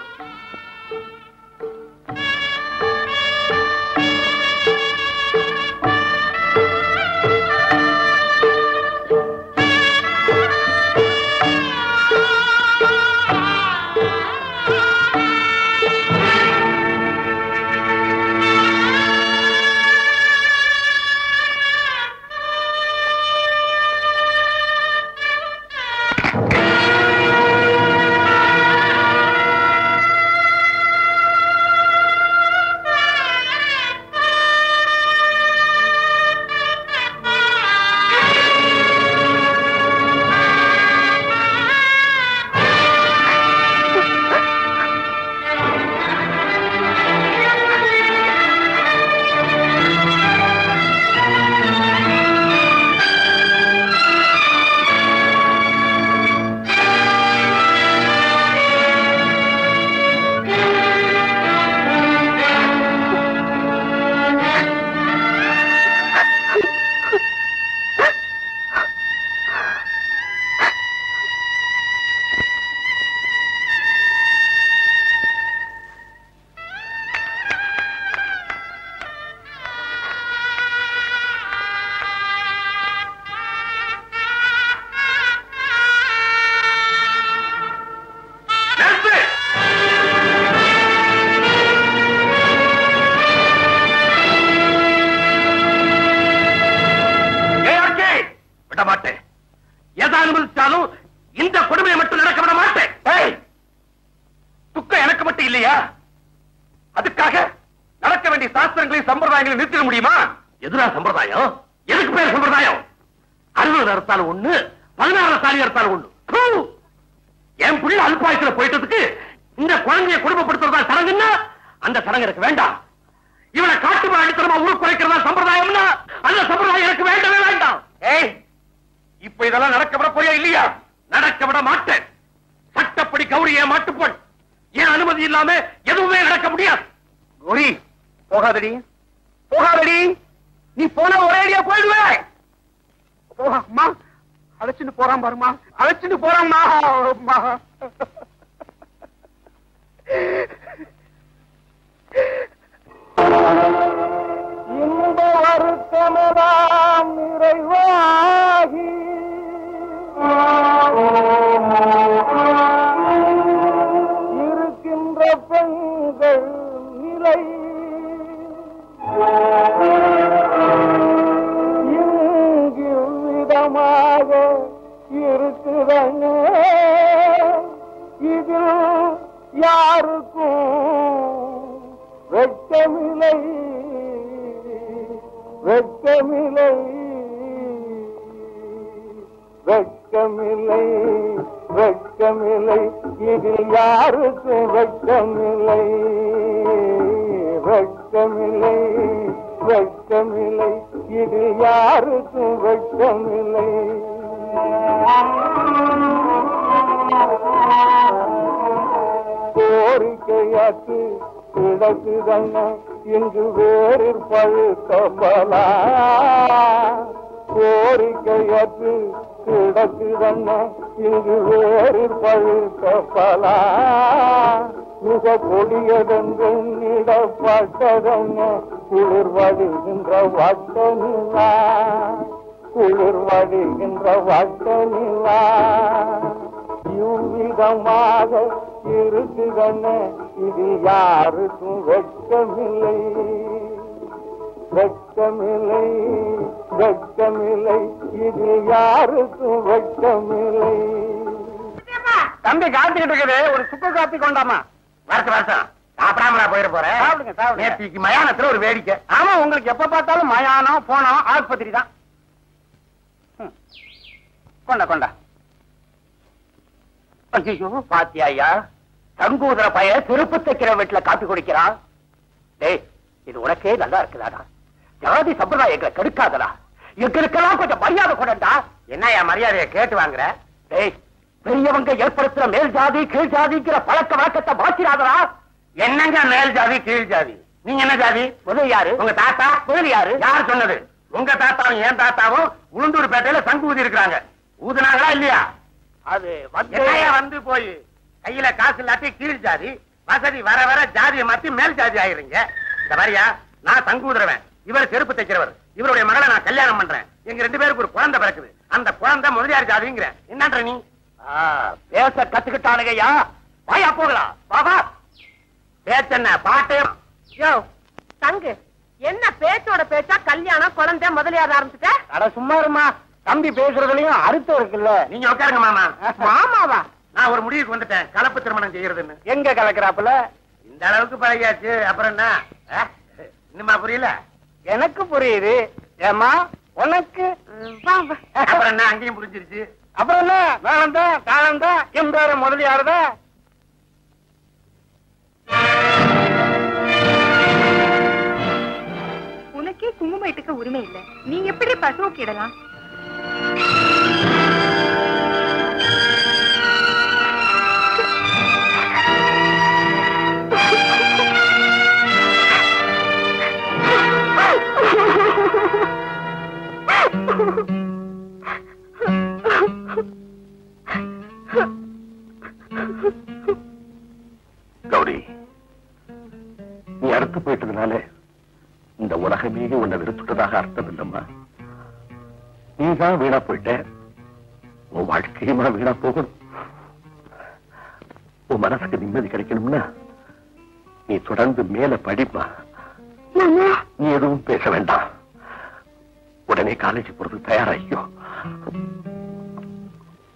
அனுமதிச்சாலும் இந்த கொடுமையை மட்டும் நடக்க விட மாட்டேன் ஏய், துக்கம் எனக்கு மட்டும் இல்லையா அதுக்காக நடக்க வேண்டிய சாஸ்திரங்களையும் சம்பிரதாயங்களையும் நிறுத்திட முடியுமா எதுனா சம்பிரதாயம் எதுக்கு பேர் சம்பிரதாயம் அறுபது அறுத்தாலும் ஒண்ணு பதினாறு தாலி அறுத்தாலும் ஒண்ணு தூ! என் புள்ள அல்பாயத்துல போயிட்டதுக்கு இந்த குழந்தைய குடும்பப்படுத்துறதா சடங்குன்னா அந்த சடங்கு எனக்கு வேண்டாம் இவனை காட்டு அடித்தனமா ஊர் குறைக்கிறதா சம்பிரதாயம்னா அந்த சம்பிரதாயம் எனக்கு வேண்டவே வேண்டாம் ஏய் இப்ப இதெல்லாம் நடக்க விட போறியா இல்லையா நடக்க விட மாட்டேன் சட்டப்படி கௌரி என் மாட்டுப்பொன் என் அனுமதி இல்லாம எதுவுமே நடக்க முடியாது கௌரி போகாதடி போகாதடி நீ போன ஒரேடியா போயிடுவே அம்மா அழைச்சிட்டு போறான் பாருமா அழைச்சிட்டு போறாம்மா அம்மா இன்ப வருத்தமெல்லாம் நிறைவாகி இருக்கின்ற பெண்கள் நிலை இங்கு விதமாக இருக்குதங்க இதில் யாருக்கும் வெட்கமில்லை வெட்கமில்லை வெட்கமில்லை வெட்கமில்லை இதில் யாருக்கும் வெட்கமில்லை வெட்கமில்லை வெட்கமில்லை இதில் யாருக்கும் வெட்கமில்லை கோரிக்கையாக்கு கிடக்குதங்க இங்கு வேறு பழுத்த பலா கோரிக்கையாக்கு கிடக்குதங்க இங்கு வேறு பழுத்த பலா மிக கொடியதென்று இடப்பட்டதங்க குளிர் வடிகின்ற வட்ட நிலா குளிர் வடிகின்ற வட்ட நிலா இவ்விதமாக இருக்குதன இது யாருக்கும் வெட்கமில்லை வெட்கமில்லை வெட்கமில்லை இது யாருக்கும் வெட்கமில்லை தம்பி காத்துக்கிட்டு இருக்குது ஒரு சுக்கு காப்பி கொண்டாமா வருஷம் வருஷம் சாப்பிடாமலா போயிட போறேன் சாப்பிடுங்க சாப்பிடுங்க நேத்திக்கு மயானத்துல ஒரு வேடிக்கை ஆமா உங்களுக்கு எப்ப பார்த்தாலும் மயானம் போனோம் ஆஸ்பத்திரி தான் ம். கொண்டா கொண்டா ஐயோ பாத்தியா ஐயா தங்கூதர பைய திருப்பு தைக்கிற வீட்டுல காப்பி குடிக்கிறான் டேய் இது உனக்கே நல்லா இருக்குதாடா ஜாதி சம்பிரதாயங்களை கெடுக்காதடா எங்களுக்கெல்லாம் கொஞ்சம் மரியாதை கொண்டா என்னையா மரியாதையை கேட்டு வாங்குற டேய் பெரியவங்க ஏற்படுத்துற மேல் ஜாதி கீழ் ஜாதிங்கிற பழக்க வழக்கத்தை மாத்திராதடா என்னங்க மேல் ஜாதி கீழ் ஜாதி நீங்க என்ன ஜாதி முதல் யாரு உங்க தாத்தா முதல் யாரு யார் சொன்னது உங்க தாத்தாவும் என் தாத்தாவும் உளுந்தூர் பேட்டையில சங்கு ஊதி இருக்கிறாங்க ஊதுனாங்களா இல்லையா அது என்னையா வந்து போய் கையில காசு இல்லாட்டி கீழ் ஜாதி வசதி வர வர ஜாதியை மாத்தி மேல் ஜாதி ஆயிருங்க இந்த மாதிரியா நான் தங்கூதுறவன் இவர் செருப்பு தைக்கிறவர் இவருடைய மகளை நான் கல்யாணம் பண்றேன் எங்க ரெண்டு பேருக்கு ஒரு குழந்தை பிறக்குது அந்த குழந்தை முதலியார் ஜாதிங்கிற என்னன்ற நீ ஆ, பேச கத்துக்கிட்டானுங்கய்யா வாயா போகலாம் வாவா பேச்சென்ன பாட்டே யோ தங்கு என்ன பேச்சோட பேச்சா கல்யாணம் குழந்தை முதலியார் ஆரம்பிச்சுட்ட அட சும்மா இருமா தம்பி பேசுறதுலயும் அர்த்தம் இருக்குல்ல நீங்க உட்காருங்க மாமா மாமாவா நான் ஒரு முடிவுக்கு வந்துட்டேன் கலப்பு திருமணம் செய்யறதுன்னு எங்க கலக்குறாப்புல இந்த அளவுக்கு பழகியாச்சு அப்புறம் என்ன ஆ? இன்னுமா புரியல எனக்கு புரியுது ஏமா உனக்கு அப்புறம் என்ன அங்கேயும் புரிஞ்சிருச்சு அப்புறம் என்ன வேணந்தான் காலந்தான் என் பேர முதலியாருதான் உனக்கே குங்குமம் இட்டுக்க உரிமை இல்ல நீ எப்படி பசுவுக்கு இடலாம் கௌரி நீ அறுத்து போயிட்டதுனால இந்த உலகமே உன்னை வெறுத்துட்டதாக அர்த்தம் இல்லம்மா நீதான் வீணா போயிட்ட உன் வாழ்க்கையுமா வீணா போகணும் உன் மனசுக்கு நிம்மதி கிடைக்கணும்னா நீ தொடர்ந்து மேல படிப்பா நீ எதுவும் பேச வேண்டாம் உடனே காலேஜ் போறதுக்கு தயாராகிக்கோ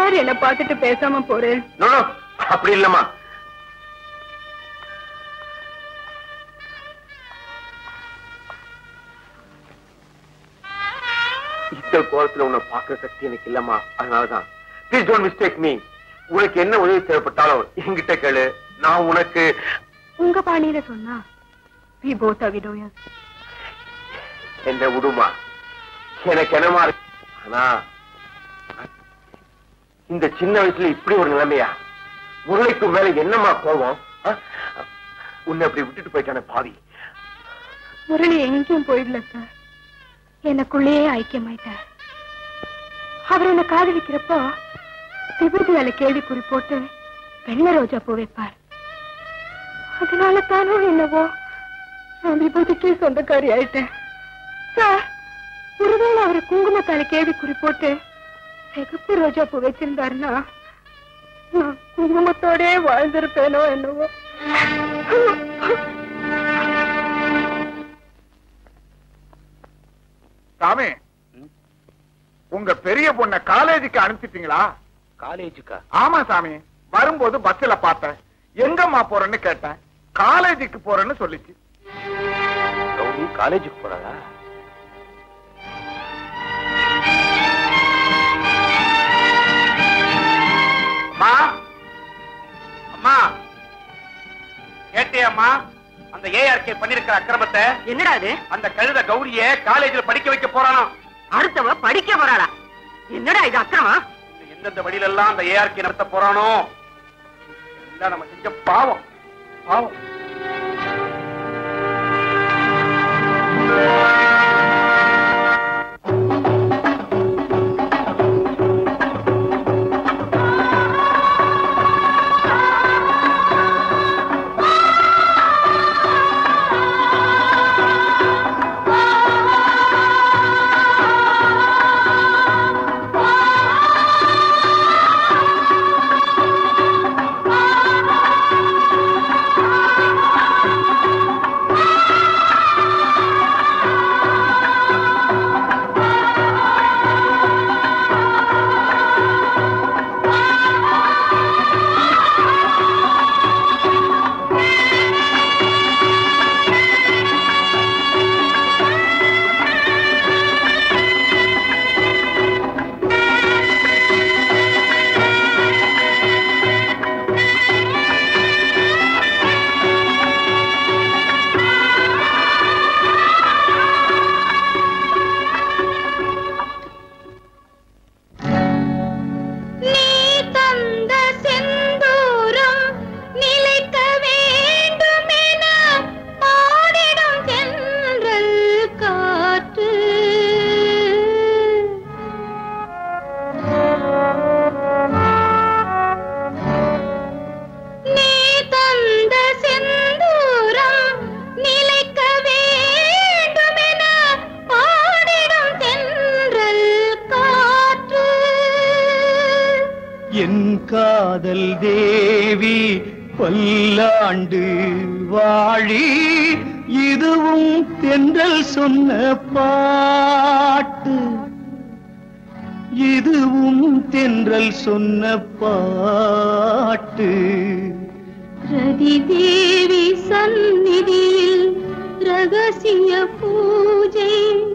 சார் என்ன பார்த்துட்டு பேசாம போறேன் நோ, நோ, அப்படி இல்லம்மா இந்த கோலத்துல உன்னை பாக்குற சக்தி எனக்கு இல்லம்மா அதனாலதான் ப்ளீஸ் டோன்ட் மிஸ்டேக் மீ உனக்கு என்ன உதவி தேவைப்பட்டாலும் என்கிட்ட கேளு நான் உனக்கு உங்க பாணியில சொன்னா we both are widows என்ன விடுமா எனக்கு என்னமா இருக்கு ஆனா இந்த சின்ன வயசுல இப்படி ஒரு நிலைமையா முரளிக்கு மேல என்னமா கோபம் ஆ? உன்னை அப்படி விட்டுட்டு போயிட்டானே பாவி முரளி எங்கேயும் போயிடல சார் எனக்குள்ளேயே ஐக்கியமாயிட்டார் அவர் என்ன காதலிக்கிறப்போ விபூதி மேல கேள்விக்குறி போட்டு வெள்ளை ரோஜா பூ வைப்பார் அதனால தானோ என்னவோ நான் விபூதிக்கே சொந்தக்காரி ஆயிட்டேன் சார் ஒருவேளை அவர் குங்குமத்தால கேள்விக்குறி போட்டு சிகப்பு ரோஜா பூ வச்சிருந்தாருன்னா நான் குங்குமத்தோடே வாழ்ந்திருப்பேனோ என்னவோ சாமி உங்க பெரிய பொண்ண காலேஜுக்கு அனுப்பிச்சிட்டீங்களா காலேஜுக்கா ஆமா சாமி வரும்போது பஸ்ல பார்த்தேன் எங்கம்மா போறேன்னு கேட்டேன் காலேஜுக்கு போறேன்னு சொல்லிச்சு கௌரி காலேஜுக்கு போறாளா அம்மா அம்மா கேட்டியம்மா அந்த ஏஆர்கே பண்ணிருக்கிற அக்கிரமத்தை என்னடா அது அந்த கழுத கௌரிய காலேஜ்ல படிக்க வைக்க போறானாம் அடுத்தவ படிக்க போறாளா என்னடா இது அக்கிரமா எந்தெந்த வழியில எல்லாம் அந்த ஏஆர்கே நடத்த போறானோ எல்லாம் நம்ம செஞ்ச பாவம் பாவம் நீ தந்த செந்தூரம் நிலைக்க வேண்டுமென பாடிடும் தென்றல் காற்று நீ தந்த செந்தூரம் நிலைக்க வேண்டுமென பாடிடும் தென்றல் காற்று என் காதல் தேவி பல்லாண்டு வாழி இதுவும் தென்றல் சொன்ன பாட்டு இதுவும் தென்றல் சொன்ன பாட்டு ரதி தேவி சந்நிதியில் ரகசிய பூஜை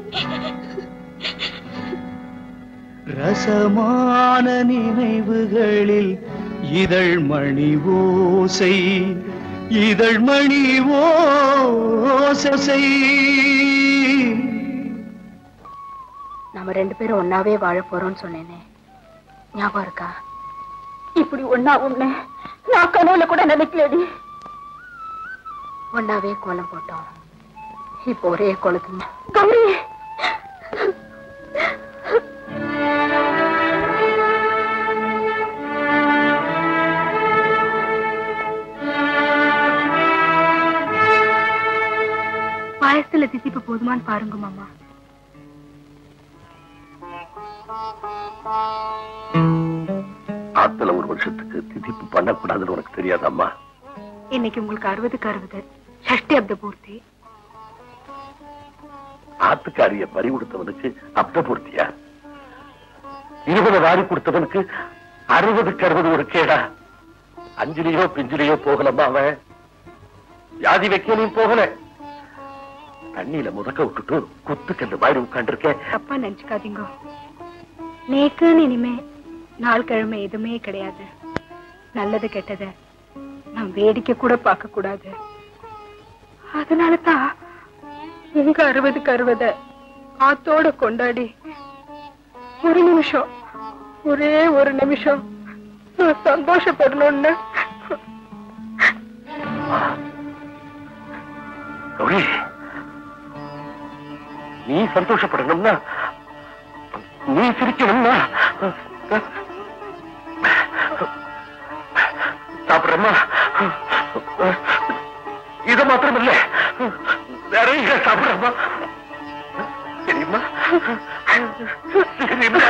ரசமான நினைவுகளில் இதழ் மணி ஓசை இதழ் மணி ஓசை நாம ரெண்டு பேரும் ஒன்னாவே வாழ போறோம்னு சொன்னேனே ஞாபகம் இருக்கா இப்படி ஒன்னா ஒண்ணு நான் கனவுல கூட நினைக்கலடி ஒன்னாவே கோலம் போட்டோம் இப்போ ஒரே கோலத்துல கௌரி பாயசத்துல தித்திப்பு போதுமான்னு பாருங்க மாமா ஆத்துல ஒரு வருஷத்துக்கு திதிப்பு பண்ணக்கூடாதுன்னு உனக்கு தெரியாதாம்மா இன்னைக்கு உங்களுக்கு அறுபதுக்கு அறுபது ஷஷ்டி அப்த பூர்த்தி ஆத்துக்காரிய பறி கொடுத்தவனுக்கு அப்த பூர்த்தியா இருபது வாரி கொடுத்தவனுக்கு அறுபதுக்கு அறுபது ஒரு கேடா அஞ்சுலயோ பிஞ்சுலயோ போகலம்மா அவன் வியாதி வைக்கலையும் போகல தண்ணியில முதக்க விட்டுட்டு குத்துக்கல்ல மாதிரி உட்காந்துருக்கேன் தப்பா நினைச்சுக்காதீங்க நேக்குன்னு இனிமே நாள் கிழமை எதுவுமே கிடையாது நல்லது கெட்டத நான் வேடிக்கை கூட பார்க்க கூடாது அதனால தான் உங்க அறுபதுக்கு அறுபத ஆத்தோட கொண்டாடி ஒரு நிமிஷம் ஒரே ஒரு நிமிஷம் நான் சந்தோஷப்படணும்னு கௌரி நீ சந்தோஷப்படணும்னா நீ சிரிக்கணும்னா சாப்பிடுறமா இது மாத்திரம் இல்ல நிறைய சாப்பிடுறமா தெரியுமா தெரியுமா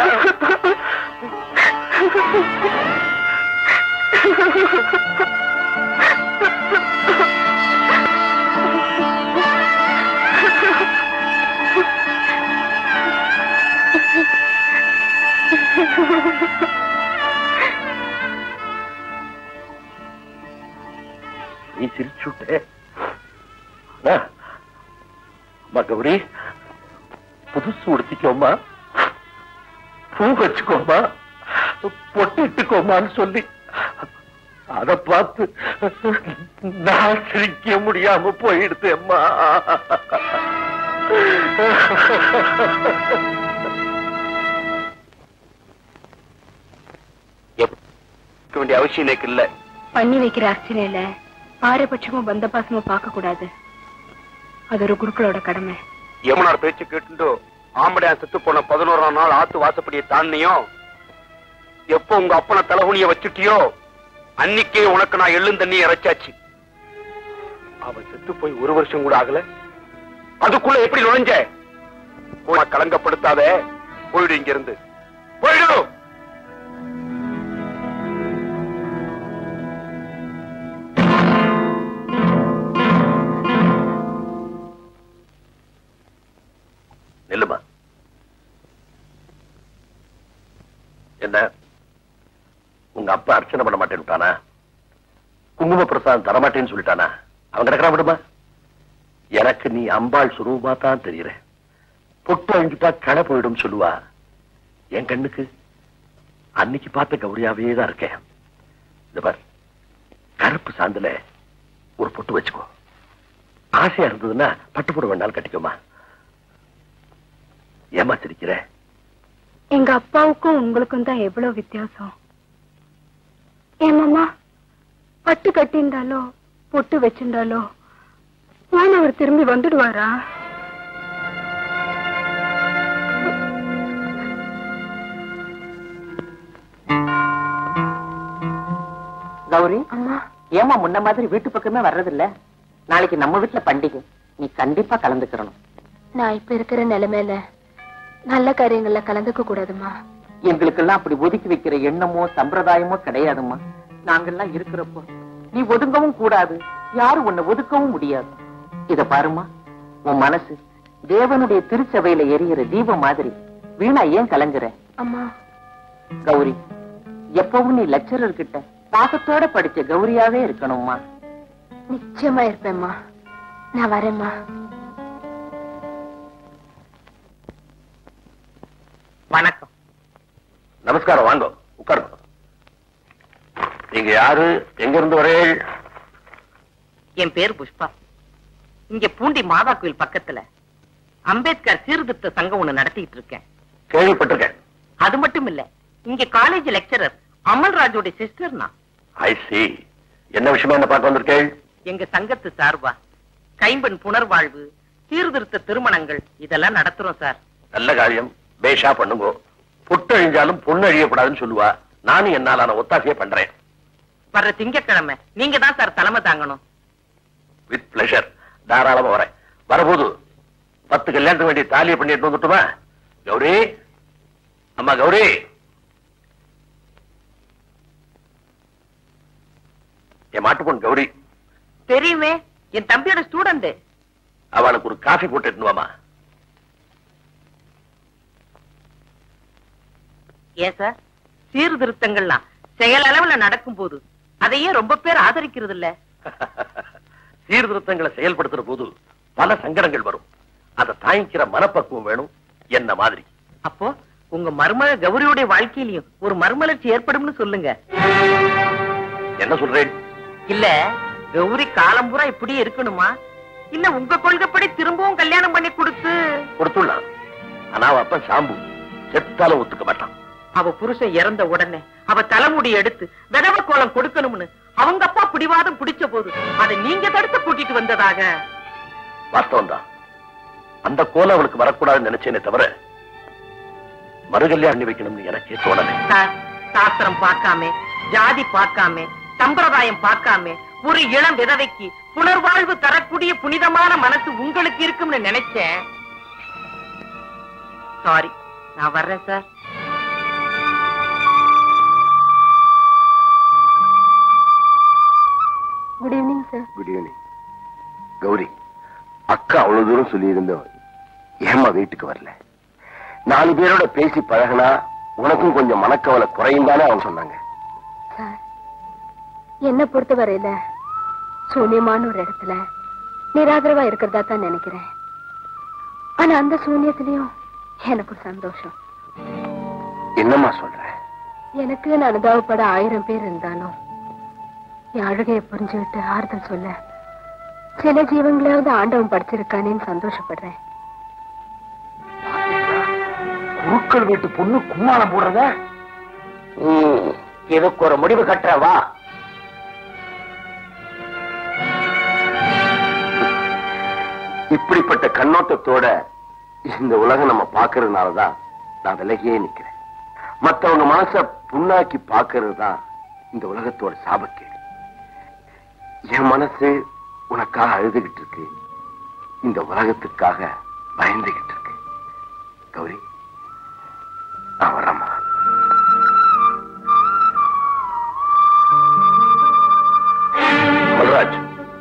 நீ சிரிச்சுட்டே அண்ணா, அம்மா கௌரி புதுசு உடுத்திக்கோமா பூ வச்சுக்கோமா பொட்டு இட்டுக்கோமான்னு சொல்லி அத பார்த்து நான் சிரிக்க முடியாம போயிடுது அம்மா இருக்க வேண்டிய அவசியம் எனக்கு இல்ல பண்ணி வைக்கிற அர்ச்சனையில பாரபட்சமும் பந்த பாசமும் பார்க்க கூடாது அது ஒரு குருக்களோட கடமை யமுனார் பேச்சு கேட்டுண்டோ ஆம்படையா செத்து போன பதினோராம் நாள் ஆத்து வாசப்படியை தாண்டியும் எப்போ உங்க அப்பனை தலகுனிய வச்சுட்டியோ அன்னிக்கே உனக்கு நான் எள்ளும் தண்ணி இறைச்சாச்சு அவன் செத்து போய் ஒரு வருஷம் கூட ஆகல அதுக்குள்ள எப்படி நுழைஞ்ச உன கலங்கப்படுத்தாத போயிடு இங்க இருந்து போயிடு நில்லுமா என்ன உங்க அப்பா அர்ச்சனை பண்ண மாட்டேன்னுட்டானா குங்கும பிரசாதம் தரமாட்டேன்னு சொல்லிட்டானா அவன் கிடக்கிறா விடுமா எனக்கு நீ அம்பாள் சுரூபமா தான் தெரியுற பொட்டு அழிஞ்சுட்டா கடை போயிடும் சொல்லுவா என் கண்ணுக்கு அன்னைக்கு பார்த்த கௌரியாவே தான் இருக்கேன் இந்த பார் கருப்பு சாந்துல ஒரு பொட்டு வச்சுக்கோ ஆசையா இருந்ததுன்னா பட்டு போட வேணாலும் கட்டிக்கோமா ஏமா சிரிக்கிற எங்க அப்பாவுக்கும் உங்களுக்கும் தான் எவ்வளவு வித்தியாசம் ஏமாமா பட்டு கட்டியிருந்தாலோ பொட்டு வச்சிருந்தாலோ நான் அவர் திரும்பி வந்துடுவாரா கௌரி அம்மா ஏமா முன்ன மாதிரி வீட்டு பக்கமே வர்றதில்ல நாளைக்கு நம்ம வீட்டுல பண்டிகை நீ கண்டிப்பா கலந்துக்கிறணும் நான் இப்ப இருக்கிற நிலைமையில நல்ல காரியங்கள்ல கலந்துக்க கூடாதுமா எங்களுக்கெல்லாம் அப்படி ஒதுக்கி வைக்கிற எண்ணமோ சம்பிரதாயமோ கிடையாதும்மா நாங்கெல்லாம் இருக்கிறப்போ நீ ஒதுங்கவும் கூடாது யாரும் உன்னை ஒதுக்கவும் முடியாது இத பாருமா உன் மனசு தேவனுடைய திருச்சபையில எரியிற தீபம் மாதிரி வீணா ஏன் கலங்குற அம்மா கௌரி எப்பவும் நீ லெக்சரர் கிட்ட பாசத்தோட படிச்ச கௌரியாவே இருக்கணும்மா நிச்சயமா இருப்பேம்மா நான் வரேம்மா வணக்கம் நமஸ்காரம் வாங்க உட்காருங்க நீங்க யாரு எங்க இருந்து வரே என் பேர் புஷ்பா இங்க பூண்டி மாதா கோயில் பக்கத்துல அம்பேத்கர் சீர்திருத்த சங்கம் ஒண்ணு நடத்திட்டு இருக்கேன் கேள்விப்பட்டிருக்கேன் அது மட்டும் இல்ல இங்க காலேஜ் லெக்சரர் அமல்ராஜோட சிஸ்டர் நான் ஐ சி என்ன விஷயமா என்ன பார்க்க வந்திருக்கேன் எங்க சங்கத்து சார்பா கைம்பெண் புனர்வாழ்வு சீர்திருத்த திருமணங்கள் இதெல்லாம் நடத்துறோம் சார் நல்ல காரியம் பேஷா பண்ணுங்க புட்டு அழிஞ்சாலும் பொண்ணு அழியக்கூடாதுன்னு சொல்லுவா நானும் என்னாலான ஒத்தாசையை பண்றேன் வர்ற திங்கட்கிழமை நீங்க தான் சார் தலைமை தாங்கணும் வித் பிளஷர் தாராளமா வரேன் வரபோது பத்து கல்யாணத்துக்கு வேண்டிய தாலியை பண்ணிட்டு வந்துட்டுமா கௌரி அம்மா கௌரி என் மாட்டு பொண்ணு கௌரி தெரியுமே என் தம்பியோட ஸ்டூடெண்ட் அவளுக்கு ஒரு காஃபி போட்டு எடுத்துன்னு வாமா ஏன் சார் சீர்திருத்தங்கள்லாம் செயல் அளவுல நடக்கும் போது அதையே ரொம்ப பேர் ஆதரிக்கிறது இல்ல சீர்திருத்தங்களை செயல்படுத்துற போது பல சங்கடங்கள் வரும் அதை தாங்கிக்கிற மனப்பக்குவம் வேணும் என்ன மாதிரி அப்போ உங்க மருமக கௌரியுடைய வாழ்க்கையிலயும் ஒரு மறுமலர்ச்சி ஏற்படும்னு சொல்லுங்க என்ன சொல்றேன் இல்ல கௌரி காலம் பூரா இப்படியே இருக்கணுமா இல்ல உங்க கொள்கைப்படி திரும்பவும் கல்யாணம் பண்ணி கொடுத்து கொடுத்துள்ளான் ஆனா அவ அப்பன் சாம்பு செத்தாலும் ஒத்துக்க மாட்டான் அவ புருஷன் இறந்த உடனே அவ தலைமுடி எடுத்து விதவ கோலம் கொடுக்கணும்னு அவங்க அப்பா பிடிவாதம் பிடிச்ச போது அதை நீங்க தடுத்து கூட்டிட்டு வந்ததாக வாஸ்தவம் தான் அந்த கோலம் அவளுக்கு வரக்கூடாதுன்னு நினைச்சேனே தவிர மறுகல்யாணம் பண்ணி வைக்கணும்னு எனக்கே தோணலை சார், சாஸ்திரம் பார்க்காம ஜாதி பார்க்காம சம்பிரதாயம் பார்க்காம ஒரு இளம் விதவைக்கு புனர்வாழ்வு தரக்கூடிய புனிதமான மனசு உங்களுக்கு இருக்கும்னு நினைச்சேன் சாரி நான் வர்றேன் sir good evening sir good evening Gauri அக்கா அவ்வளவு தூரம் சொல்லி இருந்தோம் ஏமா வீட்டுக்கு வரல நாலு பேரோட பேசி பழகுனா உனக்கும் கொஞ்சம் மனக்கவலை குறையும் தானே அவங்க சொன்னாங்க சார் என்ன பொறுத்தவரையில சூன்யமான ஒரு இடத்துல நிராதரவா இருக்கிறதா தான் நினைக்கிறேன் ஆனா அந்த சூன்யத்திலயும் எனக்கு ஒரு சந்தோஷம் என்னம்மா சொல்ற எனக்கு அனுதாபப்பட ஆயிரம் பேர் இருந்தாலும் என் அழுகையை புரிஞ்சுக்கிட்டு ஆறுதல் சொல்ல சில ஜீவங்களாவது ஆண்டவன் படிச்சிருக்கானேன்னு சந்தோஷப்படுறேன் குருக்கள் வீட்டு பொண்ணு கும்மாளம் போடுறத இதுக்கு ஒரு முடிவு கட்டுற வா இப்படிப்பட்ட கண்ணோட்டத்தோட இந்த உலகம் நம்ம பாக்குறதுனாலதான் நான் விலகியே நிக்கிறேன் மத்தவங்க மனச புண்ணாக்கி பாக்குறது தான் இந்த உலகத்தோட சாபக்கேடு என் மனசு உனக்காக அழுதுகிட்டு இருக்கு இந்த உலகத்துக்காக பயந்துகிட்டு இருக்கு கௌரி நான் வரேம்மா மல்ராஜ்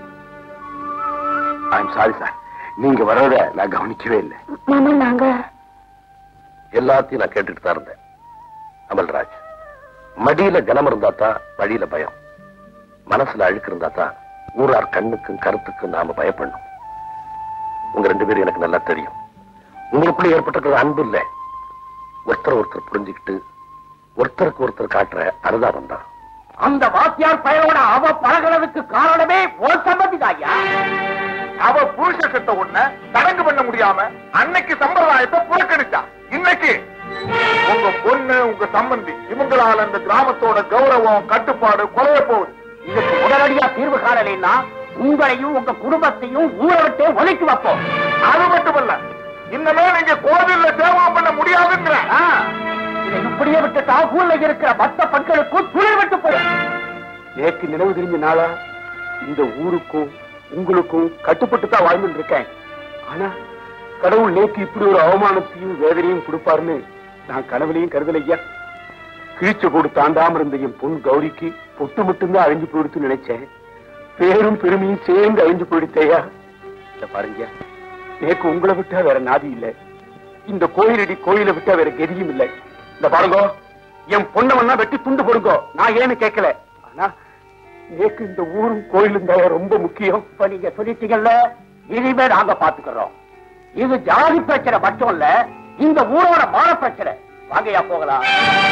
ஐம் சாரி சார் நீங்க வர்றத நான் கவனிக்கவே இல்லை மாமா நாங்க எல்லாத்தையும் நான் கேட்டுட்டு தான் இருந்தேன் அமல்ராஜ் மடியில கனம் இருந்தா தான் வழியில பயம் மனசுல அழுக்கு இருந்தா தான் ஊரார் கண்ணுக்கும் கருத்துக்கும் நாம பயப்படணும் உங்க ரெண்டு பேரும் எனக்கு நல்லா தெரியும் உங்களுக்குள்ள ஏற்பட்டிருக்கிற அன்பு இல்ல ஒருத்தர் ஒருத்தர் புரிஞ்சுக்கிட்டு ஒருத்தருக்கு ஒருத்தர் காட்டுற அனுதாபம் தான் அந்த வாத்தியார் பையனோட அவ பழகிறதுக்கு காரணமே ஒரு சம்பந்தி தாயா அவ புருஷ செத்த உன்ன தடங்கு பண்ண முடியாம அன்னைக்கு சம்பிரதாயத்தை புறக்கணிச்சா இன்னைக்கு உங்க பொண்ணு உங்க சம்பந்தி இவங்களால இந்த கிராமத்தோட கௌரவம் கட்டுப்பாடு குறைய போகுது இதுக்கு உடனடியா தீர்வு காணலைன்னா உங்களையும் உங்க குடும்பத்தையும் ஊரை விட்டு ஒதுக்கி வைப்போம் அது மட்டுமல்ல இன்னமே நீங்க கோவில்ல சேவை பண்ண முடியாதுங்கிற ஆ, இதை இப்படியே விட்டுட்டா ஊர்ல இருக்கிற மத்த பெண்களுக்கும் துணை விட்டு போயிடும் நேக்கு நினைவு தெரிஞ்ச நாளா இந்த ஊருக்கும் உங்களுக்கும் கட்டுப்பட்டு தான் வாழ்ந்துட்டு இருக்கேன் ஆனா கடவுள் நேக்கு இப்படி ஒரு அவமானத்தையும் வேதனையும் கொடுப்பாருன்னு நான் கனவுலையும் கருதலையா கிழிச்ச போடு தாண்டாம இருந்த என் பொன் கௌரிக்கு பொட்டு மட்டும்தான் அழிஞ்சு போயிடுத்து நினைச்சேன் பேரும் பெருமையும் சேர்ந்து அழிஞ்சு போயிடுச்சேயா இத பாருங்க நேக்கு உங்களை விட்டா வேற நாதி இல்ல இந்த கோயிலடி கோயிலை விட்டா வேற கதியும் இல்லை இந்த பாருங்க என் பொண்ணவன்னா வெட்டி துண்டு போடுங்க நான் ஏன்னு கேட்கல ஆனா நேக்கு இந்த ஊரும் கோயிலும் தான் ரொம்ப முக்கியம் இப்ப நீங்க சொல்லிட்டீங்கல்ல இனிமே நாங்க பாத்துக்கிறோம் இது ஜாதி பிரச்சனை மட்டும் இல்ல இந்த ஊரோட மான பிரச்சனை வாங்கயா போகலாம்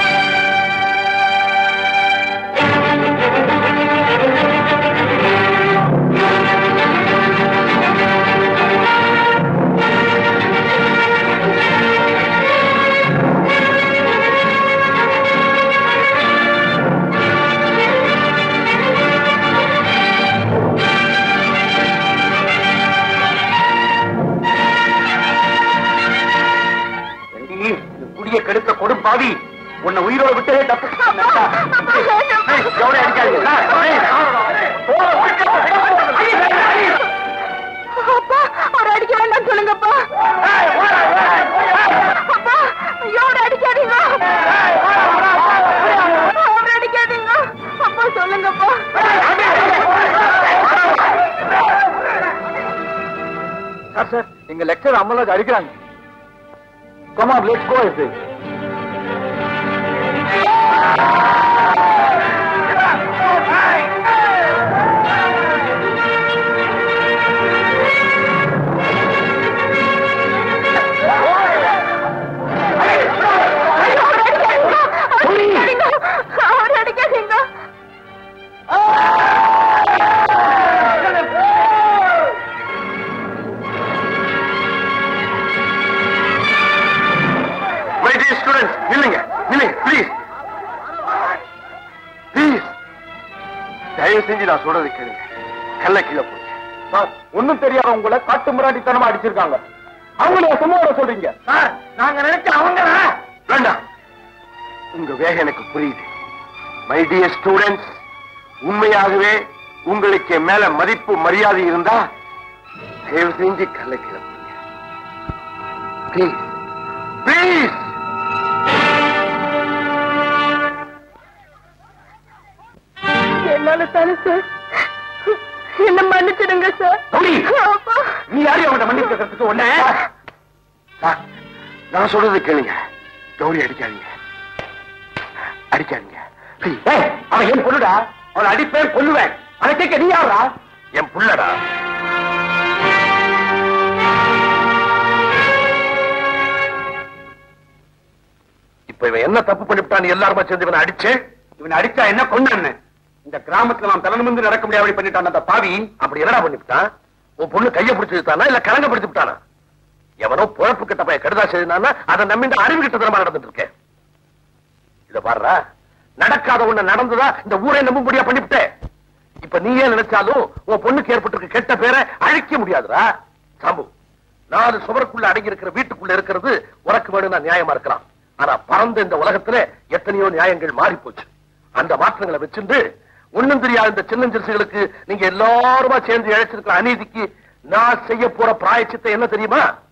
ஏண்டி, இந்த குடிய கெடுக்க கொடும் பாவி உன்னை உயிரோட விட்டதே தப்பு ஏய், எவனையும் அடிக்காதீங்க. ஏய், அப்பா அவர் அடிக்க வேண்டாம் சொல்லுங்கப்பா அப்பா ஐயோ அவரை அடிக்காதீங்க அவரை அடிக்காதீங்க அப்பா சொல்லுங்கப்பா சார் சார் எங்க லெக்சர் அம்மலாஜ் அடிக்கிறாங்க கமா லெட்ஸ் கோ இஸ் நில்லுங்க நில்லுங்க ப்ளீஸ் ப்ளீஸ் தயவு செஞ்சு நான் சொல்றது கேளுங்க கல்ல கீழே போச்சு சார் ஒண்ணும் தெரியாத உங்களை காட்டு முராட்டித்தனமா அடிச்சிருக்காங்க அவங்கள சும்மா வர சொல்றீங்க சார் நாங்க நினைச்ச அவங்க வேண்டாம் உங்க வேகம் எனக்கு புரியுது மை டியர் ஸ்டூடெண்ட்ஸ் உண்மையாகவே உங்களுக்கு என் மேல மதிப்பு மரியாதை இருந்தா தயவு செஞ்சு கல்ல கீழே ப்ளீஸ் ப்ளீஸ் என்னால தானே சார் என்ன மன்னிச்சிடுங்க சார் அப்பா. நீ யாரையும் அவன்கிட்ட மன்னிப்பு கேட்கறதுக்கு ஒண்ணே சார், நான் சொல்றது கேளுங்க கௌரி அடிக்காதீங்க அடிக்காதீங்க Please. ஏய், அவன் என் பொண்ணுடா அவளை அடிப்பேன் கொல்லுவேன் அதை கேட்க நீ யாரா என் புள்ளடா இப்ப இவன் என்ன தப்பு பண்ணிவிட்டான் எல்லாருமா சேர்ந்து இவனை அடிச்சு இவனை அடிச்சா என்ன கொண்டான்னு இந்த கிராமத்துல நான் தலைநிமிந்து நடக்க முடியாது பண்ணிட்டான் அந்த பாவி அப்படி என்னடா பண்ணிவிட்டான் உன் பொண்ணு கைய பிடிச்சிட்டானா இல்ல கலங்க பிடிச்சு விட்டானா எவனோ பொழப்பு கிட்ட போய் கெடுதா செய்தானா அதை நம்பிட்டு அறிவு கிட்ட தரமா நடந்துட்டு இருக்கேன் இத பாருடா நடக்காத ஒண்ணு நடந்ததா இந்த ஊரை நம்பும்படியா பண்ணிவிட்டேன் இப்ப நீயே நினைச்சாலும் உன் பொண்ணுக்கு ஏற்பட்டிருக்க கெட்ட பேரை அழிக்க முடியாதுடா சாம்பு நாலு சுவருக்குள்ள அடங்கி இருக்கிற வீட்டுக்குள்ள இருக்கிறது உனக்கு வேணும்னா நியாயமா இருக்கலாம் ஆனா பறந்த இந்த உலகத்துல எத்தனையோ நியாயங்கள் மாறி போச்சு அந்த மாற்றங்களை வச்சிருந்து ஒண்ணும் தெரியாத இந்த சின்னஞ்சிறுசுகளுக்கு நீங்க எல்லாருமா சேர்ந்து இழைச்சிருக்கிற அநீதிக்கு நான் செய்ய போற பிராயச்சித்தை என்ன தெரியுமா